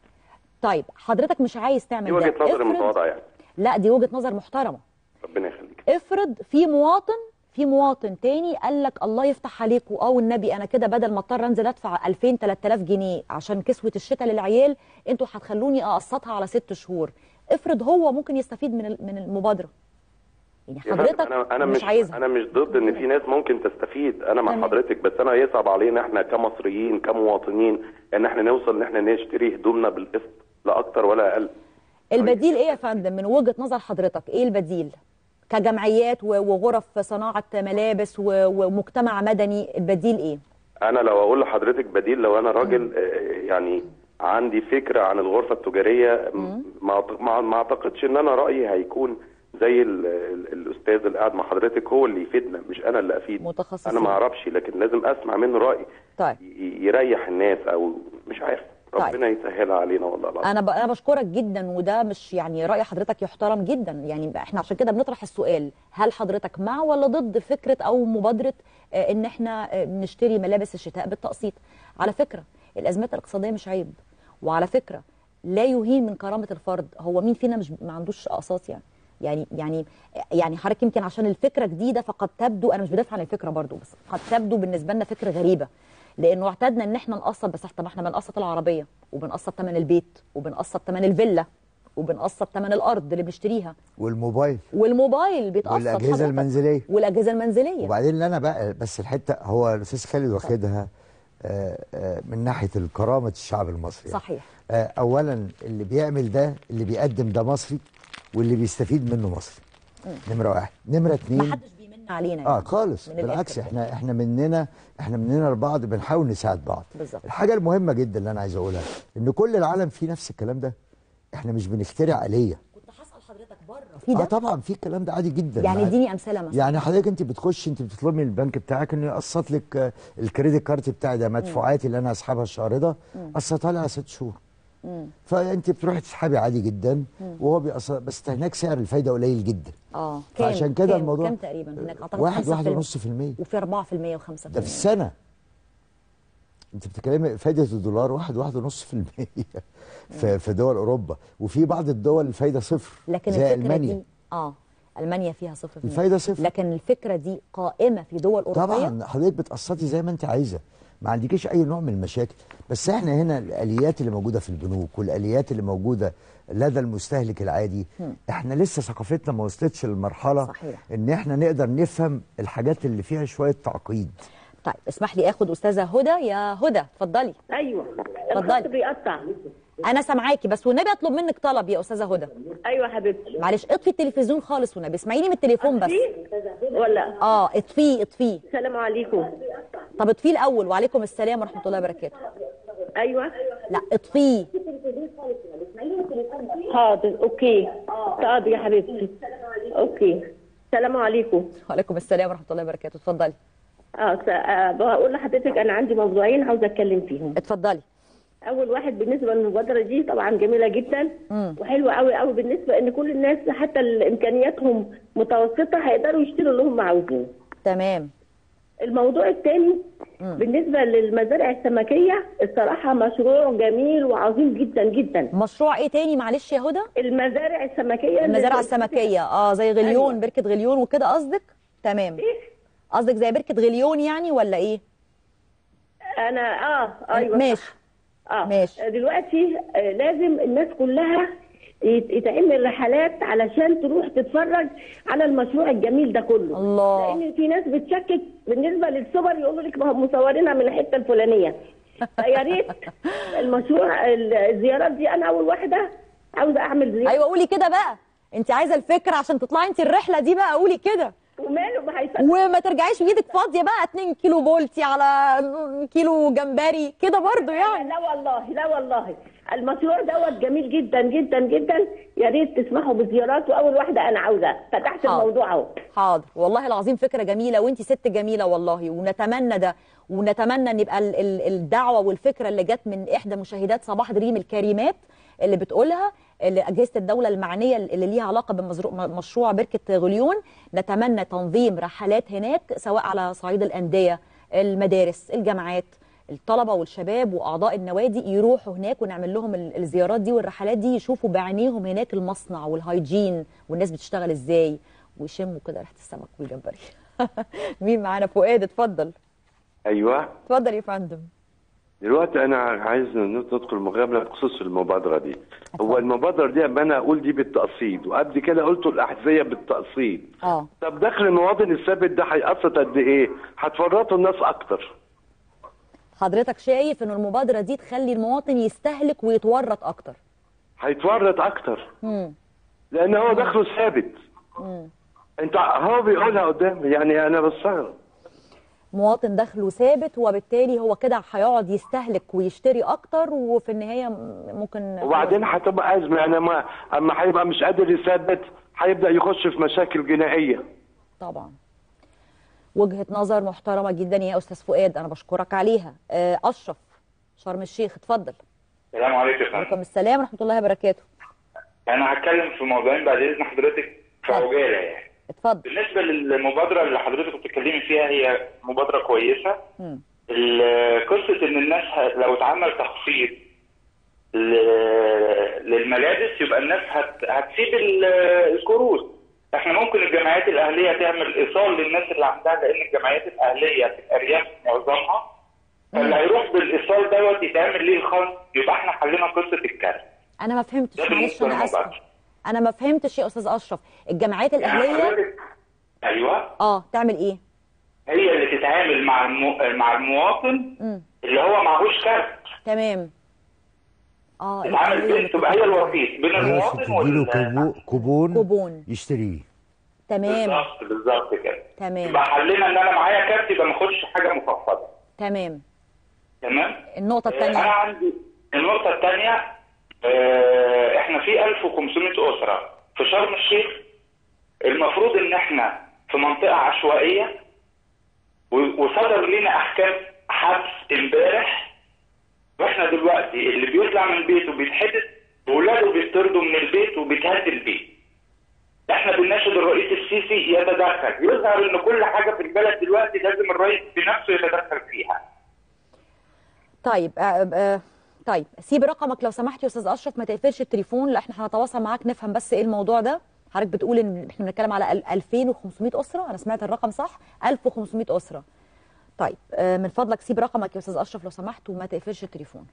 طيب حضرتك مش عايز تعمل دي ده وجهه نظري افرض- المتواضعه يعني لا دي وجهه نظر محترمه ربنا يخليك افرض في مواطن في مواطن تاني قال لك الله يفتح عليكم اه والنبي انا كده بدل ما اضطر انزل ادفع 2000 3000 جنيه عشان كسوه الشتاء للعيال انتوا هتخلوني اقسطها على ست شهور افرض هو ممكن يستفيد من ال- من المبادره يعني يا فندم، حضرتك انا انا مش مش عايزها انا مش ضد ان في ناس ممكن تستفيد انا مع تمام. حضرتك بس انا يصعب علينا احنا كمصريين كمواطنين ان احنا نوصل ان احنا نشتري هدومنا بالقسط لا اكتر ولا اقل البديل ايه يا فندم من وجهه نظر حضرتك ايه البديل كجمعيات و- وغرف صناعه ملابس و- ومجتمع مدني البديل ايه انا لو اقول لحضرتك بديل لو انا راجل آه، يعني عندي فكره عن الغرفه التجاريه م- ما أعت- ما ما اعتقدش ان انا رايي هيكون زي ال ال الاستاذ اللي قاعد مع حضرتك هو اللي يفيدنا مش انا اللي افيد متخصصين. انا ما اعرفش لكن لازم اسمع منه راي طيب ي- يريح الناس او مش عارف ربنا يسهلها علينا والله العظيم انا ب... انا بشكرك جدا وده مش يعني راي حضرتك يحترم جدا يعني احنا عشان كده بنطرح السؤال هل حضرتك مع ولا ضد فكره او مبادره آه، ان احنا آه، نشتري ملابس الشتاء بالتقسيط على فكره الازمات الاقتصاديه مش عيب وعلى فكره لا يهين من كرامه الفرد هو مين فينا مش ما عندوش اقساط يعني يعني يعني يعني حضرتك يمكن عشان الفكره جديده فقد تبدو انا مش بدافع عن الفكره برضو بس قد تبدو بالنسبه لنا فكره غريبه لانه اعتدنا ان احنا نقسط بس طب احنا بنقسط العربيه وبنقسط ثمن البيت وبنقسط ثمن الفيلا وبنقسط ثمن الارض اللي بنشتريها والموبايل والموبايل بيتقسط والاجهزه حضرتك. المنزليه والاجهزه المنزليه وبعدين اللي انا بقى بس الحته هو الاستاذ خالد واخدها آه، آه، من ناحيه الكرامه الشعب المصري يعني. صحيح آه، اولا اللي بيعمل ده اللي بيقدم ده مصري واللي بيستفيد منه مصري نمره واحد نمره اتنين محدش بيمن علينا اه يعني. خالص من بالعكس الآخر. احنا احنا مننا احنا مننا لبعض بنحاول نساعد بعض بالظبط الحاجه المهمه جدا اللي انا عايز اقولها ان كل العالم فيه نفس الكلام ده احنا مش بنخترع آلية في ده اه طبعا في الكلام ده عادي جدا يعني مع- اديني امثله مثلا يعني حضرتك انت بتخش انت بتطلبي من البنك بتاعك انه يقسط لك آه، الكريدت كارت بتاعي ده مدفوعاتي اللي انا هسحبها الشهر ده مم. قسطها لي على ست شهور مم. فانت بتروحي تسحبي عادي جدا مم. وهو بيقسط بس هناك سعر الفايده قليل جدا اه كام فعشان كده كام؟ الموضوع كام تقريبا هناك اعتقد واحد 5%. واحد ونص في المية وفي 4% و5% ده في السنه انت بتتكلمي فايده الدولار واحد واحد ونص في المية في, في دول اوروبا وفي بعض الدول الفايده صفر لكن زي الفكره المانيا دي اه المانيا فيها صفر في المية. الفايدة صفر. لكن الفكره دي قائمه في دول اوروبيه طبعا حضرتك بتقسطي زي ما انت عايزه ما عندكيش اي نوع من المشاكل بس احنا هنا الاليات اللي موجوده في البنوك والاليات اللي موجوده لدى المستهلك العادي هم. احنا لسه ثقافتنا ما وصلتش للمرحله صحيح. ان احنا نقدر نفهم الحاجات اللي فيها شويه تعقيد طيب اسمح لي اخد استاذه هدى يا هدى اتفضلي ايوه اتفضلي. الخط بيقطع انا سامعاكي بس والنبي اطلب منك طلب يا استاذه هدى ايوه حبيبتي معلش اطفي التلفزيون خالص والنبي اسمعيني من التليفون بس ولا اه اطفيه اطفيه السلام عليكم طب اطفيه الاول وعليكم السلام ورحمه الله وبركاته ايوه لا اطفيه حاضر اوكي حاضر يا حبيبتي اوكي السلام عليكم وعليكم السلام ورحمه الله وبركاته اتفضلي اه س- آه، بقول لحضرتك انا عندي موضوعين عاوزه اتكلم فيهم اتفضلي اول واحد بالنسبه للمبادره دي طبعا جميله جدا مم. وحلوه قوي قوي بالنسبه ان كل الناس حتى اللي امكانياتهم متوسطه هيقدروا يشتروا اللي هم عاوزينه تمام الموضوع الثاني بالنسبه للمزارع السمكيه الصراحه مشروع جميل وعظيم جدا جدا مشروع ايه تاني معلش يا هدى المزارع السمكيه المزارع السمكيه اه زي غليون أيوة. بركه غليون وكده قصدك تمام قصدك زي بركه غليون يعني ولا ايه انا اه ايوه ماشي اه ماشي. دلوقتي آه لازم الناس كلها يت- يتعمل رحلات علشان تروح تتفرج على المشروع الجميل ده كله الله لان في ناس بتشكك بالنسبه للصور يقولوا لك ما هم مصورينها من الحته الفلانيه فيا ريت المشروع ال- الزيارات دي انا اول واحده عاوزه اعمل زياره ايوه قولي كده بقى انت عايزه الفكره عشان تطلعي انت الرحله دي بقى قولي كده وماله ما هيفرق وما ترجعيش بايدك فاضيه بقى 2 كيلو بولتي على كيلو جمبري كده برضو يعني لا والله لا والله المشروع دوت جميل جدا جدا جدا يا ريت تسمحوا بزيارات واول واحده انا عاوزه فتحت حاضر. الموضوع اهو حاضر والله العظيم فكره جميله وانت ست جميله والله ونتمنى ده ونتمنى ان يبقى ال- ال- الدعوه والفكره اللي جت من احدى مشاهدات صباح دريم الكريمات اللي بتقولها اللي اجهزه الدوله المعنيه اللي ليها علاقه بمشروع بركه غليون نتمنى تنظيم رحلات هناك سواء على صعيد الانديه المدارس الجامعات الطلبه والشباب واعضاء النوادي يروحوا هناك ونعمل لهم ال- الزيارات دي والرحلات دي يشوفوا بعينيهم هناك المصنع والهايجين والناس بتشتغل ازاي ويشموا كده ريحه السمك والجمبري مين معانا فؤاد اتفضل ايوه اتفضل يا فندم دلوقتي انا عايز ندخل مقابله بخصوص المبادره دي هو المبادره دي اما انا اقول دي بالتقسيط وقبل كده قلت الاحذيه بالتقسيط اه طب دخل المواطن الثابت ده هيقسط قد ايه؟ هتفرطوا الناس اكتر حضرتك شايف ان المبادره دي تخلي المواطن يستهلك ويتورط اكتر هيتورط اكتر مم. لان هو دخله ثابت مم. انت هو بيقولها قدامي يعني انا بستغرب مواطن دخله ثابت وبالتالي هو كده هيقعد يستهلك ويشتري اكتر وفي النهايه م- ممكن وبعدين هتبقى ازمه يعني ما اما هيبقى مش قادر يثبت هيبدا يخش في مشاكل جنائيه طبعا وجهه نظر محترمه جدا يا استاذ فؤاد انا بشكرك عليها آه، اشرف شرم الشيخ اتفضل السلام عليكم يا فندم وعليكم السلام ورحمه الله وبركاته انا هتكلم في موضوعين بعد اذن حضرتك في عجاله يعني اتفضل بالنسبه للمبادره اللي حضرتك بتتكلمي فيها هي مبادره كويسه مم. ال- قصه ان الناس ه- لو اتعمل تخفيض ل- للملابس يبقى الناس هت... هتسيب ال- الكروت احنا ممكن الجمعيات الاهليه تعمل ايصال للناس اللي عندها لان الجمعيات الاهليه في الارياف معظمها فاللي هيروح بالايصال دوت يتعمل ليه الخصم يبقى احنا حلينا قصه الكارت انا ما فهمتش ده معلش بالنسبه انا اسفه للمبادره انا ما فهمتش يا استاذ اشرف الجمعيات يعني الاهليه حضرتك- ايوه اه تعمل ايه هي اللي تتعامل مع المو... مع المواطن مم. اللي هو معهوش كارت تمام اه تتعامل بين تبقى هي الوسيط بين بس المواطن تديله وال كوبو- كوبون كوبون يشتريه تمام بالظبط بالظبط كده تمام يبقى حلينا ان انا معايا كارت يبقى ما اخدش حاجه مخفضه تمام تمام النقطه آه، انا الثانيه عندي النقطه الثانيه آه، احنا في 1500 اسره في شرم الشيخ المفروض ان احنا في منطقه عشوائيه و- وصدر لنا احكام حبس امبارح واحنا دلوقتي اللي بيطلع من بيته بيتحبس وولاده بيطردوا من البيت وبيتهد البيت احنا بنناشد الرئيس السيسي يتدخل يظهر ان كل حاجه في البلد دلوقتي لازم الرئيس بنفسه يتدخل فيها طيب آه آه طيب سيب رقمك لو سمحت يا استاذ اشرف ما تقفلش التليفون لا احنا هنتواصل معاك نفهم بس ايه الموضوع ده حضرتك بتقول ان احنا بنتكلم على ال- 2500 اسره انا سمعت الرقم صح 1500 اسره طيب آه من فضلك سيب رقمك يا استاذ اشرف لو سمحت وما تقفلش التليفون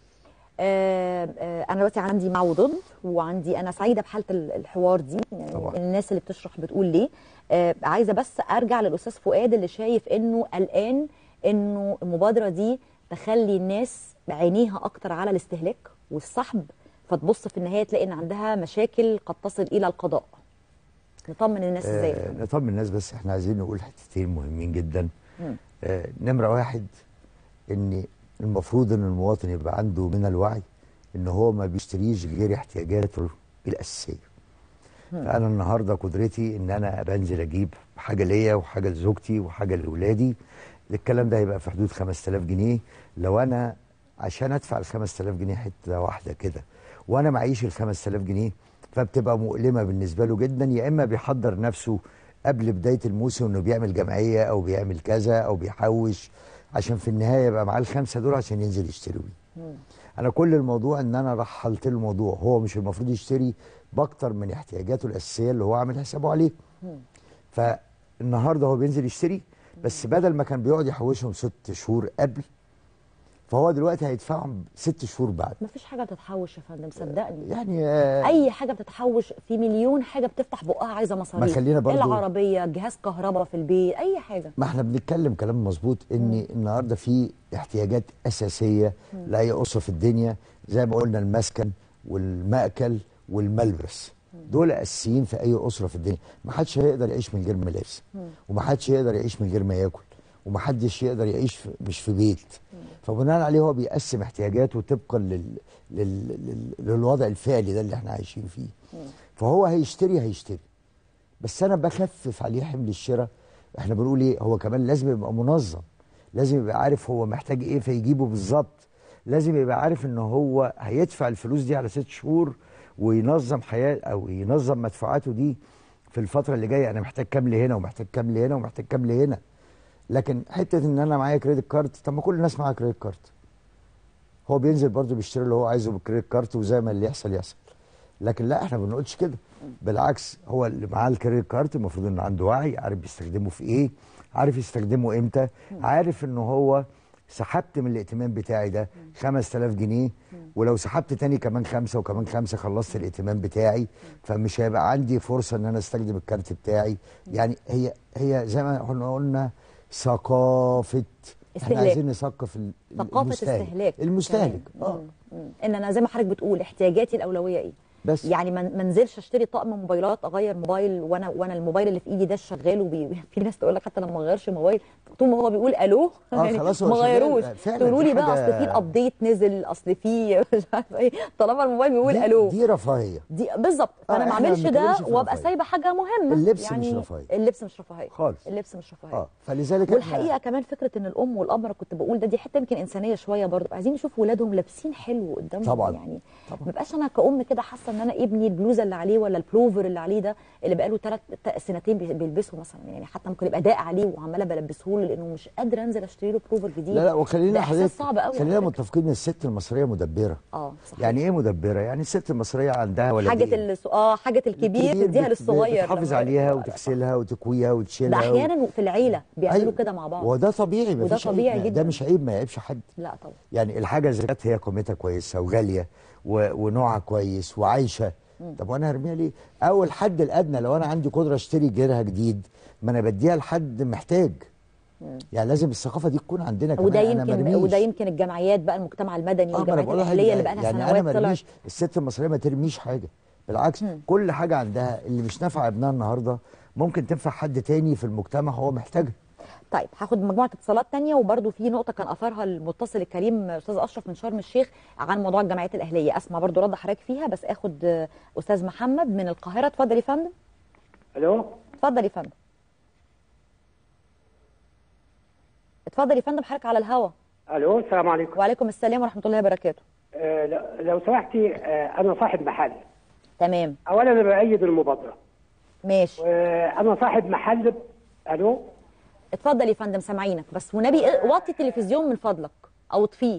آه آه انا دلوقتي عندي مع وضد وعندي انا سعيده بحاله ال- الحوار دي يعني طبعا. الناس اللي بتشرح بتقول ليه آه عايزه بس ارجع للاستاذ فؤاد اللي شايف انه قلقان انه المبادره دي تخلي الناس عينيها اكتر على الاستهلاك والسحب فتبص في النهايه تلاقي ان عندها مشاكل قد تصل الى القضاء نطمن الناس ازاي آه نطمن الناس بس احنا عايزين نقول حتتين مهمين جدا مم. آه نمرة واحد ان المفروض ان المواطن يبقى عنده من الوعي ان هو ما بيشتريش غير احتياجاته الاساسيه فانا النهارده قدرتي ان انا بنزل اجيب حاجه ليا وحاجه لزوجتي وحاجه لاولادي الكلام ده هيبقى في حدود 5000 جنيه لو انا عشان ادفع ال 5000 جنيه حته واحده كده وانا معيش ال 5000 جنيه فبتبقى مؤلمه بالنسبه له جدا يا اما بيحضر نفسه قبل بدايه الموسم انه بيعمل جمعيه او بيعمل كذا او بيحوش عشان في النهايه يبقى معاه الخمسه دول عشان ينزل يشتري بيه. انا كل الموضوع ان انا رحلت له الموضوع هو مش المفروض يشتري باكتر من احتياجاته الاساسيه اللي هو عامل حسابه عليه فالنهارده هو بينزل يشتري بس بدل ما كان بيقعد يحوشهم ست شهور قبل فهو دلوقتي هيدفعهم ست شهور بعد مفيش حاجه بتتحوش يا فندم صدقني يعني آه اي حاجه بتتحوش في مليون حاجه بتفتح بقها عايزه مصاريف ما خلينا برضو- العربيه جهاز كهرباء في البيت اي حاجه ما احنا بنتكلم كلام مظبوط ان النهارده في احتياجات اساسيه لاي اسره في الدنيا زي ما قلنا المسكن والمأكل والملبس دول اساسيين في اي اسره في الدنيا ما حدش هيقدر يعيش من غير ملابس وما حدش يقدر يعيش من غير ما ياكل وما حدش يقدر يعيش في مش في بيت فبناء عليه هو بيقسم احتياجاته طبقا لل... لل... لل... للوضع الفعلي ده اللي احنا عايشين فيه فهو هيشتري هيشتري بس انا بخفف عليه حمل الشراء احنا بنقول ايه هو كمان لازم يبقى منظم لازم يبقى عارف هو محتاج ايه فيجيبه بالظبط لازم يبقى عارف ان هو هيدفع الفلوس دي على ست شهور وينظم حياه او ينظم مدفوعاته دي في الفتره اللي جايه انا محتاج كام لهنا ومحتاج كام لهنا ومحتاج كام لهنا لكن حته ان انا معايا كريدت كارد طب ما كل الناس معاها كريدت كارد هو بينزل برضه بيشتري اللي هو عايزه بالكريدت كارد وزي ما اللي يحصل يحصل لكن لا احنا ما بنقولش كده بالعكس هو اللي معاه الكريدت كارد المفروض انه عنده وعي عارف بيستخدمه في ايه عارف يستخدمه امتى عارف انه هو سحبت من الائتمان بتاعي ده 5000 جنيه ولو سحبت تاني كمان خمسة وكمان خمسة خلصت الائتمان بتاعي فمش هيبقى عندي فرصة ان انا استخدم الكارت بتاعي يعني هي هي زي ما احنا قلنا ثقافة احنا استهلاك. عايزين نثقف ال- ثقافه المستهلك استهلاك المستهلك كمان. مم. مم. ان انا زي ما حضرتك بتقول احتياجاتي الاولويه ايه بس يعني ما ما انزلش اشتري طقم موبايلات اغير موبايل وانا وانا الموبايل اللي في ايدي ده شغال وبي... في ناس تقول لك حتى لما ما اغيرش موبايل طول ما هو بيقول الو آه، خلاص هو ما شغال. غيروش فعلا تقولوا دي لي بقى حاجة- اصل في الابديت نزل اصل في مش عارفه ايه طالما الموبايل بيقول دي- الو دي رفاهيه دي بالظبط آه، فانا ما إحنا ما اعملش ده بنتكلمش في وابقى رفاهية. سايبه حاجه مهمه اللبس يعني مش رفاهية. اللبس مش رفاهيه خالص. اللبس مش رفاهيه اه فلذلك إحنا- والحقيقه كمان فكره ان الام والاب انا كنت بقول ده دي حته يمكن انسانيه شويه برضه عايزين نشوف ولادهم لابسين حلو قدامهم طبعاً. يعني ما بقاش انا كأم كده حاسه ان انا ابني البلوزه اللي عليه ولا البلوفر اللي عليه ده اللي بقاله ثلاث سنتين بي- بيلبسه مثلا يعني حتى ممكن يبقى ضاق عليه وعماله بلبسه له لانه مش قادره انزل اشتري له بلوفر جديد لا لا وخلينا ده احساس حضرتك صعب قوي خلينا متفقين ان الست المصريه مدبره اه صح يعني ايه مدبره يعني الست المصريه عندها ولدين حاجه الس... اه حاجه الكبير تديها بت- للصغير بتحافظ لما- عليها وتغسلها وتكويها ده وتشيلها احيانا في العيله بيعملوا أيوة. كده مع بعض وده طبيعي وده مفيش عيب. طبيعي ده جدا مش عيب ما يعيبش حد لا طبعا يعني الحاجه ذات هي قيمتها كويسه وغاليه و... ونوعها كويس وعايشه طب وانا هرميها ليه؟ او الحد الادنى لو انا عندي قدره اشتري جيرها جديد ما انا بديها لحد محتاج يعني لازم الثقافه دي تكون عندنا كمان وده أنا يمكن مرميش. وده يمكن الجمعيات بقى المجتمع المدني اه ما انا والجمعيات بقول الاهليه اللي لحضرتك بقى لها يعني انا سنوات طلعت مرميش الست المصريه ما ترميش حاجه بالعكس كل حاجه عندها اللي مش نافعه ابنها النهارده ممكن تنفع حد تاني في المجتمع هو محتاجها طيب هاخد مجموعه اتصالات تانية وبرده في نقطه كان اثرها المتصل الكريم استاذ اشرف من شرم الشيخ عن موضوع الجمعيات الاهليه اسمع برده رد حضرتك فيها بس اخد آه، استاذ محمد من القاهره اتفضل يا فندم الو اتفضل يا فندم اتفضل يا فندم حضرتك على الهوا الو السلام عليكم وعليكم السلام ورحمه الله وبركاته آه لو- لو سمحتي آه انا صاحب محل تمام اولا انا بايد المبادره ماشي انا صاحب محل الو اتفضل يا فندم سامعينك بس ونبي اه، وطي التلفزيون من فضلك او اطفيه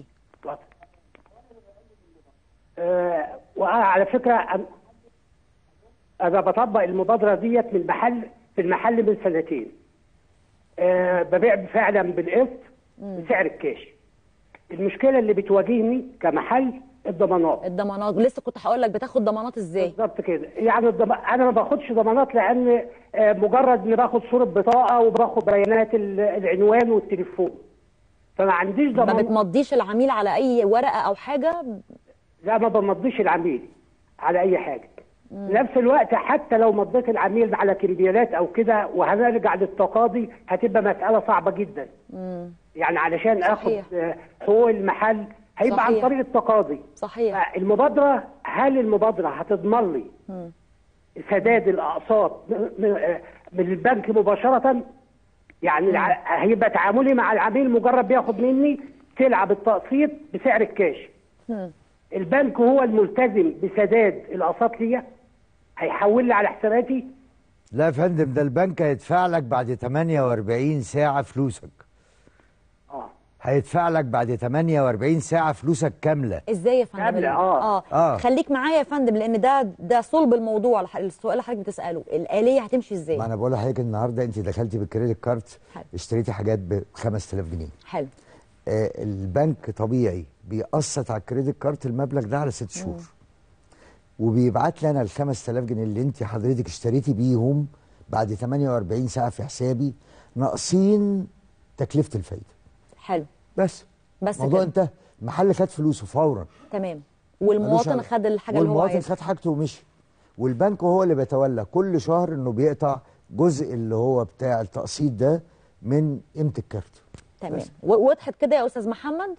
آه وانا على فكره أنا- انا بطبق المبادره ديت من محل في المحل من سنتين آه ببيع فعلا بالقسط بسعر الكاش المشكله اللي بتواجهني كمحل الضمانات الضمانات لسه كنت هقول لك بتاخد ضمانات ازاي بالظبط كده يعني الضم... انا ما باخدش ضمانات لان آه، مجرد اني باخد صوره بطاقه وباخد بيانات ال- العنوان والتليفون فما عنديش ما ضمان بتمضيش العميل على اي ورقه او حاجه لا ما بمضيش العميل على اي حاجه نفس الوقت حتى لو مضيت العميل على كمبيالات او كده وهنرجع للتقاضي هتبقى مساله صعبه جدا مم. يعني علشان اخد صحيح. آه، حقوق المحل هيبقى عن صحيح. طريق التقاضي صحيح المبادره هل المبادره هتضمن لي مم. سداد الاقساط من- من من البنك مباشره يعني الع- هيبقى تعاملي مع العميل مجرد بياخد مني سلعه بالتقسيط بسعر الكاش مم. البنك هو الملتزم بسداد الاقساط ليا هيحول لي على حساباتي لا يا فندم ده البنك هيدفع لك بعد 48 ساعة فلوسك اه هيدفع لك بعد 48 ساعة فلوسك كاملة ازاي يا فندم كاملة، آه. اه آه. خليك معايا يا فندم لان ده ده صلب الموضوع الح- السؤال اللي حضرتك بتساله الاليه هتمشي ازاي ما انا بقول لحضرتك النهارده انت دخلتي بالكريدت كارد حلو. اشتريتي حاجات ب 5000 جنيه حلو آه البنك طبيعي بيقسط على الكريدت كارد المبلغ ده على ست شهور وبيبعت لي انا ال 5000 جنيه اللي انت حضرتك اشتريتي بيهم بعد 48 ساعه في حسابي ناقصين تكلفه الفايده حلو بس بس الموضوع كده. انتهى المحل خد فلوسه فورا تمام ملوش والمواطن علاقة. خد الحاجه اللي هو والمواطن عايزها خد حاجته ومشي والبنك هو اللي بيتولى كل شهر انه بيقطع جزء اللي هو بتاع التقسيط ده من قيمه الكارت تمام و- وضحت كده يا استاذ محمد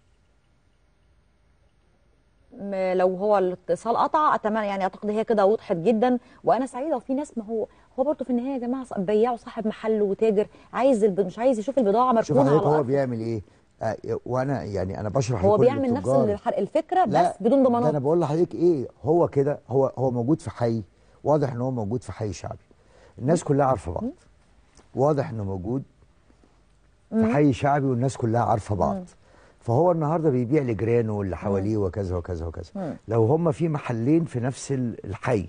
م- لو هو الاتصال قطع اتمنى يعني اعتقد هي كده وضحت جدا وانا سعيده وفي ناس ما هو هو برضه في النهايه يا جماعه ص- بياع وصاحب محل وتاجر عايز الب... مش عايز يشوف البضاعه شوف مركونه على حضرتك هو الارض بيعمل ايه آه وانا يعني انا بشرح هو لكل بيعمل نفس التجار. الح- الفكره لا، بس بدون ده ضمانات انا بقول لحضرتك ايه هو كده هو هو موجود في حي واضح ان هو موجود في حي شعبي الناس كلها عارفه بعض واضح انه موجود في مم. حي شعبي والناس كلها عارفه بعض مم. فهو النهارده بيبيع لجيرانه واللي حواليه وكذا وكذا وكذا مم. لو هم في محلين في نفس ال- الحي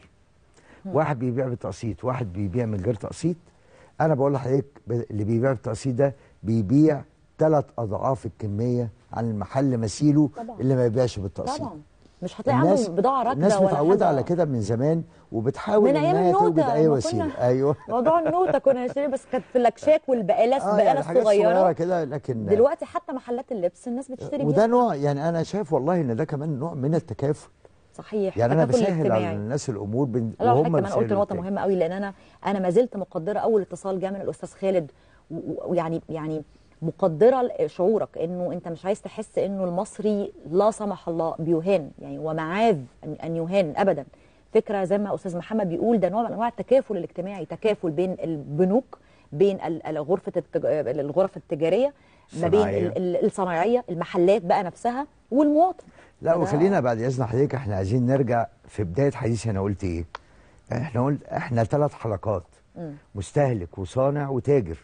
واحد بيبيع بالتقسيط واحد بيبيع من غير تقسيط انا بقول لحضرتك ب- اللي بيبيع بالتقسيط ده بيبيع ثلاث اضعاف الكميه عن المحل مثيله طبعاً. اللي ما يبيعش بالتقسيط طبعا مش هتلاقي عنده بضاعه راكده الناس ولا متعوده حاجة. على كده من زمان وبتحاول من أيام انها توجد النوتة، اي ما وسيله كنا- ايوه موضوع النوته كنا نشتري بس كانت في الاكشاك والبقاله اه البقاله يعني حاجات صغيره الصغيره كده لكن دلوقتي حتى محلات اللبس الناس بتشتري وده بيها نوع يعني انا شايف والله ان ده كمان نوع من التكافل صحيح يعني انا التكافل بسهل على الاجتماعي. الناس الامور بن... لا وهم وحضرتك كمان قلت بيسهلوا نقطه التاني. مهمه قوي لان انا انا ما زلت مقدره اول اتصال جاء من الاستاذ خالد و- و- ويعني يعني مقدره شعورك انه انت مش عايز تحس انه المصري لا سمح الله بيهان يعني ومعاذ ان أن يهان ابدا فكره زي ما استاذ محمد بيقول ده نوع من انواع التكافل الاجتماعي تكافل بين البنوك بين ال- ال- غرفه التج... الغرف التجاريه ما بين الصناعية. ال- ال- الصناعيه المحلات بقى نفسها والمواطن لا فده- وخلينا بعد اذن حضرتك احنا عايزين نرجع في بدايه حديثي انا قلت ايه؟ احنا قلت احنا ثلاث حلقات مم. مستهلك وصانع وتاجر.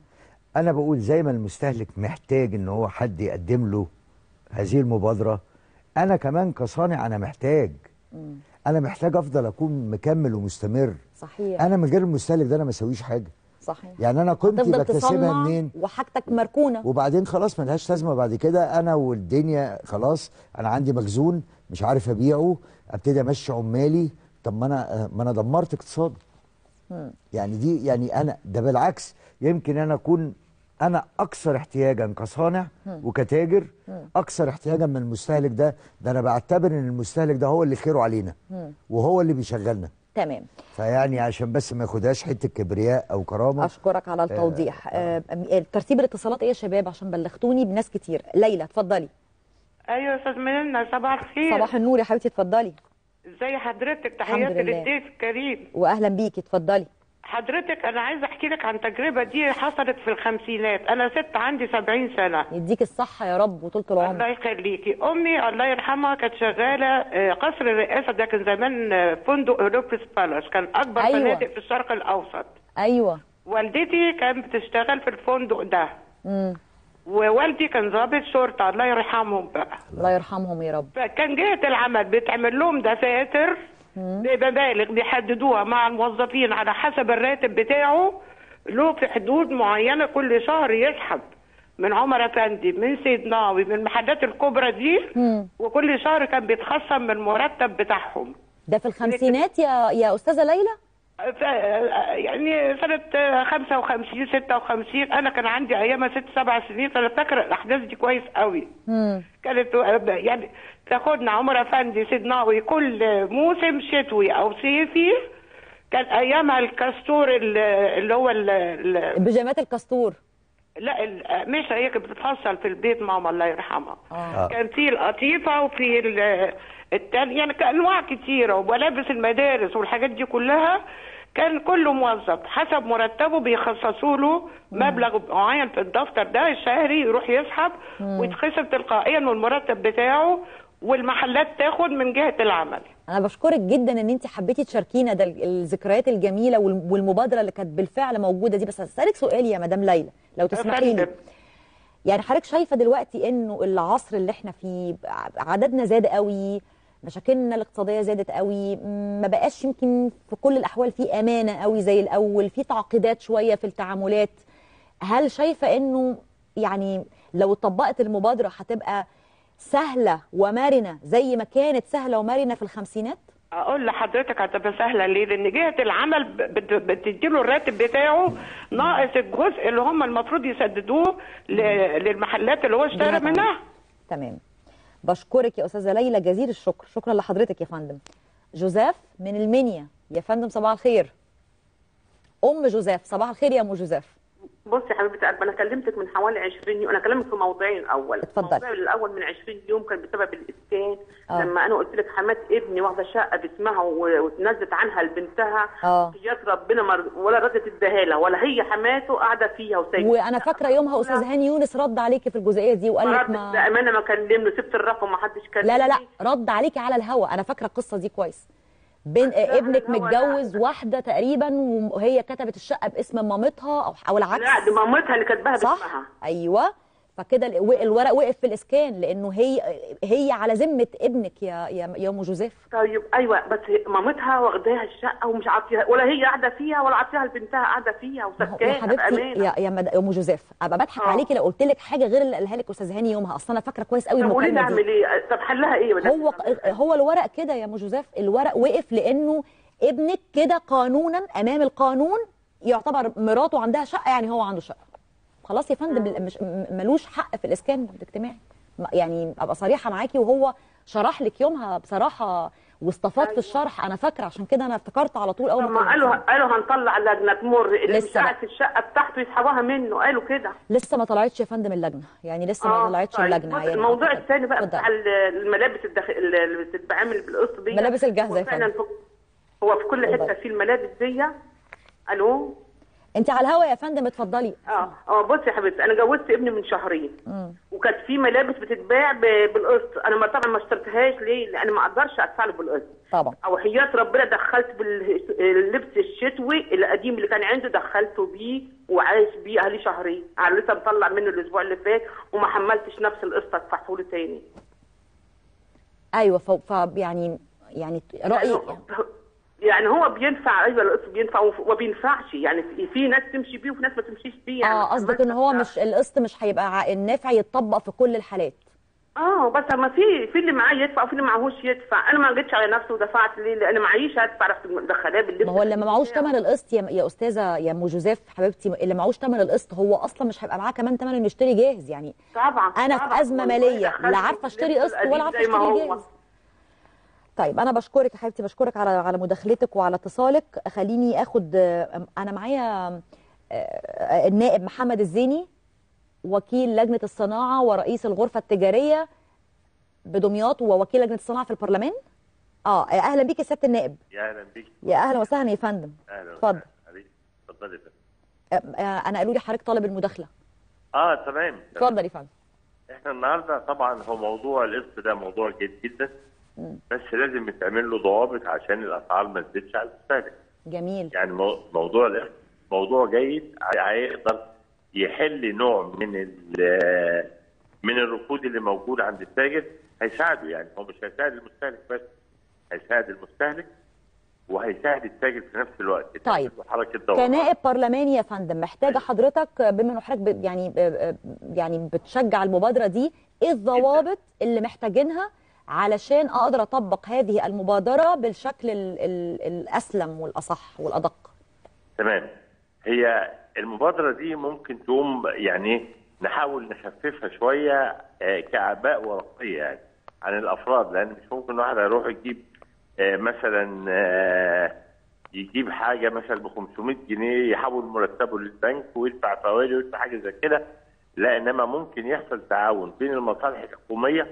انا بقول زي ما المستهلك محتاج ان هو حد يقدم له هذه المبادره انا كمان كصانع انا محتاج مم. انا محتاج افضل اكون مكمل ومستمر صحيح انا من غير المستهلك ده انا ما اسويش حاجه صحيح يعني انا قيمتي هتفضل بكتسبها تصنع منين وحاجتك مركونه وبعدين خلاص ملهاش لازمه بعد كده انا والدنيا خلاص انا عندي مخزون مش عارف ابيعه ابتدي امشي عمالي طب ما انا ما انا دمرت اقتصادي مم. يعني دي يعني انا ده بالعكس يمكن انا اكون انا اكثر احتياجا كصانع مم. وكتاجر مم. اكثر احتياجا من المستهلك ده ده انا بعتبر ان المستهلك ده هو اللي خيره علينا مم. وهو اللي بيشغلنا تمام فيعني عشان بس ما ياخدهاش حته كبرياء او كرامه اشكرك على التوضيح آه. آه. ترتيب الاتصالات ايه يا شباب عشان بلغتوني بناس كتير ليلى اتفضلي ايوه يا استاذ منى صباح الخير صباح النور يا حبيبتي اتفضلي ازي حضرتك الحمد تحياتي لله. للضيف الكريم واهلا بيكي اتفضلي حضرتك انا عايزه احكي لك عن تجربه دي حصلت في الخمسينات انا ست عندي 70 سنه يديك الصحه يا رب وطول العمر الله يخليكي امي الله يرحمها كانت شغاله آه، قصر الرئاسه ده كان زمان آه، فندق هولوبريس بالاس كان اكبر أيوة. فنادق في الشرق ااوسط ايوه والدتي كانت بتشتغل في الفندق ده امم ووالدي كان ضابط شرطه الله يرحمهم بقى الله يرحمهم يا رب فكان جهة العمل بتعمل لهم دفاتر بمبالغ بيحددوها مع الموظفين على حسب الراتب بتاعه له في حدود معينة كل شهر يسحب من عمر افندي من سيد ناوي من المحلات الكبرى دي مم. وكل شهر كان بيتخصم من المرتب بتاعهم ده في الخمسينات يا يا استاذه ليلى ف- يعني سنة 55 56 أنا كان عندي أيامها ست سبع سنين فأنا فاكرة الأحداث دي كويس قوي امم كانت يعني تاخدنا عمر افندي سيدناوي كل موسم شتوي او صيفي كان ايامها الكاستور ال- اللي هو ال- ال- بيجامات الكاستور لا ال- مش هي كانت بتتفصل في البيت ماما الله يرحمها آه. كان في القطيفه وفي ال- التاني يعني كان انواع كتيره وملابس المدارس والحاجات دي كلها كان كل موظف حسب مرتبه بيخصصوا له مبلغ معين في الدفتر ده الشهري يروح يسحب مم. ويتخصم تلقائيا من المرتب بتاعه والمحلات تاخد من جهه العمل انا بشكرك جدا ان انت حبيتي تشاركينا ده ال- الذكريات الجميله وال- والمبادره اللي كانت بالفعل موجوده دي بس هسالك سؤال يا مدام ليلى لو تسمحي لي يعني حضرتك شايفه دلوقتي انه العصر اللي احنا فيه ع- عددنا زاد قوي مشاكلنا الاقتصاديه زادت قوي م- ما بقاش يمكن في كل الاحوال في امانه قوي زي الاول في تعقيدات شويه في التعاملات هل شايفه انه يعني لو اتطبقت المبادره هتبقى سهله ومرنه زي ما كانت سهله ومرنه في الخمسينات اقول لحضرتك هتبقى سهله ليه؟ لان جهه العمل بت- بتديله الراتب بتاعه ناقص الجزء اللي هم المفروض يسددوه ل- للمحلات اللي هو اشترى جهة منها تمام بشكرك يا استاذه ليلى جزيل الشكر شكرا لحضرتك يا فندم جوزيف من المنيا يا فندم صباح الخير ام جوزيف صباح الخير يا ام جوزيف بصي يا حبيبه قلبي انا كلمتك من حوالي 20 يوم انا كلمت في موضوعين الاول اتفضلي. الموضوع الاول من 20 يوم كان بسبب الاسكان آه. لما انا قلت لك حمات ابني واخده شقه باسمها و- واتنزلت عنها لبنتها اه حياة ربنا مر... ولا ردت اداها لها ولا هي حماته قاعده فيها وسايبه وانا فاكره يومها استاذ هاني يونس رد عليكي في الجزئيه دي وقال لك ما بامانه ما كلمني سبت الرقم ما حدش كلمني لا لا لا رد عليكي على الهوا انا فاكره القصه دي كويس بين ابنك الهوا متجوز واحده تقريبا وهي كتبت الشقه باسم مامتها او او العكس لا دي مامتها اللي كاتباها صح باسمها ايوه فكده ال- و- الورق وقف في الاسكان لانه هي هي على ذمه ابنك يا يا يا ام جوزيف طيب ايوه بس هي- مامتها واخداها الشقه ومش عاطيها ولا هي قاعده فيها ولا عاطيها لبنتها قاعده فيها يا وسكانها حبيبتي بامانه يا يا مد- يا ام جوزيف ابقى بضحك آه. عليكي لو قلت لك حاجه غير اللي قالها لك استاذ هاني يومها اصل انا فاكره كويس قوي طب قولي لي المكالمه دي اعمل ايه طب حلها ايه ولا هو هو الورق كده يا ام جوزيف الورق وقف لانه ابنك كده قانونا امام القانون يعتبر مراته عندها شقه يعني هو عنده شقه خلاص يا فندم مش م- ملوش حق في الاسكان الاجتماعي م- يعني ابقى صريحه معاكي وهو شرح لك يومها بصراحه واستفاض في الشرح انا فاكره عشان كده انا افتكرت على طول اول طب ما ما قالوا قالوا هنطلع لجنه تمر اللي مش لسه قاعد في الشقه بتاعته يسحبوها منه قالوا كده لسه ما طلعتش يا فندم اللجنه يعني لسه ما آه، طلعتش طيب. اللجنه بص، يعني الموضوع الثاني بقى اتفضل. بتاع ال- الملابس الداخل اللي بتتعمل بالقسط دي الملابس الجاهزة هو يا فعلا فندم. في- هو في كل حته في الملابس دي الو انت على الهوا يا فندم اتفضلي اه اه بصي يا حبيبتي انا جوزت ابني من شهرين مم. وكانت في ملابس بتتباع ب- بالقسط انا ما طبعا ما اشتريتهاش ليه لان ما اقدرش ادفع له بالقسط طبعا او حياة ربنا دخلت باللبس الشتوي القديم اللي كان عنده دخلته بيه وعايش بيه اهلي شهرين انا لسه مطلع منه الاسبوع اللي فات وما حملتش نفس القسط ادفعه له تاني ايوه ف... ف... يعني يعني رايي يعني هو بينفع ايوه القسط بينفع وف- وما بينفعش يعني في, في ناس تمشي بيه وفي ناس ما تمشيش بيه يعني اه قصدك ان هو مش القسط مش هيبقى ع- النافع يتطبق في كل الحالات اه بس ما في في اللي معاه يدفع وفي اللي معهوش يدفع انا ما جيتش على نفسي ودفعت ليه لان معيش ادفع رحت مدخلاه باللبس ما هو اللي ما معهوش ثمن القسط يا يا استاذه يا ام جوزيف حبيبتي اللي معهوش ثمن القسط هو اصلا مش هيبقى معاه كمان ثمن انه يشتري جاهز يعني طبعا انا في طبعاً. ازمه والله ماليه دخلت لا عارفه اشتري اللبس قسط ولا القديم عارفه زي ما اشتري هو. جاهز طيب انا بشكرك يا حبيبتي بشكرك على على مداخلتك وعلى اتصالك خليني اخد آه، انا معايا آه، النائب محمد الزيني وكيل لجنه الصناعه ورئيس الغرفه التجاريه بدمياط ووكيل لجنه الصناعه في البرلمان اه اهلا بيك يا سياده النائب يا اهلا بيك يا اهلا وسهلا يا فندم اهلا اتفضل. وسهلا عليك. اتفضلي يا فندم. آه، آه، انا قالوا لي حضرتك طالب المداخله اه تمام اتفضل يا فندم احنا النهارده طبعا هو موضوع القسط ده موضوع جيد جدا مم. بس لازم يتعمل له ضوابط عشان الاسعار ما تزيدش على المستهلك جميل يعني مو- موضوع القسط موضوع جيد ع- هيقدر يحل نوع من ال- من الركود اللي موجود عند التاجر هيساعده يعني هو مش هيساعد المستهلك بس هيساعد المستهلك وهيساعد التاجر في نفس الوقت طيب. حركه دوران كنائب برلماني يا فندم محتاجه حضرتك بما انه حضرتك ب- يعني ب- يعني بتشجع المبادره دي ايه الضوابط اللي محتاجينها علشان اقدر اطبق هذه المبادره بالشكل ال ال الاسلم والاصح والادق تمام هي المبادرة دي ممكن تقوم يعني نحاول نخففها شوية آه، كأعباء ورقية يعني عن الأفراد لأن مش ممكن واحد هيروح يجيب آه، مثلا آه، يجيب حاجة مثلا ب 500 جنيه يحول مرتبه للبنك ويدفع فوائد ويدفع حاجة زي كده لا إنما ممكن يحصل تعاون بين المصالح الحكومية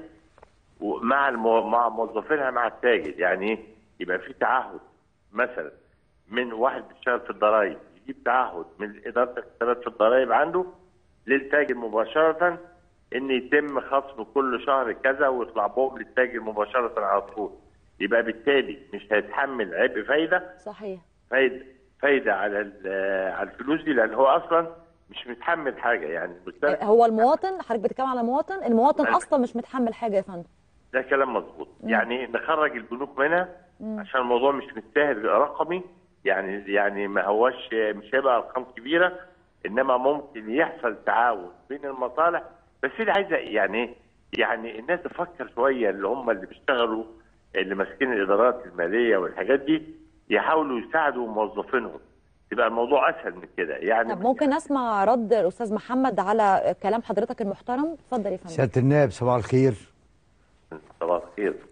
ومع المو... مع موظفينها مع التاجر يعني ايه يبقى في تعهد مثلا من واحد بيشتغل في الضرائب يجيب تعهد من اداره الحسابات في الضرائب عنده للتاجر مباشره ان يتم خصم كل شهر كذا ويطلع بهم للتاجر مباشره على طول يبقى بالتالي مش هيتحمل عبء فايده صحيح فايده فايده على ال- على الفلوس دي لان هو اصلا مش متحمل حاجه يعني المستهلك هو المواطن حضرتك بتتكلم على المواطن المواطن أيوة. اصلا مش متحمل حاجه يا فندم ده كلام مظبوط يعني نخرج البنوك منها مم. عشان الموضوع مش مستاهل رقمي يعني يعني ما هوش مش هيبقى ارقام كبيره انما ممكن يحصل تعاون بين المصالح بس اللي عايزه يعني إيه؟ يعني الناس تفكر شويه اللي هم اللي بيشتغلوا اللي ماسكين الادارات الماليه والحاجات دي يحاولوا يساعدوا موظفينهم يبقى الموضوع اسهل من كده يعني طب ممكن اسمع رد الاستاذ محمد على كلام حضرتك المحترم اتفضل يا فندم سياده النائب صباح الخير صباح الخير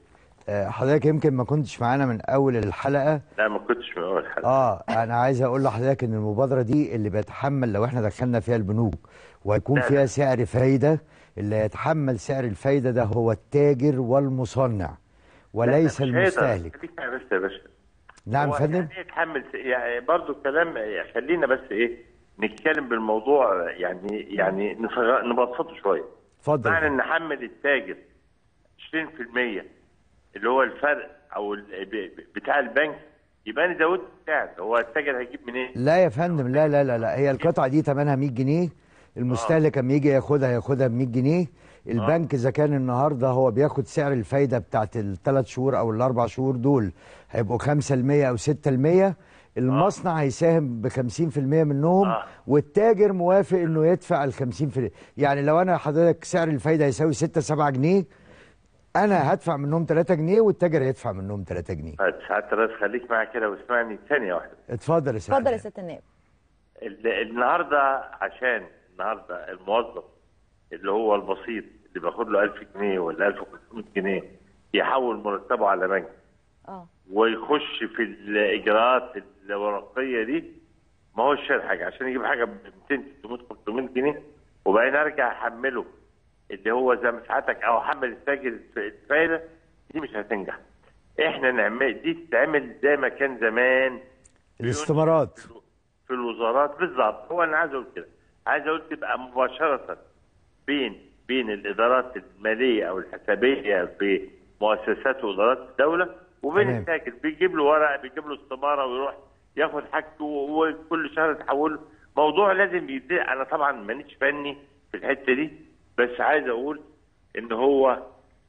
آه، حضرتك يمكن ما كنتش معانا من اول الحلقه لا ما كنتش من اول حلقه اه انا عايز اقول لحضرتك ان المبادره دي اللي بيتحمل لو احنا دخلنا فيها البنوك وهيكون لا، فيها لا. سعر فايده اللي يتحمل سعر الفايده ده هو التاجر والمصنع وليس لا، لا، مش هيقدر. المستهلك خليك معايا بس يا باشا نعم هو فندم يعني إيه يتحمل س- يعني برضه كلام خلينا بس ايه نتكلم بالموضوع يعني يعني نصغ- نبسطه شويه اتفضل معنى ان نحمل التاجر 20% اللي هو الفرق او ال- ب- ب- بتاع البنك يبقى انا زودت السعر هو التاجر هيجيب منين؟ لا يا فندم لا لا لا لا هي القطعه دي ثمنها 100 جنيه المستهلك اما يجي ياخدها ياخدها ب 100 جنيه البنك اذا كان النهارده هو بياخد سعر الفايده بتاعت الثلاث شهور او الاربع شهور دول هيبقوا 5% او 6% المصنع هيساهم ب 50% منهم والتاجر موافق انه يدفع ال 50% يعني لو انا حضرتك سعر الفايده هيساوي 6 7 جنيه انا هدفع منهم 3 جنيه والتاجر هيدفع منهم 3 جنيه طيب سعاده الرئيس خليك معايا كده واسمعني ثانيه واحده اتفضل يا سيدي اتفضل يا ست النائب ال- النهارده عشان النهارده الموظف اللي هو البسيط اللي بياخد له 1000 جنيه ولا 1500 جنيه يحول مرتبه على بنك اه ويخش في الاجراءات الورقيه دي ما هوش شايل حاجه عشان يجيب حاجه ب 200 300 500 جنيه وبعدين ارجع احمله اللي هو زي ما ساعتك او احمل التاجر الفايده دي مش هتنجح احنا نعمل دي تتعمل زي ما كان زمان الاستمارات في الوزارات بالظبط هو انا عايز اقول كده عايز اقول تبقى مباشره بين بين الادارات الماليه او الحسابيه في مؤسسات وادارات الدوله وبين تمام. التاجر بيجيب له ورق بيجيب له استماره ويروح ياخد حاجته وكل شهر تحوله موضوع لازم يبدا انا طبعا مانيش فني في الحته دي بس عايز اقول ان هو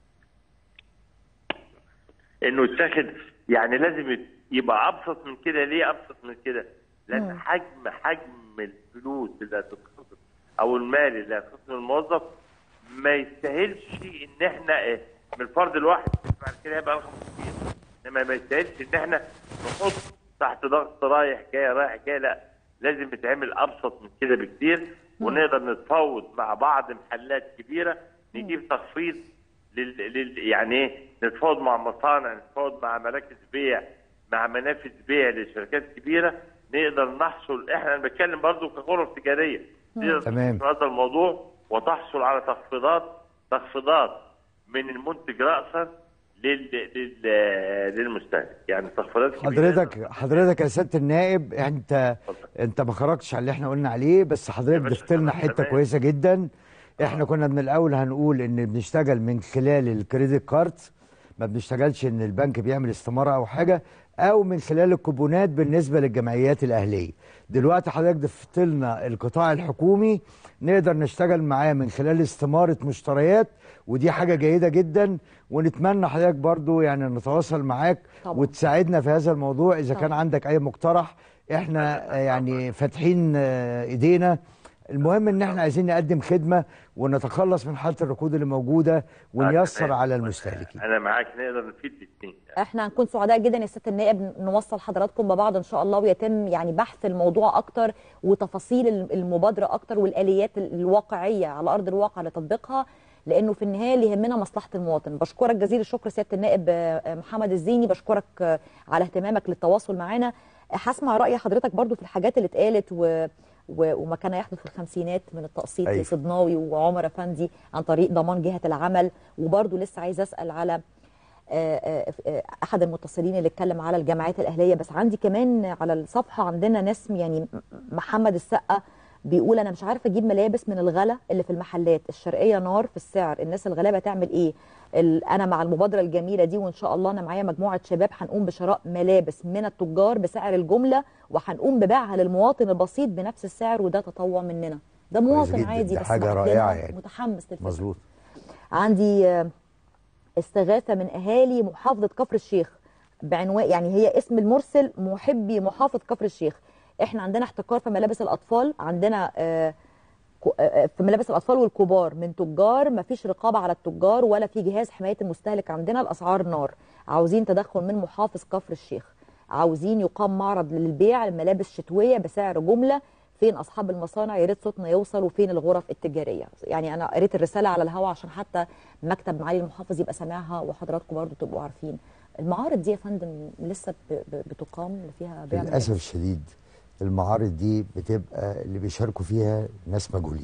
انه يتاخد يعني لازم يت- يبقى ابسط من كده ليه ابسط من كده لان حجم حجم الفلوس اللي هتتخصص او المال اللي هيتخصص من الموظف ما يستاهلش ان احنا إيه، من الفرد الواحد بعد كده هيبقى رقم كبير انما ما يستاهلش ان احنا نحط تحت ضغط رايح جاي رايح جاي لا لازم يتعمل ابسط من كده بكتير ونقدر نتفاوض مع بعض محلات كبيره نجيب تخفيض لل... لل... يعني ايه نتفاوض مع مصانع نتفاوض مع مراكز بيع مع منافذ بيع لشركات كبيره نقدر نحصل احنا أنا بتكلم برضو كغرف تجاريه نقدر تمام. تحصل هذا الموضوع وتحصل على تخفيضات تخفيضات من المنتج راسا لل... لل... للمستهلك يعني تخفيضات كبيرة. حضرتك حضرتك يا سياده النائب انت انت ما خرجتش على اللي احنا قلنا عليه بس حضرتك ضفت لنا حته كويسه جدا احنا كنا من الاول هنقول ان بنشتغل من خلال الكريدت كارد ما بنشتغلش ان البنك بيعمل استماره او حاجه او من خلال الكوبونات بالنسبه للجمعيات الاهليه دلوقتي حضرتك ضفت لنا القطاع الحكومي نقدر نشتغل معاه من خلال استماره مشتريات ودي حاجه جيده جدا ونتمنى حضرتك برضو يعني نتواصل معاك طبعا. وتساعدنا في هذا الموضوع اذا طبعا. كان عندك اي مقترح احنا آه، يعني فاتحين آه، ايدينا المهم ان احنا عايزين نقدم خدمه ونتخلص من حاله الركود اللي موجوده ونيسر تمام. على المستهلكين انا معاك نقدر نفيد الاثنين احنا هنكون سعداء جدا يا سياده النائب نوصل حضراتكم ببعض ان شاء الله ويتم يعني بحث الموضوع اكتر وتفاصيل المبادره اكتر والاليات الواقعيه على ارض الواقع لتطبيقها لانه في النهايه اللي يهمنا مصلحه المواطن بشكرك جزيل الشكر سياده النائب آه، محمد الزيني بشكرك آه، على اهتمامك للتواصل معنا هسمع راي حضرتك برضو في الحاجات اللي اتقالت و... و... وما كان يحدث في الخمسينات من التقسيط أيوة. لصدناوي وعمر افندي عن طريق ضمان جهه العمل وبرضو لسه عايز اسال على آه، آه، آه، احد المتصلين اللي اتكلم على الجامعات الاهليه بس عندي كمان على الصفحه عندنا ناس يعني محمد السقا بيقول انا مش عارفه اجيب ملابس من الغلا اللي في المحلات الشرقيه نار في السعر الناس الغلابه تعمل ايه ال- انا مع المبادره الجميله دي وان شاء الله انا معايا مجموعه شباب هنقوم بشراء ملابس من التجار بسعر الجمله وهنقوم ببيعها للمواطن البسيط بنفس السعر وده تطوع مننا ده مواطن جداً، عادي ده بس حاجة بعت لنا رائعة يعني. متحمس للفكره مظبوط عندي آه، استغاثه من اهالي محافظه كفر الشيخ بعنوان يعني هي اسم المرسل محبي محافظ كفر الشيخ احنا عندنا احتكار في ملابس الاطفال عندنا آه، كو- آه، في ملابس الاطفال والكبار من تجار ما فيش رقابه على التجار ولا في جهاز حمايه المستهلك عندنا الاسعار نار عاوزين تدخل من محافظ كفر الشيخ عاوزين يقام معرض للبيع الملابس شتويه بسعر جمله فين اصحاب المصانع يا ريت صوتنا يوصل وفين الغرف التجاريه يعني انا قريت الرساله على الهواء عشان حتى مكتب معالي المحافظ يبقى سامعها وحضراتكم برضو تبقوا عارفين المعارض دي يا فندم لسه ب- ب- بتقام اللي فيها بيع للاسف الشديد المعارض دي بتبقى اللي بيشاركوا فيها ناس مجهولين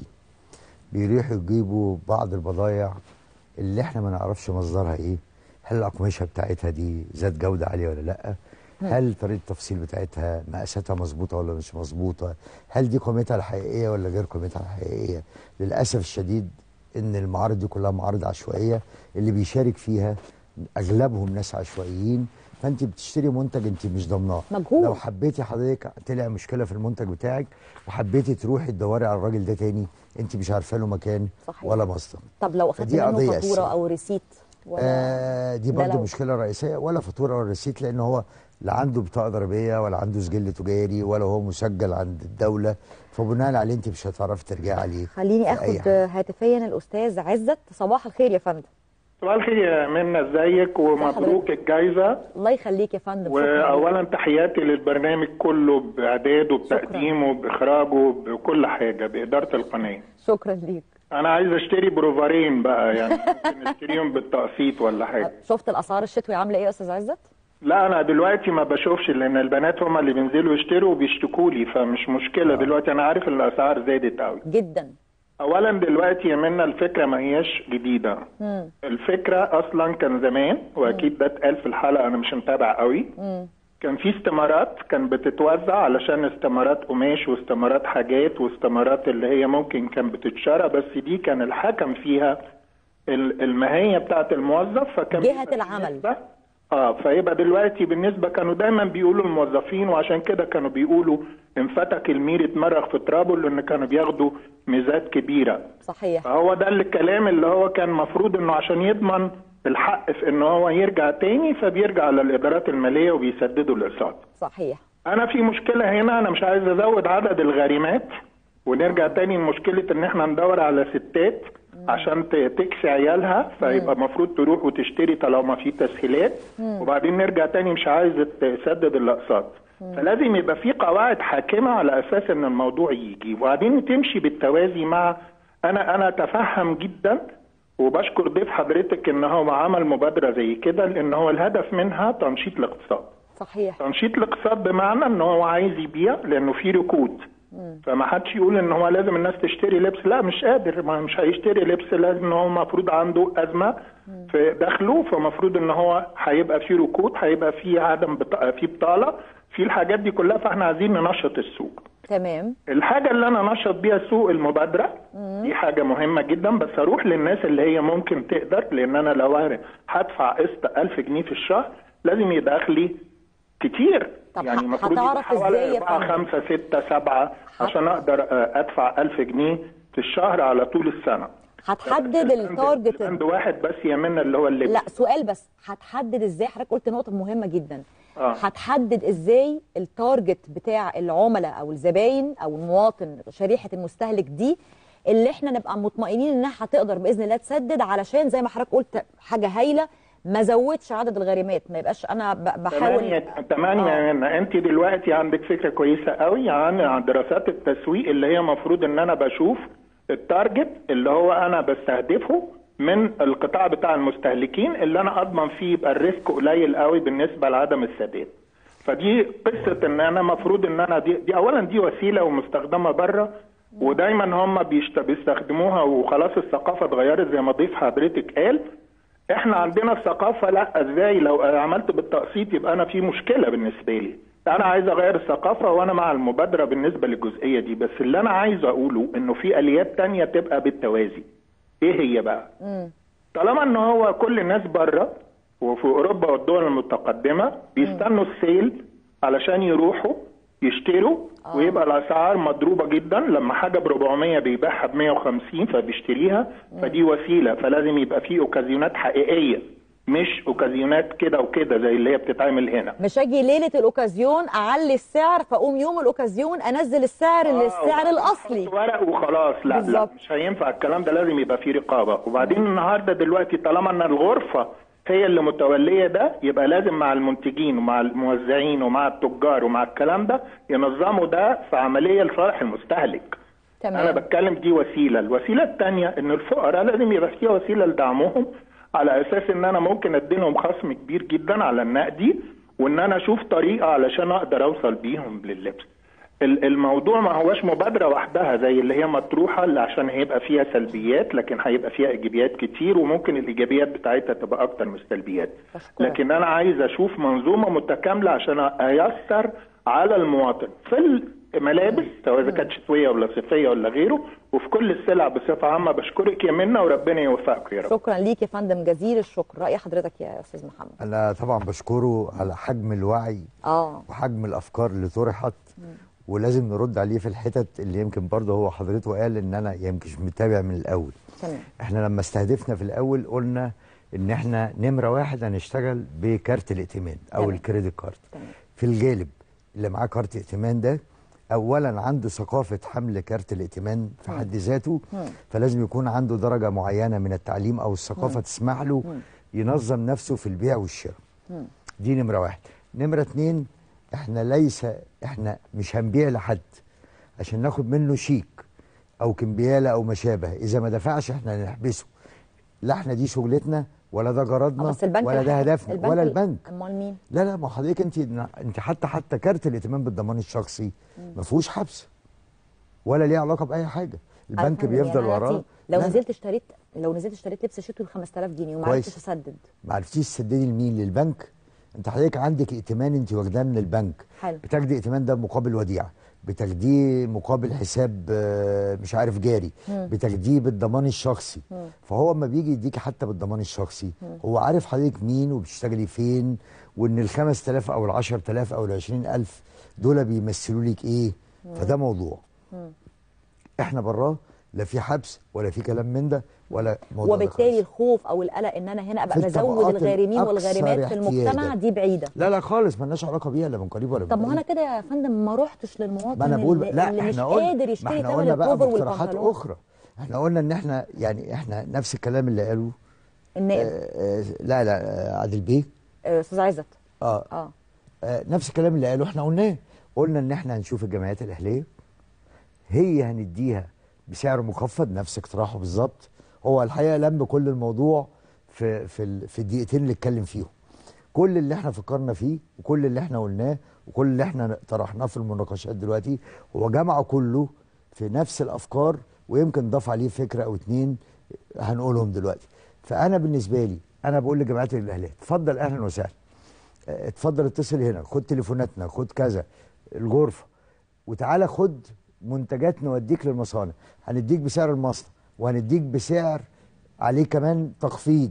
بيروحوا يجيبوا بعض البضائع اللي احنا ما نعرفش مصدرها ايه هل الاقمشه بتاعتها دي ذات جوده عاليه ولا لا مم. هل طريقه التفصيل بتاعتها مقاساتها مظبوطه ولا مش مظبوطه هل دي قيمتها الحقيقيه ولا غير قيمتها الحقيقيه للاسف الشديد ان المعارض دي كلها معارض عشوائيه اللي بيشارك فيها اغلبهم ناس عشوائيين فانت بتشتري منتج انت مش ضامناه مجهول. لو حبيتي حضرتك طلع مشكله في المنتج بتاعك وحبيتي تروحي تدوري على الراجل ده تاني انت مش عارفه له مكان صحيح. ولا مصدر طب لو اخدت فدي منه قضية فاتوره أساسية. او ريسيت ولا آه دي ده برضه لو- مشكله رئيسيه ولا فاتوره ولا ريسيت لان هو لا عنده بطاقه ضريبيه ولا عنده سجل تجاري ولا هو مسجل عند الدوله فبناء عليه انت مش هتعرفي ترجعي عليه خليني في أي اخد حاجة. هاتفيا الاستاذ عزت صباح الخير يا فندم صباح الخير يا منى ازيك ومبروك الجايزه الله يخليك يا فندم شكرا واولا تحياتي للبرنامج كله باعداده بتقديمه باخراجه بكل حاجه باداره القناه شكرا ليك انا عايز اشتري بروفارين بقى يعني ممكن نشتريهم بالتقسيط ولا حاجه شفت الاسعار الشتوي عامله ايه يا استاذ عزت لا انا دلوقتي ما بشوفش لان البنات هم اللي بينزلوا يشتروا وبيشتكوا لي فمش مشكله دلوقتي انا عارف ان الاسعار زادت قوي جدا اولا دلوقتي يا منى الفكره ما هياش جديده مم. الفكره اصلا كان زمان واكيد ده اتقال في الحلقه انا مش متابع قوي مم. كان في استمارات كان بتتوزع علشان استمارات قماش واستمارات حاجات واستمارات اللي هي ممكن كان بتتشرى بس دي كان الحكم فيها ال- الماهيه بتاعه الموظف فكان جهه العمل اه فيبقى دلوقتي بالنسبه كانوا دايما بيقولوا الموظفين وعشان كده كانوا بيقولوا انفتك المير اتمرغ في ترابه لان كانوا بياخدوا ميزات كبيره صحيح فهو ده الكلام اللي هو كان مفروض انه عشان يضمن الحق في ان هو يرجع تاني فبيرجع للادارات الماليه وبيسددوا الاقساط صحيح انا في مشكله هنا انا مش عايز ازود عدد الغارمات ونرجع تاني لمشكله ان احنا ندور على ستات عشان ت- تكسي عيالها فيبقى المفروض تروح وتشتري طالما في تسهيلات مم. وبعدين نرجع تاني مش عايز تسدد الاقساط فلازم يبقى في قواعد حاكمه على اساس ان الموضوع يجي وبعدين تمشي بالتوازي مع انا انا اتفهم جدا وبشكر ضيف حضرتك ان هو عمل مبادره زي كده لان هو الهدف منها تنشيط الاقتصاد صحيح تنشيط الاقتصاد بمعنى ان هو عايز يبيع لانه في ركود فما حدش يقول ان هو لازم الناس تشتري لبس لا مش قادر ما مش هيشتري لبس لازم هو المفروض عنده ازمه في دخله فمفروض ان هو هيبقى في ركود هيبقى في عدم بط... في بطاله في الحاجات دي كلها فاحنا عايزين ننشط السوق تمام الحاجه اللي انا نشط بيها سوق المبادره دي حاجه مهمه جدا بس اروح للناس اللي هي ممكن تقدر لان انا لو أنا هدفع قسط 1000 جنيه في الشهر لازم يدخلي كتير طب يعني ه- المفروض هتعرف يبقى حوالي إزاي يا أربعة فندم؟ خمسة ستة سبعة عشان أقدر آه، أدفع ألف جنيه في الشهر على طول السنة هتحدد التارجت عند واحد بس يا منى اللي هو اللي لا سؤال بس هتحدد ازاي حضرتك قلت نقطه مهمه جدا آه. هتحدد ازاي التارجت بتاع العملاء او الزباين او المواطن شريحه المستهلك دي اللي احنا نبقى مطمئنين انها هتقدر باذن الله تسدد علشان زي ما حضرتك قلت حاجه هايله ما زودش عدد الغارمات ما يبقاش انا ب- بحاول تمانية تمانية يا منى انت دلوقتي عندك فكرة كويسة قوي عن عن دراسات التسويق اللي هي مفروض ان انا بشوف التارجت اللي هو انا بستهدفه من القطاع بتاع المستهلكين اللي انا اضمن فيه يبقى الريسك قليل قوي بالنسبة لعدم السداد فدي قصة ان انا مفروض ان انا دي, دي اولا دي وسيلة ومستخدمة بره ودايما هم بيشت- بيستخدموها وخلاص الثقافة اتغيرت زي ما ضيف حضرتك قال احنا عندنا الثقافة لا ازاي لو عملت بالتقسيط يبقى انا في مشكلة بالنسبة لي انا عايز اغير الثقافة وانا مع المبادرة بالنسبة للجزئية دي بس اللي انا عايز اقوله انه في اليات تانية تبقى بالتوازي ايه هي بقى مم. طالما ان هو كل الناس بره وفي اوروبا والدول المتقدمه بيستنوا السيل علشان يروحوا يشتروا ويبقى الاسعار مضروبه جدا لما حاجه ب 400 بيبيعها ب 150 فبيشتريها فدي وسيله فلازم يبقى في اوكازيونات حقيقيه مش اوكازيونات كده وكده زي اللي هي بتتعمل هنا مش اجي ليله الاوكازيون اعلي السعر فاقوم يوم الاوكازيون انزل السعر للسعر الاصلي ورق وخلاص لا لا بالظبط. مش هينفع الكلام ده لازم يبقى فيه رقابه وبعدين النهارده دلوقتي طالما ان الغرفه هي اللي متوليه ده يبقى لازم مع المنتجين ومع الموزعين ومع التجار ومع الكلام ده ينظموا ده في عمليه لصالح المستهلك تمام. انا بتكلم دي وسيله الوسيله الثانيه ان الفقراء لازم يبقى فيها وسيله لدعمهم على اساس ان انا ممكن اديلهم خصم كبير جدا على النقدي وان انا اشوف طريقه علشان اقدر اوصل بيهم لللبس ال- الموضوع ما هوش مبادرة وحدها زي اللي هي مطروحة اللي عشان هيبقى فيها سلبيات لكن هيبقى فيها إيجابيات كتير وممكن الإيجابيات بتاعتها تبقى أكتر من السلبيات لكن أنا عايز أشوف منظومة متكاملة عشان أيسر على المواطن في الملابس سواء إذا كانت شتوية ولا صيفية ولا غيره وفي كل السلع بصفة عامة بشكرك يا منى وربنا يوفقك يا رب شكرا ليك يا فندم جزيل الشكر راي حضرتك يا استاذ محمد انا طبعا بشكره على حجم الوعي اه وحجم الافكار اللي طرحت ولازم نرد عليه في الحتت اللي يمكن برضه هو حضرته قال ان انا يمكن مش متابع من الاول تمام احنا لما استهدفنا في الاول قلنا ان احنا نمره واحد هنشتغل بكارت الائتمان او تمام. الكريدت كارد تمام. في الجالب اللي معاه كارت ائتمان ده اولا عنده ثقافه حمل كارت الائتمان في مم. حد ذاته مم. فلازم يكون عنده درجه معينه من التعليم او الثقافه مم. تسمح له مم. ينظم نفسه في البيع والشراء مم. دي نمره واحد نمره اتنين احنا ليس احنا مش هنبيع لحد عشان ناخد منه شيك او كمبياله او ما شابه اذا ما دفعش احنا هنحبسه لا احنا دي شغلتنا ولا ده آه، جرادنا بس البنك ولا ده الح- هدفنا ولا ال- البنك امال مين لا لا ما حضرتك انت انت حتى حتى كارت الائتمان بالضمان الشخصي ما فيهوش حبس ولا ليه علاقه باي حاجه البنك أفهم بيفضل يعني أنا وراه دلوقتي لو لا، نزلت اشتريت لو نزلت اشتريت لبس شتوي ب 5000 جنيه وما كويس. عرفتش اسدد ما عرفتيش تسددي لمين للبنك انت حضرتك عندك ائتمان انت واخداه من البنك حلو بتاخدي ائتمان ده مقابل وديعه بتاخديه مقابل حساب آه، مش عارف جاري مم. بتاخديه بالضمان الشخصي مم. فهو اما بيجي يديكي حتى بالضمان الشخصي مم. هو عارف حضرتك مين وبتشتغلي فين وان ال 5000 او ال 10000 او ال 20000 دول بيمثلوا لك ايه مم. فده موضوع مم. احنا براه لا في حبس ولا في كلام من ده ولا موضوع ده وبالتالي الخوف او القلق ان انا هنا ابقى في بزود الطبقات الغارمين الأكثر والغارمات في المجتمع احتياجاً. دي بعيده لا لا خالص مالناش علاقه بيها لا من قريب ولا من طب ما بعيد. انا كده يا فندم ما رحتش للمواطن ما انا بقول اللي, لا اللي مش احنا قلنا قادر ما يشتري احنا ثمن قلنا بقى البوفر مقترحات والبنطلون اخرى احنا قلنا ان احنا يعني احنا نفس الكلام اللي قاله النائب آه آه لا لا آه عادل بيه آه، استاذ عزت اه اه آه، نفس الكلام اللي قاله احنا قلناه قلنا ان احنا هنشوف الجمعيات الاهليه هي هنديها بسعر مخفض نفس اقتراحه بالظبط هو الحقيقه لم كل الموضوع في في ال- في الدقيقتين اللي اتكلم فيهم كل اللي احنا فكرنا فيه وكل اللي احنا قلناه وكل اللي احنا طرحناه في المناقشات دلوقتي هو جمع كله في نفس الافكار ويمكن ضاف عليه فكره او اتنين هنقولهم دلوقتي فانا بالنسبه لي انا بقول لجمعيات الاهليه اتفضل اهلا وسهلا اه، اتفضل اتصل هنا خد تليفوناتنا خد كذا الغرفه وتعالى خد منتجات نوديك للمصانع هنديك بسعر المصنع وهنديك بسعر عليه كمان تخفيض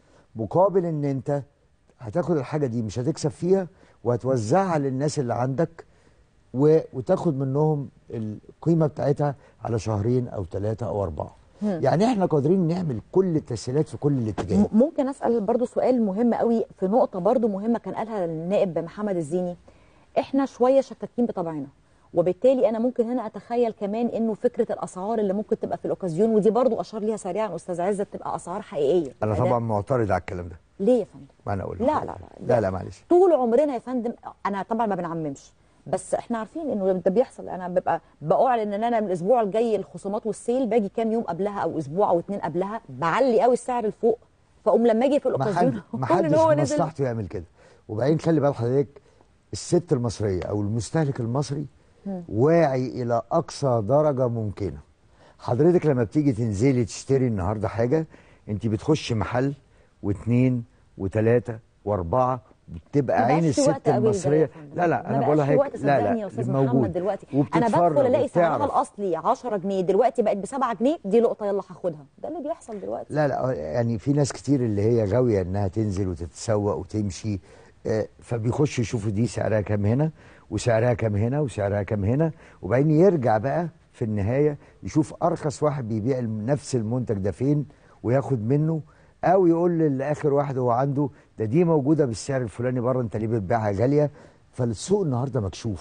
مقابل ان انت هتاخد الحاجه دي مش هتكسب فيها وهتوزعها للناس اللي عندك و... وتاخد منهم القيمه بتاعتها على شهرين او ثلاثه او اربعه مم. يعني احنا قادرين نعمل كل التسهيلات في كل الاتجاهات م- ممكن اسال برضو سؤال مهم قوي في نقطه برضو مهمه كان قالها النائب محمد الزيني احنا شويه شكاكين بطبعنا وبالتالي انا ممكن هنا اتخيل كمان انه فكره الاسعار اللي ممكن تبقى في الاوكازيون ودي برضو اشار ليها سريعا استاذ عزت تبقى اسعار حقيقيه انا يبقى ده- طبعا معترض على الكلام ده ليه يا فندم ما انا اقول لا لا لا لا لا معلش طول عمرنا يا فندم انا طبعا ما بنعممش بس احنا عارفين انه ده بيحصل انا ببقى باعلن ان انا الاسبوع الجاي الخصومات والسيل باجي كام يوم قبلها او اسبوع او اتنين قبلها بعلي قوي السعر لفوق فاقوم لما اجي في ما حد الاوكازيون ما كل حدش اللي هو نزل مصلحته يعمل كده وبعدين خلي بال حضرتك الست المصريه او المستهلك المصري مم. واعي الى اقصى درجه ممكنه حضرتك لما بتيجي تنزلي تشتري النهارده حاجه انت بتخش محل واثنين وثلاثه واربعه بتبقى ما عين بقاش في الست وقت أوي ده يا المصريه فندم. لا لا ما انا بقاش بقولها في هيك وقت لا صدقني يا لا استاذ موجود محمد دلوقتي انا وبتتفرج بدخل الاقي سعرها وبتعرف. الاصلي 10 جنيه دلوقتي بقت ب 7 جنيه دي لقطه يلا هاخدها ده اللي بيحصل دلوقتي لا لا يعني في ناس كتير اللي هي غاويه انها تنزل وتتسوق وتمشي آه، فبيخشوا يشوفوا دي سعرها كام هنا وسعرها كام هنا وسعرها كام هنا وبعدين يرجع بقى في النهايه يشوف ارخص واحد بيبيع نفس المنتج ده فين وياخد منه او يقول لاخر واحد هو عنده ده دي موجوده بالسعر الفلاني بره انت ليه بتبيعها غاليه فالسوق النهارده مكشوف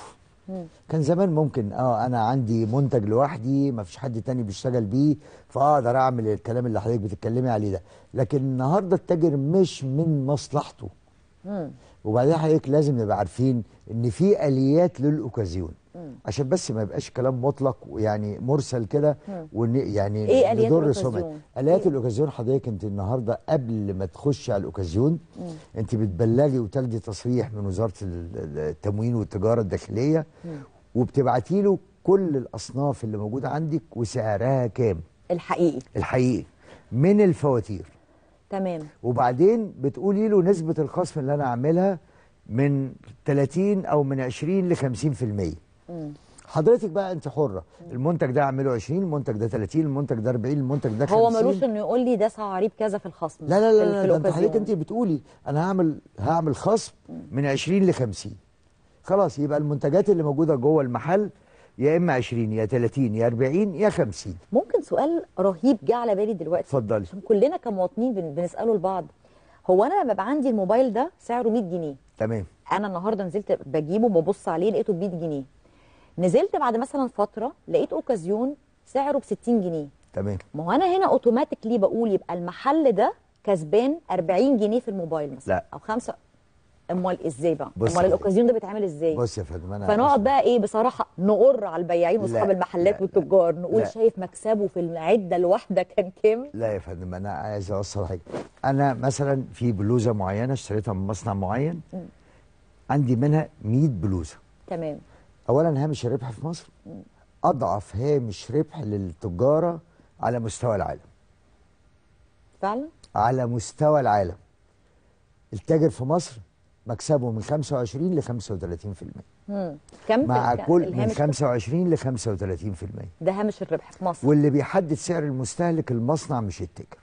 مم. كان زمان ممكن اه انا عندي منتج لوحدي ما فيش حد تاني بيشتغل بيه فاقدر اعمل الكلام اللي حضرتك بتتكلمي عليه ده لكن النهارده التاجر مش من مصلحته مم. وبعدين حضرتك لازم نبقى عارفين ان في اليات للاوكازيون مم. عشان بس ما يبقاش كلام مطلق ويعني مرسل كده مم. ون يعني إيه آليات نضر الأوكازيون؟ سمعة اليات إيه؟ الاوكازيون حضرتك انت النهارده قبل ما تخشي على الاوكازيون مم. انت بتبلغي وتاخدي تصريح من وزاره ال- ال- التموين والتجاره الداخليه مم. وبتبعتي له كل الاصناف اللي موجوده عندك وسعرها كام الحقيقي الحقيقي من الفواتير تمام وبعدين بتقولي له نسبة الخصم اللي أنا أعملها من 30 أو من 20 ل 50% مم. حضرتك بقى أنت حرة المنتج ده أعمله 20 المنتج ده 30 المنتج ده 40 المنتج ده 50 هو ملوش انه يقول لي ده صعريب كذا في الخصم لا لا في- لا, في لا ده انت الأوكازيون. حضرتك انت بتقولي انا هعمل هعمل خصم من 20 ل 50 خلاص يبقى المنتجات اللي موجوده جوه المحل يا اما 20 يا 30 يا 40 يا 50 ممكن سؤال رهيب جه على بالي دلوقتي اتفضلي عشان كلنا كمواطنين بن- بنساله لبعض هو انا لما يبقى عندي الموبايل ده سعره 100 جنيه تمام انا النهارده نزلت بجيبه ببص عليه لقيته ب 100 جنيه نزلت بعد مثلا فتره لقيت اوكازيون سعره ب 60 جنيه تمام ما هو انا هنا اوتوماتيكلي بقول يبقى المحل ده كسبان 40 جنيه في الموبايل مثلا لا. او خمسه امال ازاي بقى بص امال يا الاوكازيون ده بيتعمل ازاي بص يا فندم انا فنقعد بقى ايه بصراحه نقر على البياعين واصحاب لا، المحلات والتجار نقول لا. شايف مكسبه في العده الواحده كان كام لا يا فندم انا عايز اوصل حاجه انا مثلا في بلوزه معينه اشتريتها من مصنع معين مم. عندي منها 100 بلوزه تمام اولا هامش الربح في مصر اضعف هامش ربح للتجاره على مستوى العالم فعلا على مستوى العالم التاجر في مصر مكسبه من 25 ل 35% مم. كم في مع الك- كل من الهامش 25 ل 35% ده هامش الربح في مصر واللي بيحدد سعر المستهلك المصنع مش التاجر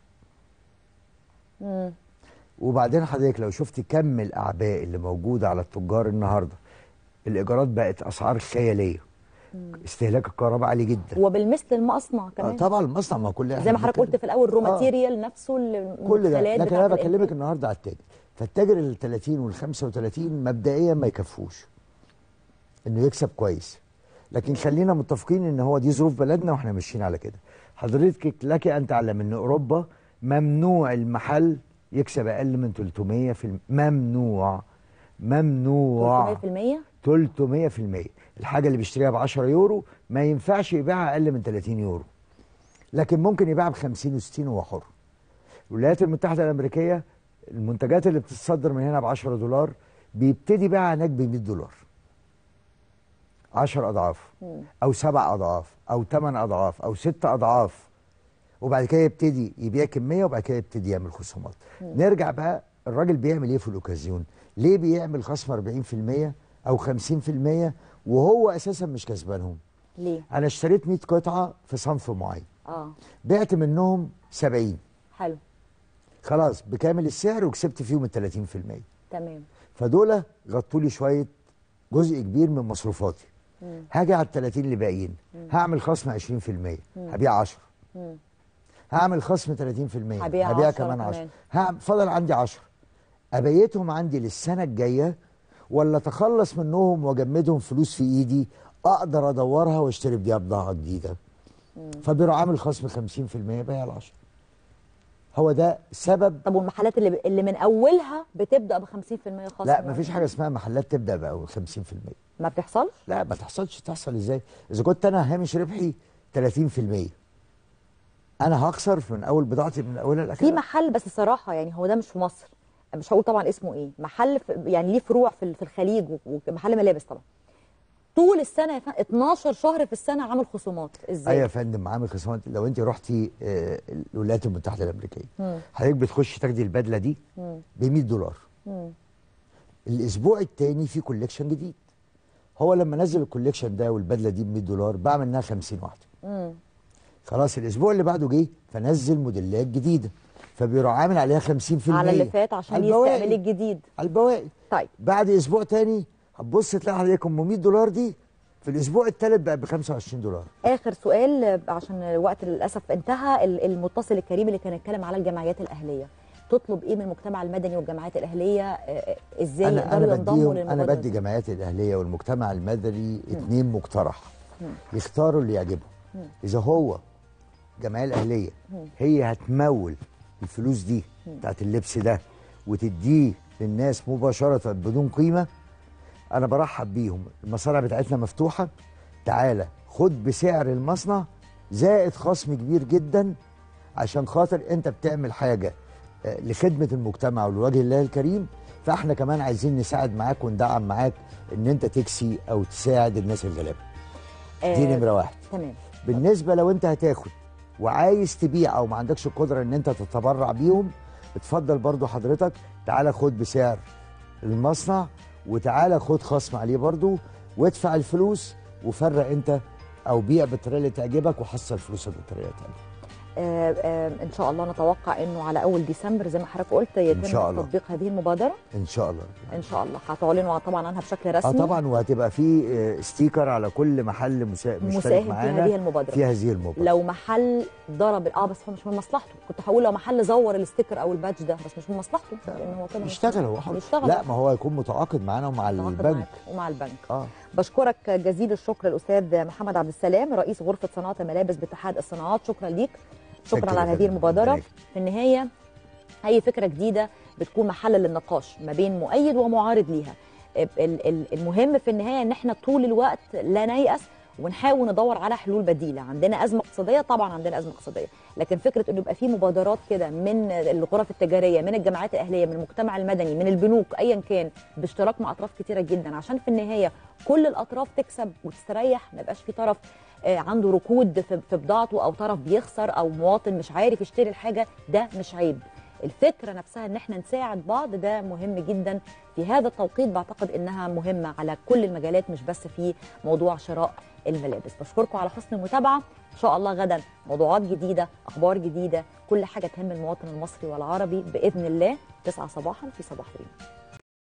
مم. وبعدين حضرتك لو شفت كم الاعباء اللي موجوده على التجار النهارده الايجارات بقت اسعار خياليه مم. استهلاك الكهرباء عالي جدا وبالمثل المصنع آه كمان طبعا المصنع ما كل زي ما حضرتك قلت في الاول رو آه. ماتيريال نفسه كل ده المدخلات لكن بتاعت انا بكلمك الإنتاج. النهارده على التاجر فالتاجر ال 30 وال 35 مبدئيا ما يكفوش انه يكسب كويس لكن خلينا متفقين ان هو دي ظروف بلدنا واحنا ماشيين على كده حضرتك لك ان تعلم ان اوروبا ممنوع المحل يكسب اقل من 300 في الم... ممنوع ممنوع 300% 300% الحاجه اللي بيشتريها ب 10 يورو ما ينفعش يبيعها اقل من 30 يورو لكن ممكن يبيعها ب 50 و60 وهو حر الولايات المتحده الامريكيه المنتجات اللي بتتصدر من هنا ب 10 دولار بيبتدي بيعها هناك ب 100 دولار 10 اضعاف مم. او سبع اضعاف او ثمان اضعاف او ست اضعاف وبعد كده يبتدي يبيع كميه وبعد كده يبتدي يعمل خصومات مم. نرجع بقى الراجل بيعمل ايه في الاوكازيون ليه بيعمل خصم 40% او 50% وهو اساسا مش كسبانهم ليه انا اشتريت 100 قطعه في صنف معين اه بعت منهم 70 حلو خلاص بكامل السعر وكسبت فيهم ال 30% تمام فدول غطوا لي شويه جزء كبير من مصروفاتي مم. هاجي على ال 30 اللي باقيين مم. هعمل خصم 20% مم. هبيع 10 مم. هعمل خصم 30% هبيع هبيع 10 كمان كمان. 10 ها فضل عندي 10 ابيتهم عندي للسنه الجايه ولا اتخلص منهم واجمدهم فلوس في ايدي اقدر ادورها واشتري بيها بضاعه جديده فبيروح عامل خصم 50% بيع ال 10 هو ده سبب طب والمحلات اللي اللي من اولها بتبدا ب 50% خصم لا مفيش حاجه اسمها محلات تبدا بأول 50% ما بتحصلش لا ما تحصلش تحصل ازاي اذا كنت انا هامش ربحي 30% انا هخسر من اول بضاعتي من اولها لاخرها في محل بس الصراحه يعني هو ده مش في مصر مش هقول طبعا اسمه ايه محل في يعني ليه فروع في في الخليج و- ومحل ملابس طبعا طول السنه يا فندم 12 شهر في السنه عامل خصومات ازاي ايوه يا فندم عامل خصومات لو انت رحتي آه، الولايات المتحده الامريكيه مم. حضرتك بتخشي تاخدي البدله دي مم. ب 100 دولار مم. الاسبوع الثاني في كوليكشن جديد هو لما نزل الكوليكشن ده والبدله دي ب 100 دولار باع منها 50 واحده مم. خلاص الاسبوع اللي بعده جه فنزل موديلات جديده فبيروح عامل عليها 50% على اللي فات عشان على البواقي. يستقبل الجديد على البواقي طيب بعد اسبوع تاني هتبص تلاقي حضرتك ام 100 دولار دي في الاسبوع الثالث بقى ب 25 دولار اخر سؤال عشان الوقت للاسف انتهى ال- المتصل الكريم اللي كان اتكلم على الجمعيات الاهليه تطلب ايه من المجتمع المدني والجمعيات الاهليه آه، ازاي انا يقدروا انا ينضموا بديهم انا للمبادره بدي دي؟ جمعيات الاهليه والمجتمع المدني اتنين مقترح مم. يختاروا اللي يعجبهم مم. اذا هو الجمعيه الاهليه مم. هي هتمول الفلوس دي مم. بتاعت اللبس ده وتديه للناس مباشره بدون قيمه انا برحب بيهم المصانع بتاعتنا مفتوحه تعالى خد بسعر المصنع زائد خصم كبير جدا عشان خاطر انت بتعمل حاجه آه، لخدمه المجتمع ولوجه الله الكريم فاحنا كمان عايزين نساعد معاك وندعم معاك ان انت تكسي او تساعد الناس الغلابه دي آه، نمره واحد تمام بالنسبه لو انت هتاخد وعايز تبيع او ما عندكش القدره ان انت تتبرع بيهم اتفضل برضو حضرتك تعالى خد بسعر المصنع وتعالى خد خصم عليه برضو وادفع الفلوس وفرق انت او بيع بالطريقه اللي تعجبك وحصل فلوسك بالطريقه الثانيه آه، آه، ان شاء الله نتوقع انه على اول ديسمبر زي ما حضرتك قلت يتم شاء الله. تطبيق هذه المبادره ان شاء الله ان شاء الله هتعلنوا طبعا عنها بشكل اه رسمي طبعا وهتبقى في آه، ستيكر على كل محل مسا- مشترك مساهم في معانا هذه المبادره في هذه المبادره لو محل ضرب اه بس هو مش من مصلحته كنت هقول لو محل زور الستيكر او البادج ده بس مش من مصلحته لان هو كده يشتغل هو حر. يشتغل لا ما هو يكون متعاقد معانا ومع متعاقد البنك معاك ومع البنك اه بشكرك جزيل الشكر الاستاذ محمد عبد السلام رئيس غرفه صناعه الملابس باتحاد الصناعات شكرا ليك شكرا شكرا على يا هذه فندم. المبادره ربنا في النهايه اي فكره جديده بتكون محل للنقاش ما بين مؤيد ومعارض ليها ال- ال- المهم في النهايه ان احنا طول الوقت لا نيأس ونحاول ندور على حلول بديله عندنا ازمه اقتصاديه طبعا عندنا ازمه اقتصاديه لكن فكره انه يبقى في مبادرات كده من الغرف التجاريه من الجمعيات الاهليه من المجتمع المدني من البنوك ايا كان باشتراك مع اطراف كتيره جدا عشان في النهايه كل الاطراف تكسب وتستريح ما يبقاش في طرف آه، عنده ركود في في بضاعته او طرف بيخسر او مواطن مش عارف يشتري الحاجه ده مش عيب الفكره نفسها ان احنا نساعد بعض ده مهم جدا في هذا التوقيت بعتقد انها مهمه على كل المجالات مش بس في موضوع شراء الملابس بشكركم على حسن المتابعه ان شاء الله غدا موضوعات جديده اخبار جديده كل حاجه تهم المواطن المصري والعربي باذن الله 9 صباحا في صباح اليوم